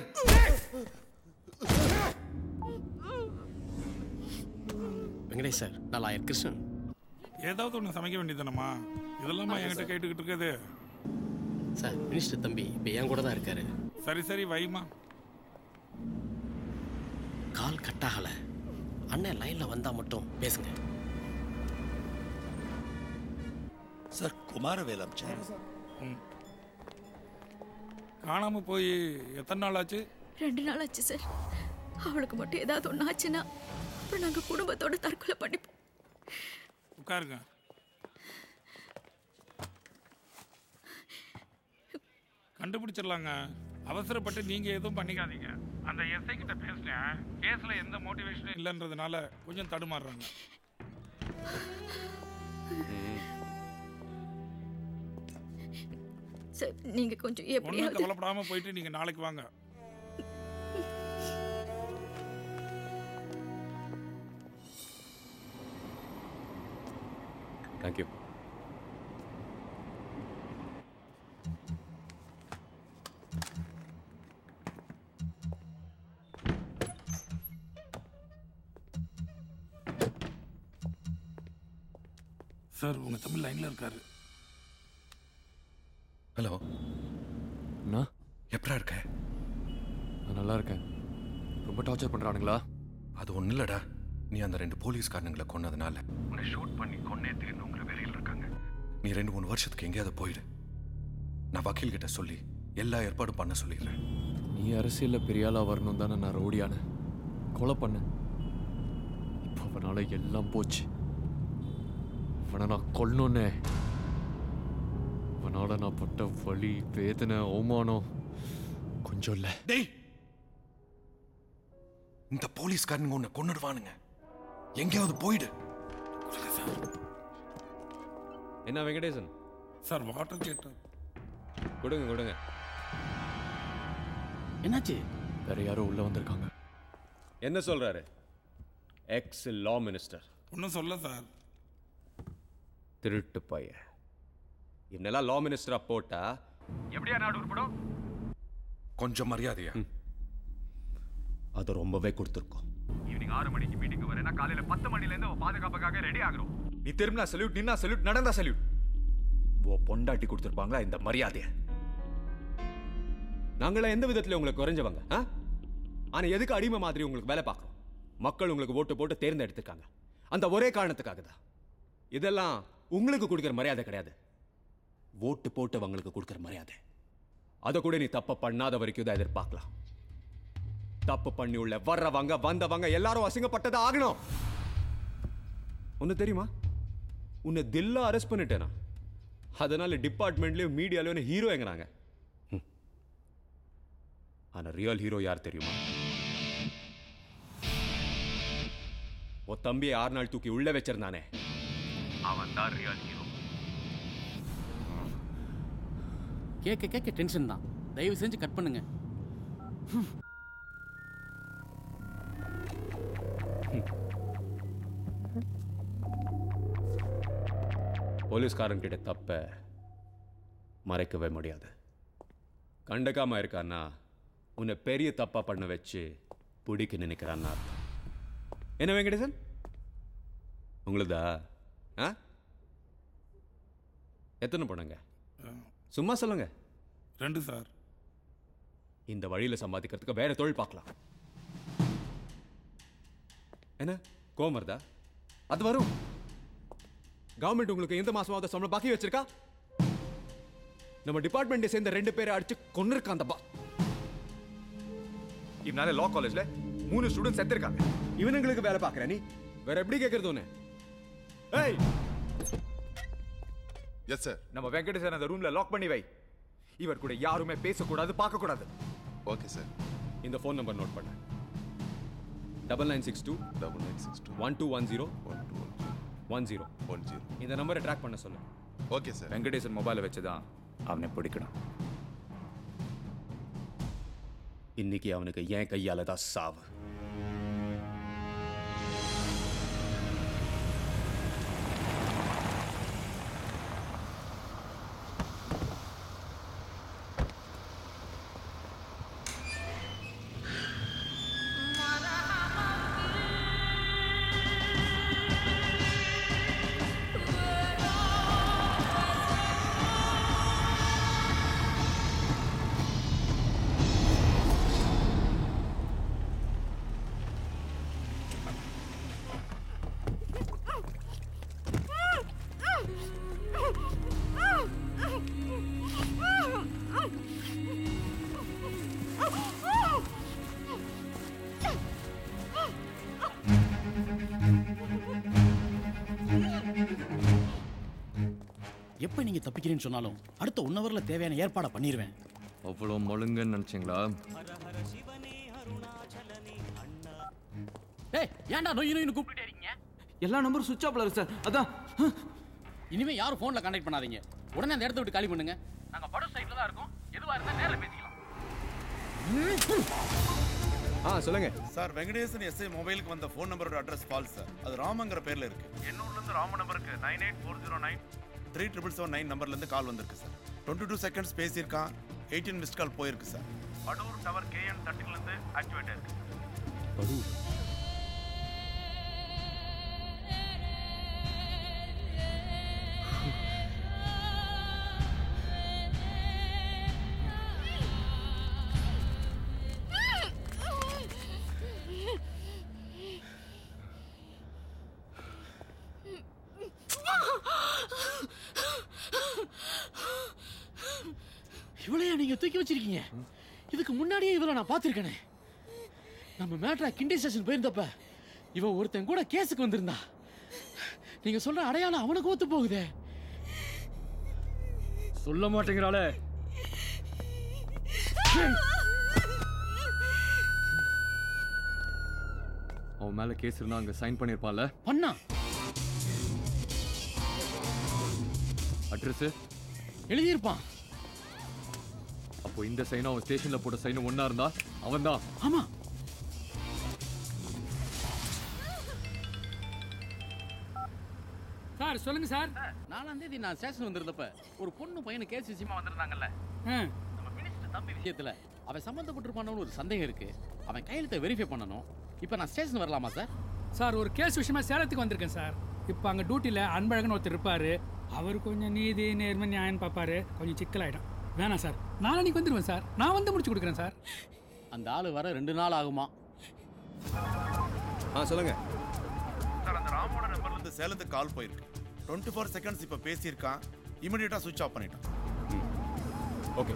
வெங்கடேஷ் சார் நான் லாயர் கிருஷ்ணன் ஏதாவது ஒன்று சமைக்க வேண்டியதானம்மா இதெல்லாமா என்கிட்ட கேட்டுக்கிட்டு இருக்குது சார் மினிஸ்டர் தம்பி இப்போ என் கூட தான் இருக்காரு சரி சரி வைமா கால் கட் ஆகல அண்ணன் லைன்ல வந்தா மட்டும் பேசுங்க சார் குமாரவேல் அமிச்சார் காணாம போய் எத்தனை நாள் ஆச்சு ரெண்டு நாள் ஆச்சு சார் அவளுக்கு மட்டும் ஏதாவது ஒன்று ஆச்சுன்னா அப்புறம் நாங்கள் குடும்பத்தோட தற்கொலை பண்ணிப்போம் உட்காருங்க கண்டுபிடிச்சிடலாங்க அவசரப்பட்டு நீங்க எதுவும் பண்ணிக்காதீங்க அந்த எஸ்ஐ கிட்ட பேசினேன் கேஸ்ல எந்த மோட்டிவேஷனும் இல்லைன்றதுனால கொஞ்சம் தடுமாறுறாங்க சார் நீங்கள் கொஞ்சம் ஒன்றும் எப்படியாவது கவலைப்படாம போயிட்டு நீங்க நாளைக்கு வாங்க தேங்க்யூ சார் உங்க தமிழ் லைன்ல இருக்காரு ஹலோ அண்ணா எப்படா இருக்க நான் நல்லா இருக்கேன் ரொம்ப டார்ச்சர் பண்ணுறானுங்களா அது ஒன்றும் இல்லடா நீ அந்த ரெண்டு போலீஸ்காரனுங்களை கொன்னதுனால உன்னை ஷூட் பண்ணி கொன்னே தீரணுங்கிற வெறியில் இருக்காங்க நீ ரெண்டு மூணு வருஷத்துக்கு எங்கேயாவது போயிடு நான் வக்கீல் கிட்ட சொல்லி எல்லா ஏற்பாடும் பண்ண சொல்லிடுறேன் நீ அரசியலில் பெரிய ஆளாக வரணும் தானே நான் ரவுடியானேன் கொலை பண்ணேன் இப்போ அவனால எல்லாம் போச்சு அவனை நான் கொல்லணுன்னே அவனால நான் பட்ட வலி வேதனை அவமானம் கொஞ்சம் இல்லை டேய் இந்த போலீஸ்காரனுங்க உன்னை கொன்னுடுவானுங்க எங்கேயாவது போயிடு என்ன வெங்கடேசன் சார் வாட்டர் கேட்டார் கொடுங்க கொடுங்க என்னாச்சு வேற யாரோ உள்ள வந்திருக்காங்க என்ன சொல்றாரு எக்ஸ் லா மினிஸ்டர் ஒன்றும் சொல்ல சார் திருட்டு பைய இவனெல்லாம் லா மினிஸ்டரா போட்டா எப்படியா நாடு உருப்படும் கொஞ்சம் மரியாதையா அது ரொம்பவே கொடுத்துருக்கோம் ஈவினிங் ஆறு மணிக்கு மீட்டிங் வரேன்னா காலையில பத்து மணில இருந்து அவன் பாதுகாப்புக்காக ரெடி ஆகுறோம் நீ திரும்பினா சல்யூட் நின்னா சல்யூட் நடந்தா சல்யூட் ஓ பொண்டாட்டி கொடுத்துருப்பாங்களா இந்த மரியாதையை நாங்களாம் எந்த விதத்துல உங்களுக்கு குறைஞ்சவங்க ஆ ஆனா எதுக்கு அடிமை மாதிரி உங்களுக்கு வேலை பார்க்குறோம் மக்கள் உங்களுக்கு ஓட்டு போட்டு தேர்ந்தெடுத்திருக்காங்க அந்த ஒரே காரணத்துக்காக தான் இதெல்லாம் உங்களுக்கு கொடுக்குற மரியாதை கிடையாது ஓட்டு போட்டவங்களுக்கு கொடுக்குற மரியாதை அதை கூட நீ தப்பு பண்ணாத வரைக்கும் தான் எதிர்பார்க்கலாம் தப்பு பண்ணி உள்ள வர்றவங்க வந்தவங்க எல்லாரும் அசிங்கப்பட்டதா ஆகணும் ஒன்று தெரியுமா உன்னை தில்லா அரெஸ்ட் பண்ணிட்டேனா அதனால டிபார்ட்மெண்ட்லயும் மீடியாலயும் ஹீரோ எங்கிறாங்க ஹம். ஆனா ரியல் ஹீரோ யார் தெரியுமா ஓ தம்பியை ஆறு நாள் தூக்கி உள்ள வச்சிருந்தானே அவன் தான் ரியல் ஹீரோ கேட்க கேட்க டென்ஷன் தான் தயவு செஞ்சு கட் பண்ணுங்க போலீஸ்காரன் கிட்ட தப்ப மறைக்கவே முடியாது கண்டுக்காம இருக்கான்னா உன்னை பெரிய தப்பா பண்ண வச்சு பிடிக்க நினைக்கிறான்னா அர்த்தம். என்ன வெங்கடேசன் உங்களுதா ஆ எத்தனை பொண்ணுங்க சும்மா சொல்லுங்க ரெண்டு சார் இந்த வழியில சம்பாதிக்கிறதுக்கு வேற தொழில் பார்க்கலாம் என்ன கோவம் வருதா அது வரும் கவர்மெண்ட் உங்களுக்கு எந்த மாசமாவது சம்பளம் பாக்கி வச்சிருக்கா நம்ம டிபார்ட்மெண்ட்டை சேர்ந்த ரெண்டு பேரை அடிச்சு கொன்னிருக்கான் அந்த பா இவனால லா காலேஜ்ல மூணு ஸ்டூடெண்ட்ஸ் செத்துருக்காங்க இவனுங்களுக்கு வேலை பார்க்கற நீ வேற எப்படி கேட்கறது உன்னை ஏய் எஸ் சார் நம்ம வெங்கடேசன் அந்த ரூம்ல லாக் பண்ணி வை இவர் கூட யாருமே பேசக்கூடாது பார்க்க கூடாது ஓகே சார் இந்த ஃபோன் நம்பர் நோட் பண்ண double nine six two double nine six two one two one zero one two one one zero one zero இந்த நம்பரை ட்ராக் பண்ண சொல்லு ஓகே சார் வெங்கடேசன் மொபைலை வச்சு தான் அவனை பிடிக்கணும் இன்னைக்கு அவனுக்கு என் கையால தான் சாவு எப்போ நீங்க தப்பிக்கிறேன்னு சொன்னாலும் அடுத்த ஒன் ஹவர்ல தேவையான ஏற்பாடை பண்ணிடுவேன் அவ்வளோ மழுங்கன்னு நினச்சிங்களா ஏய் ஏன்டா நொய் நொய்னு கூப்பிட்டே இருக்கீங்க எல்லா நம்பரும் சுவிட்ச் ஆஃப்ல இருக்கு சார் அதான் இனிமே யாரும் ஃபோன்ல கான்டாக்ட் பண்ணாதீங்க உடனே அந்த இடத்த விட்டு காலி பண்ணுங்க நாங்க படம் சைட்ல தான் இருக்கோம் எதுவா இருந்தா நேர்ல பேசிக்கலாம் ஆ சொல்லுங்க சார் வெங்கடேசன் எஸ்ஐ மொபைலுக்கு வந்த ஃபோன் நம்பரோட அட்ரஸ் ஃபால்ஸ் சார் அது ராமங்கிற பேர்ல இருக்கு எண்ணூர்ல இருந்து ராம நம்பருக்கு nine eight four zero nine three triple seven nine நம்பர்ல இருந்து கால் வந்திருக்கு சார் டுவெண்ட்டி டூ செகண்ட்ஸ் பேசியிருக்கான் எயிட்டீன் மிஸ்ட் கால் போயிருக்கு சார் அடூர் டவர் கேஎன் தேர்ட்டில இருந்து ஆக்டிவேட் ஆயிருக்கு இவளையா நீங்க தூக்கி வச்சிருக்கீங்க இதுக்கு முன்னாடியே இவளை நான் பார்த்துருக்கேனே நம்ம மேட்ரா கிண்டி ஸ்டேஷன் போயிருந்தப்ப இவன் ஒருத்தன் கூட கேஸுக்கு வந்திருந்தா நீங்க சொல்ற அடையாளம் அவனுக்கு ஒத்து போகுதே சொல்ல மாட்டேங்கிறாளே அவன் மேல கேஸ் இருந்தா அங்க சைன் பண்ணிருப்பான்ல பண்ணா அட்ரஸ் எழுதியிருப்பான் அப்போ இந்த சைனும் அவன் ஸ்டேஷன்ல போட்ட சைனும் ஒண்ணா இருந்தா அவன் தான் ஆமா சார் சொல்லுங்க சார் நாலாம் தேதி நான் ஸ்டேஷன் வந்திருந்தப்ப ஒரு பொண்ணு பையனு கேஸ் விஷயமா வந்திருந்தாங்கல்ல நம்ம மினிஸ்டர் தம்பி விஷயத்துல அவன் சம்மந்தப்பட்டிருப்பானு ஒரு சந்தேகம் இருக்கு அவன் கையெழுத்தை வெரிஃபை பண்ணணும் இப்போ நான் ஸ்டேஷன் வரலாமா சார் சார் ஒரு கேஸ் விஷயமா சேலத்துக்கு வந்திருக்கேன் சார் இப்போ அங்கே டியூட்டியில் அன்பழகன் ஒருத்தர் இருப்பார் அவர் கொஞ்சம் நீதி நேர்மை நியாயம் பார்ப்பாரு கொஞ்சம் சிக்கலாயிடும் வேணாம் சார் நாளைக்கு வந்துடுவேன் சார் நான் வந்து முடிச்சு கொடுக்குறேன் சார் அந்த ஆள் வர ரெண்டு நாள் ஆகுமா ஆ சொல்லுங்க சார் அந்த ராமோட நம்பர்ல இருந்து சேலத்துக்கு கால் போயிருக்கு டுவெண்ட்டி ஃபோர் செகண்ட்ஸ் இப்போ பேசியிருக்கான் இமிடியேட்டாக சுவிட்ச் ஆஃப் பண்ணிட்டான் ஓகே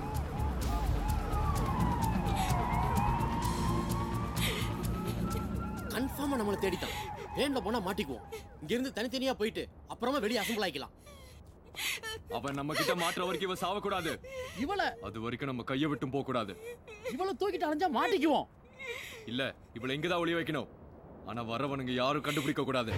கன்ஃபார்மா நம்மளை தேடிட்டான் வேன்ல போனா மாட்டிக்குவோம் இங்க இருந்து தனித்தனியா போயிட்டு அப்புறமா வெளியே அசம்பிள் ஆயிக்கலாம் அவன் நம்ம கிட்ட மாற்ற வரைக்கும் இவன் சாவக்கூடாது இவளை அது வரைக்கும் நம்ம கையை விட்டும் போக கூடாது இவளை தூக்கிட்டு அலைஞ்சா மாட்டிக்குவோம் இல்ல இவளை இங்கதான் ஒளி வைக்கணும் ஆனா வரவனுங்க யாரும் கண்டுபிடிக்க கூடாது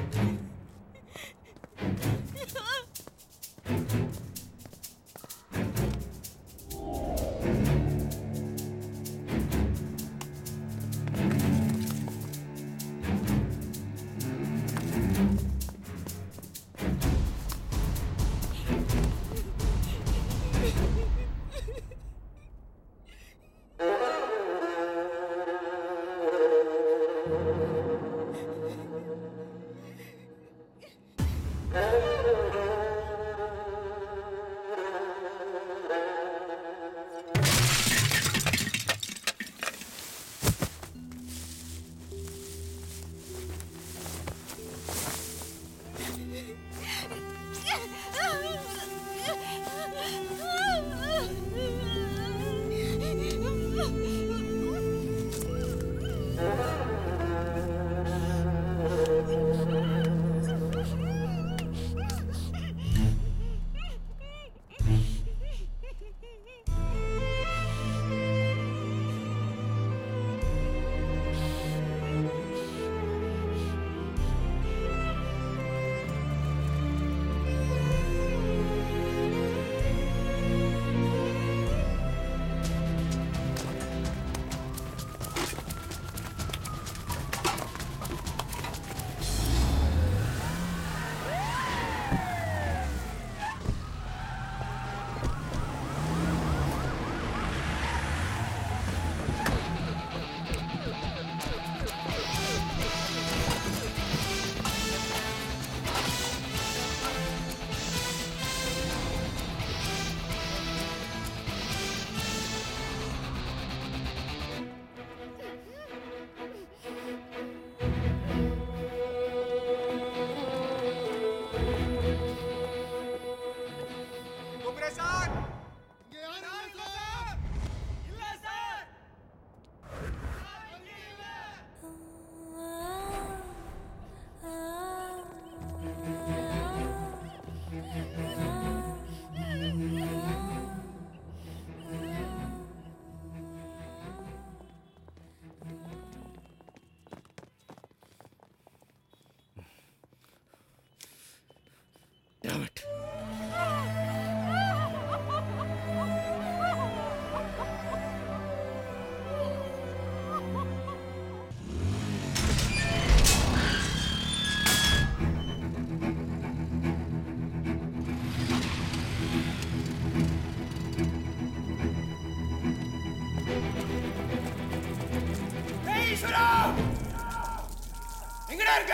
எங்கடா இருக்க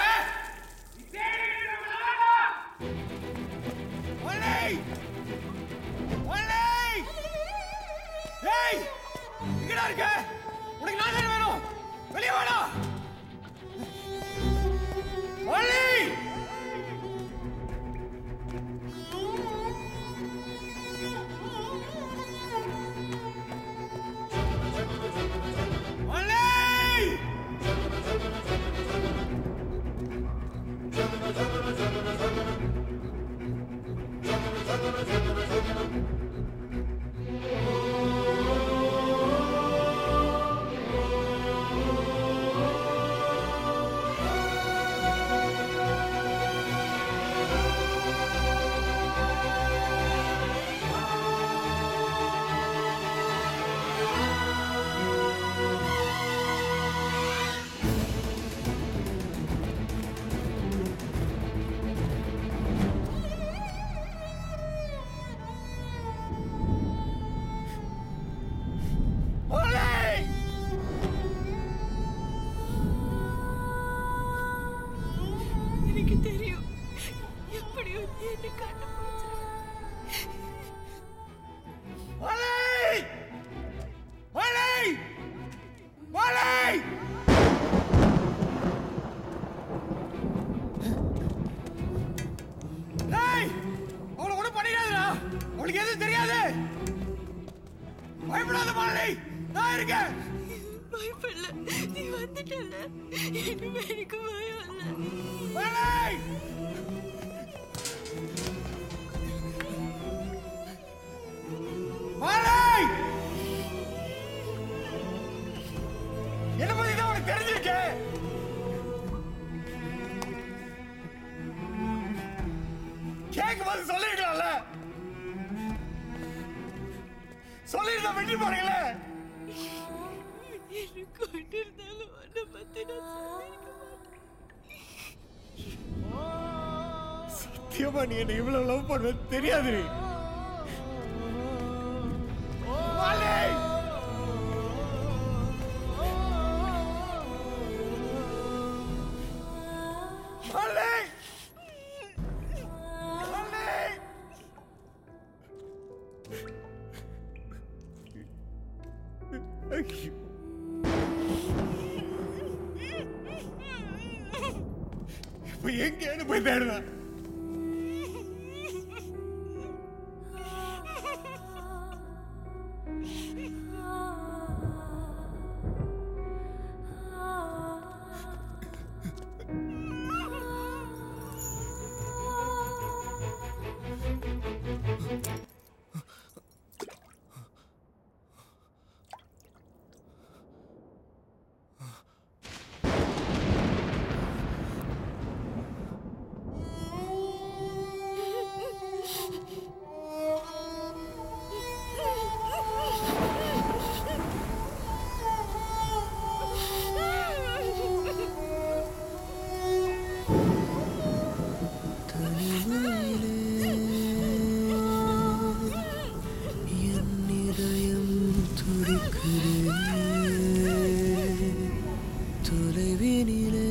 ஒல்லை ஒல்லை ஏய் எங்கடா இருக்க உனக்கு நான் தானே வேணும் வெளியே வாடா ஒல்லை ஒல்லை ஆ பயப்படாத மாலை நான் இருக்கேன் பயப்படல நீ வந்துட்டல இனிமே எனக்கு பயம் இல்ல மாலை மாலை என்ன பத்தி தான் உனக்கு தெரிஞ்சிருக்கு கேட்கும் போது சொல்லிருக்கலாம்ல சொல்லிருந்தா வெற்றி போறீங்களே எனக்கு ஒன்று இருந்தாலும் உன்னை பத்தி நான் சொல்லியிருக்க மாட்டேன் சத்தியமா நீ என்ன இவ்வளவு லவ் பண்ணுவது தெரியாது நீ மாலை மாலை மாலை ஐயோ இப்ப எங்கேன்னு போய் தேடுவேன் தொலைவினிலே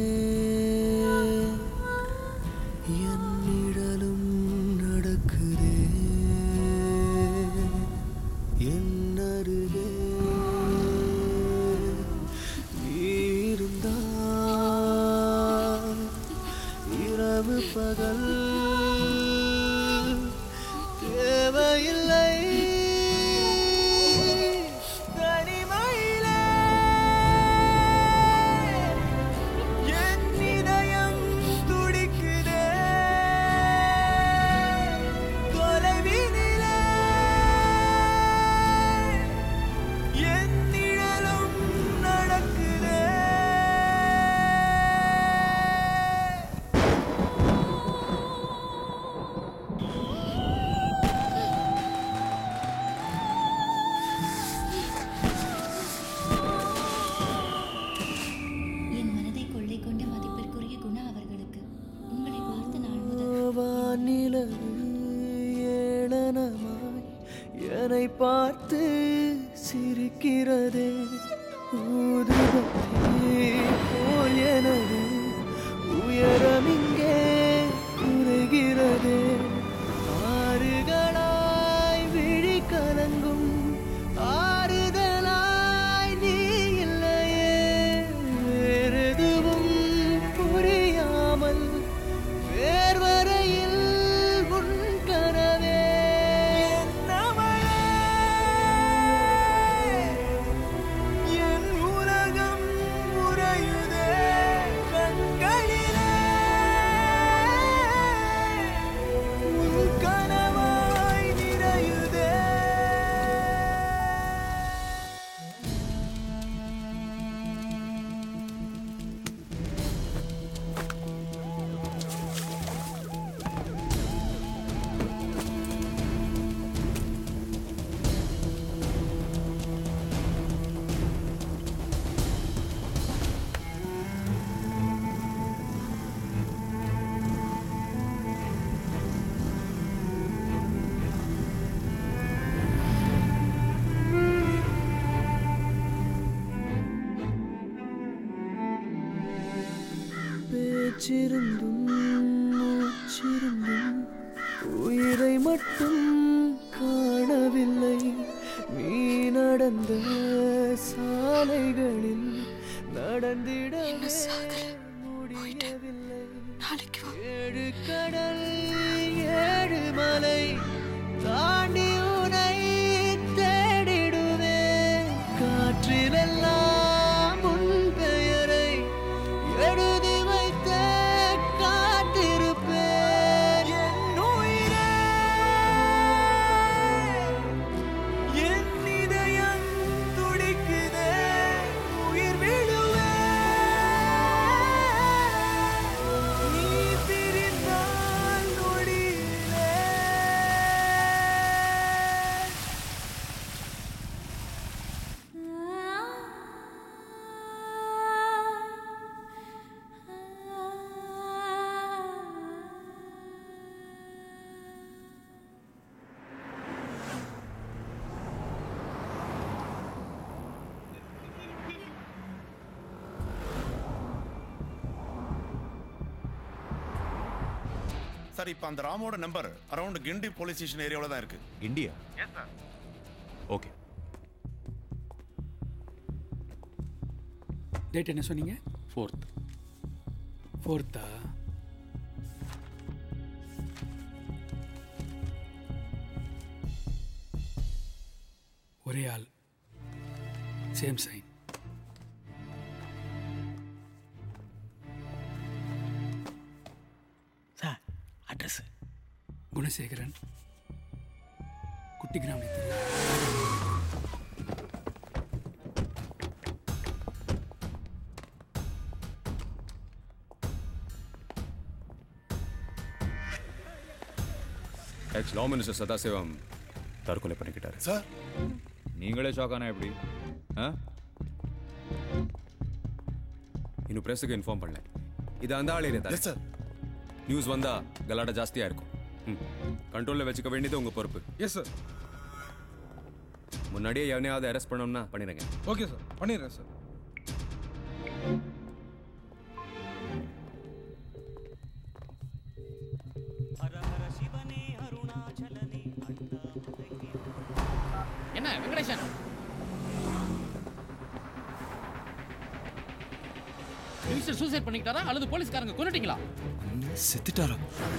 என் நிழலும் நடக்குதே என் அருகே நீ இருந்தால் இரவு பகல் தேவையில்லை தனிமையிலே என் இதயம் துடிக்குதே தொலைவினிலே என் நிழலும் நடக்குதே என் மனதை கொள்ளை கொண்ட மதிப்பிற்குரிய குணா அவர்களுக்கு உங்களை பார்த்த நாள் முதல் வானிலவு ஏளனமாய் என்னை பார்த்து சிரிக்கிறதே ஊதுபத்தி போல் எனது உயரம் இங்கே குறைகிறதே ஆறுகளாய் விழி கலங்கும் ஆறுதலாய் நீ இல்லையே வேறெதுவும் புரியாமல் வேர்வரையில் உன் கனவே என்னவளே, என் உலகம் உறையுதே கண்களிலே உன் கனவாய் நிறையுதே பேச்சிருந்தும் மூச்சிருந்தும் உயிரை மட்டும் காணவில்லை நீ நடந்த சாலைகளில் நடந்திடவே முடியவில்லை ஏழு கடல் ஏழு மலை தாண்டி உனை தேடிட சார் இப்போ அந்த ராமோட number around Guindy police station ஏரியாவில் தான் இருக்கு India yes sir okay date என்ன சொன்னீங்க ஃபோர்த் ஃபோர்த்தா ஒரே ஆள் same sign sir address Gunasekaran குட்டி கிராமத்தில் எக்ஸ் லா மினிஸ்டர் சதாசிவம் தற்கொலை பண்ணிக்கிட்டாரு சார் நீங்களே ஷாக் ஆனா எப்படி ஆ இன்னும் பிரஸுக்கு இன்ஃபார்ம் பண்ணல இது அந்த ஆள் ஏரியா எஸ் சார் நியூஸ் வந்தா கலாட்டா ஜாஸ்தியா இருக்கும் ம் கண்ட்ரோல்ல வச்சுக்க வேண்டியது உங்க பொறுப்பு எஸ் சார் முன்னாடியே எவனையாவது அரெஸ்ட் பண்ணணும்னா பண்ணிடுங்க ஓகே சார் பண்ணிடுறேன் சார் என்ன வெங்கடேசன் மினிஸ்டர் சூசைட் பண்ணிக்கிட்டாரா அல்லது போலீஸ்காரங்க கொண்டுட்டீங்களா செத்துட்டாரா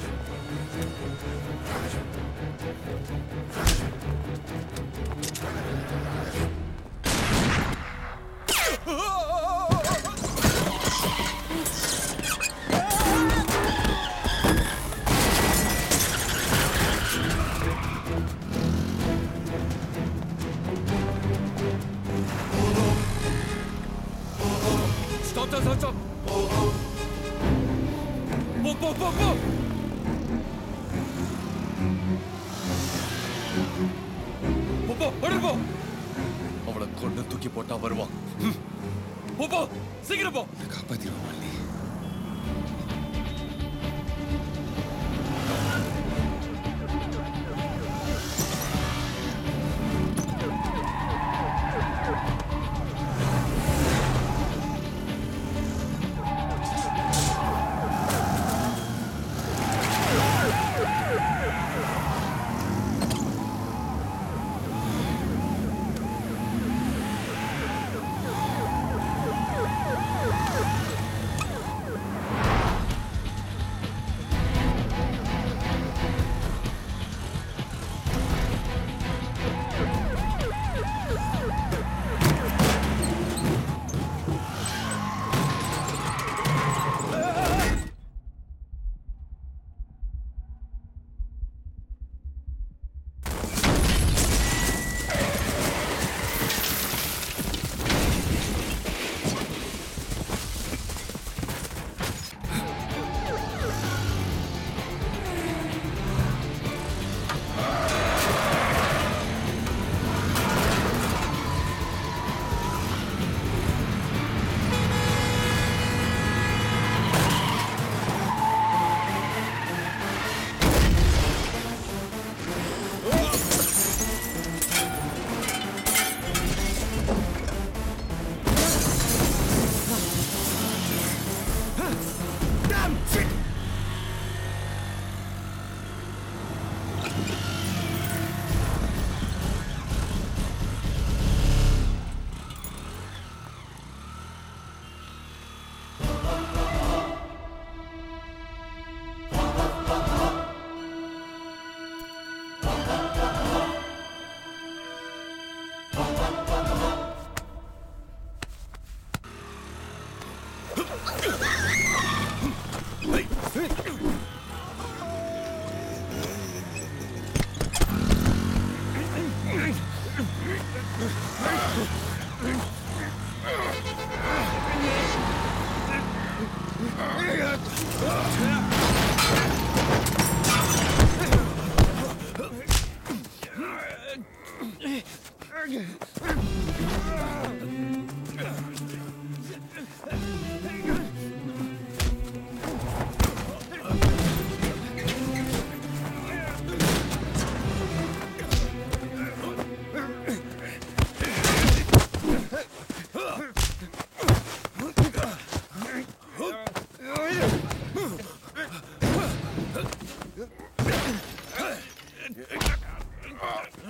Stop, stop, stop, stop! Pô, pô, pô, pô! போ, போ, ஓடி போ! அவளை கொண்டு தூக்கி போட்டா வருவான் ம். போ, போ! சீக்கிரம் போ! காப்பாத்திடுவான் வள்ளி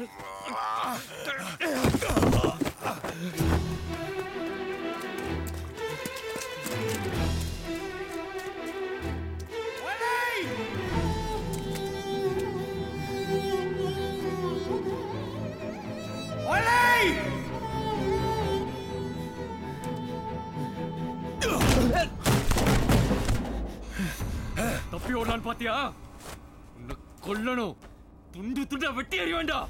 தப்பி ஓடலான்னு பாத்தியா உன்னை கொல்லணும் துண்டு துண்டா வெட்டி எறிய வேண்டாம்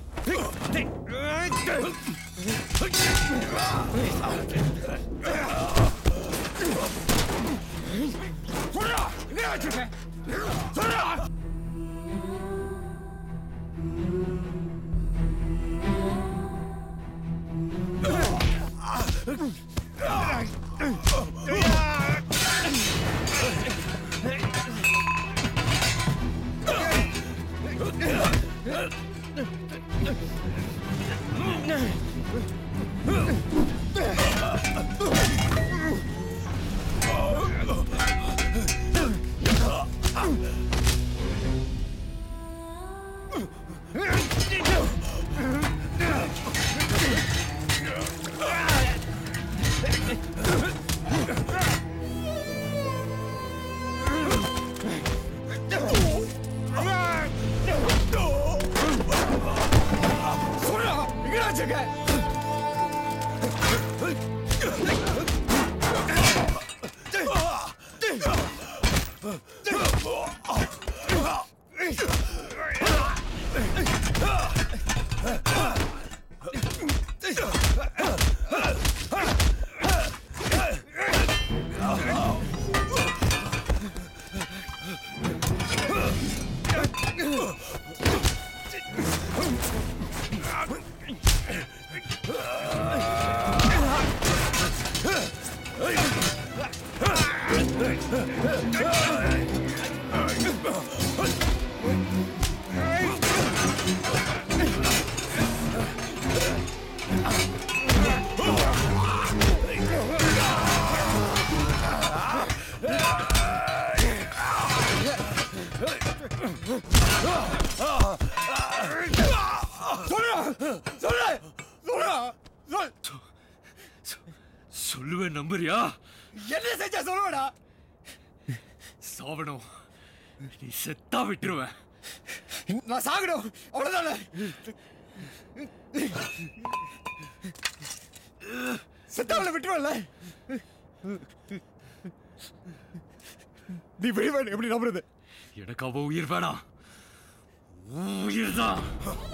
சொல்லுவேன் நம்புறியா என்ன செஞ்ச சொல்லுவடா சாவணும் நீ செத்தா விட்டுருவேன் நான் சாகணும் அவ்வளவுதானே செத்தாவளை விட்டுருவல்ல நீ விடுவேன் எப்படி நம்புறது எனக்கு அவ உயிர் வேணாம் உன் உயிர் தான்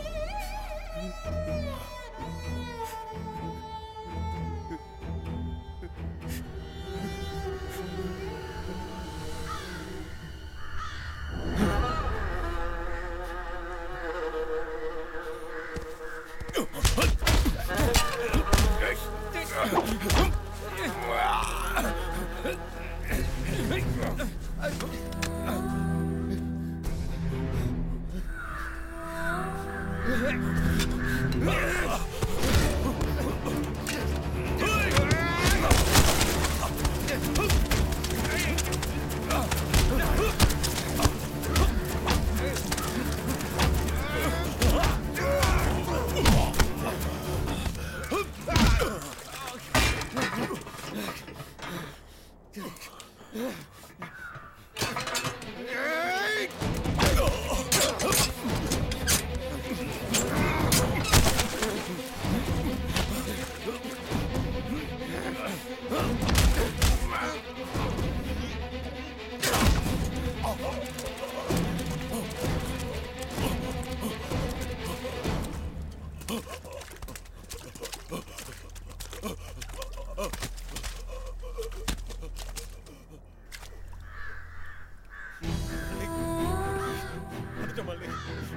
மல்லி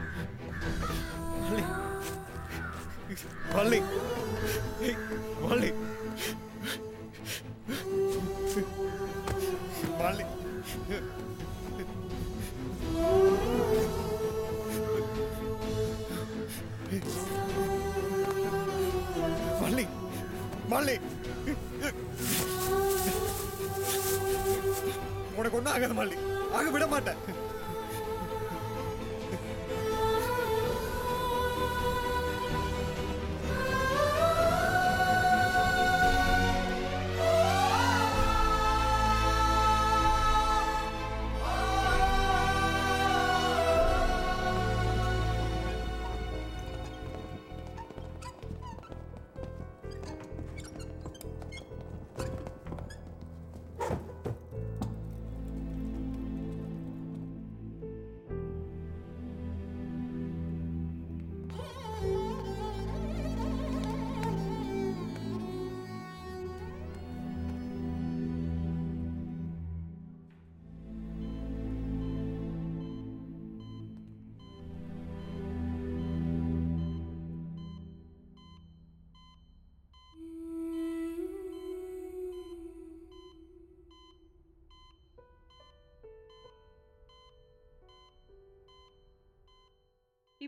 மல்லி மல்லி மல்லி மல்லி மல்லி உனக்கு ஒன்றும் ஆகாது மல்லி ஆக விட மாட்டேன்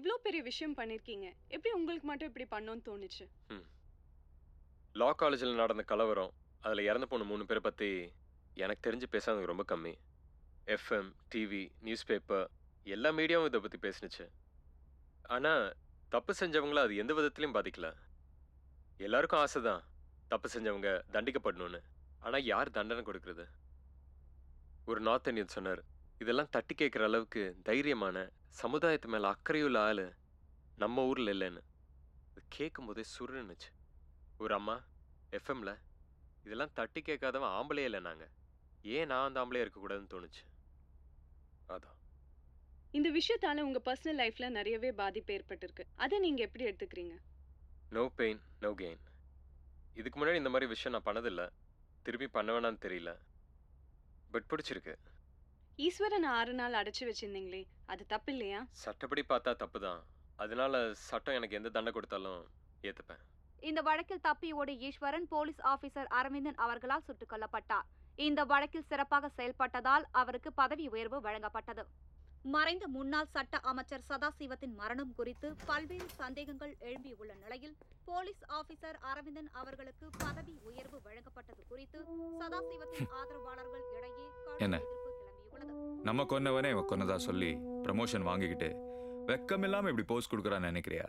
இவ்வளோ பெரிய விஷயம் பண்ணியிருக்கீங்க எப்படி உங்களுக்கு மட்டும் இப்படி பண்ணோன்னு தோணுச்சு லா காலேஜில் நடந்த கலவரம் அதில் இறந்து போன மூணு பேரை பற்றி எனக்கு தெரிஞ்சு பேசாதது ரொம்ப கம்மி எஃப்எம் டிவி நியூஸ் பேப்பர் எல்லா மீடியாவும் இதை பற்றி பேசுனுச்சு ஆனால் தப்பு செஞ்சவங்கள அது எந்த விதத்துலையும் பாதிக்கல எல்லாருக்கும் ஆசை தான் தப்பு செஞ்சவங்க தண்டிக்கப்படணும்னு ஆனால் யார் தண்டனை கொடுக்கறது ஒரு நார்த் இந்தியன் சொன்னார் இதெல்லாம் தட்டி கேட்குற அளவுக்கு தைரியமான சமுதாயத்து மேலே அக்கறையுள்ள ஆள் நம்ம ஊரில் இல்லைன்னு இது கேட்கும் போதே சுருன்னுச்சு ஒரு அம்மா எஃப்எம்ல இதெல்லாம் தட்டி கேட்காதவன் ஆம்பளையே இல்லை நாங்கள் ஏன் நான் அந்த ஆம்பளையே இருக்கக்கூடாதுன்னு தோணுச்சு அதான் இந்த விஷயத்தால உங்க பர்சனல் லைஃப்ல நிறையவே பாதிப்பு ஏற்பட்டிருக்கு அதை நீங்க எப்படி எடுத்துக்கிறீங்க நோ பெயின் நோ கெயின் இதுக்கு முன்னாடி இந்த மாதிரி விஷயம் நான் பண்ணதில்லை திரும்பி பண்ண வேணான்னு தெரியல பட் பிடிச்சிருக்கு ஈஸ்வரன் ஆறு நாள் அடைச்சு வச்சிருந்தீங்களே அது தப்பு இல்லையா சட்டப்படி பார்த்தா தப்பு தான் அதனால சட்டம் எனக்கு எந்த தண்டனை கொடுத்தாலும் ஏற்றுப்பேன் இந்த வழக்கில் தப்பி ஓடிய ஈஸ்வரன் போலீஸ் ஆபீசர் அரவிந்தன் அவர்களால் சுட்டுக் கொல்லப்பட்டார் இந்த வழக்கில் சிறப்பாக செயல்பட்டதால் அவருக்கு பதவி உயர்வு வழங்கப்பட்டது மறைந்த முன்னாள் சட்ட அமைச்சர் சதாசிவத்தின் மரணம் குறித்து பல்வேறு சந்தேகங்கள் எழும்பியுள்ள நிலையில் போலீஸ் ஆபீசர் அரவிந்தன் அவர்களுக்கு பதவி உயர்வு வழங்கப்பட்டது குறித்து சதாசிவத்தின் ஆதரவாளர்கள் இடையே கடும் என்ன எதிர்ப்பு கிளம்பியுள்ளது நம்ம கொன்னவனே இவன் கொன்னதா சொல்லி ப்ரமோஷன் வாங்கிக்கிட்டு வெக்கம் இல்லாம இப்படி போஸ்ட் கொடுக்குறான்னு நினைக்கிறியா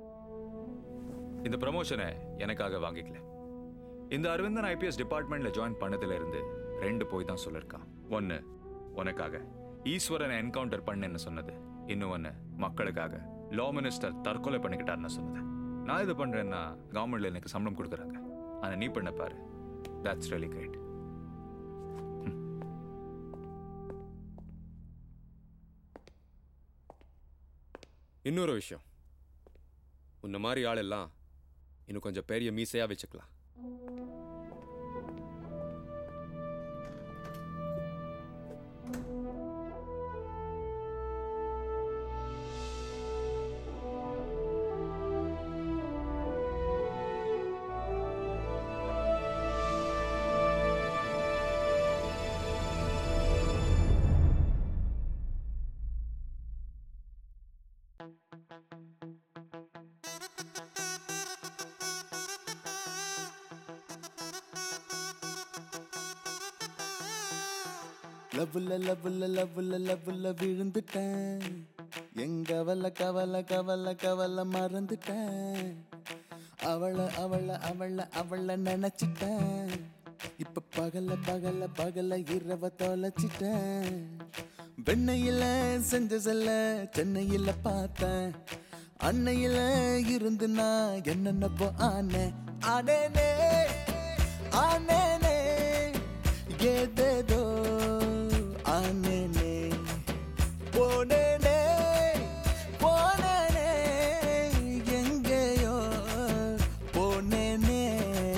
இந்த ப்ரமோஷனை எனக்காக வாங்கிக்கல இந்த அரவிந்தன் ஐபிஎஸ் டிபார்ட்மெண்ட்ல ஜாயின் பண்ணதுல இருந்து ரெண்டு போய் தான் சொல்லிருக்கான் ஒன்னு உனக்காக ஈஸ்வரனை என்கவுண்டர் பண்ணேன்னு சொன்னது இன்னொன்னு மக்களுக்காக லா மினிஸ்டர் தற்கொலை பண்ணிக்கிட்டாருன்னு சொன்னது நான் இது பண்றேன்னா கவர்மெண்ட்ல எனக்கு சம்பளம் கொடுக்குறாங்க ஆனா நீ பண்ண பாரு தட்ஸ் really கிரேட் இன்னொரு விஷயம் உன்ன மாதிரி ஆளெல்லாம் இன்னும் கொஞ்சம் பெரிய மீசையா வச்சுக்கலாம் லவ்ல லவ்ல லவ்ல லவ்ல விழுந்துட்டேன் எங்க கவலை கவலை கவலை கவலை மறந்துட்டேன் அவளை அவளை அவளை அவளை நினைச்சிட்டேன் இப்ப பகல பகல பகல இரவ தொலைச்சிட்டேன் வெண்ணையில செஞ்ச செல்ல சென்னையில பார்த்தேன் அன்னையில இருந்து நான் என்னென்னப்போ ஆனேன் ஆனேனே ஆனேனே ஏதேதோ ஆனேனே போனேனே போனேனே எங்கேயோ போனேனே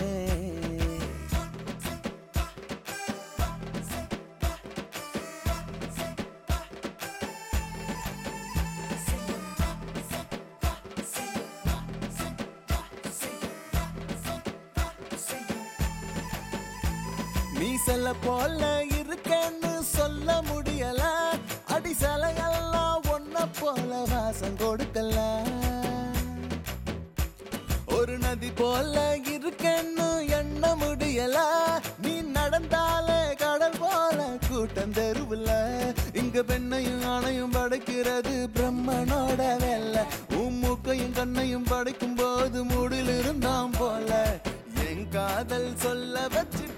நீ செல்ல போல இருக்கேன்னு சொல்ல முடியல அடி சிலையெல்லாம் ஒன்ன போல வாசம் கொடுக்கல ஒரு நதி போல இருக்கேன்னு எண்ண முடியல நீ நடந்தாலே கடல் போல கூட்டம் தெருவுல இங்க பெண்ணையும் ஆணையும் படைக்கிறது பிரம்மனோட வேலை உன் மூக்கையும் கண்ணையும் படைக்கும் போது மூடில் இருந்தாம் போல என் காதல் சொல்ல வச்சு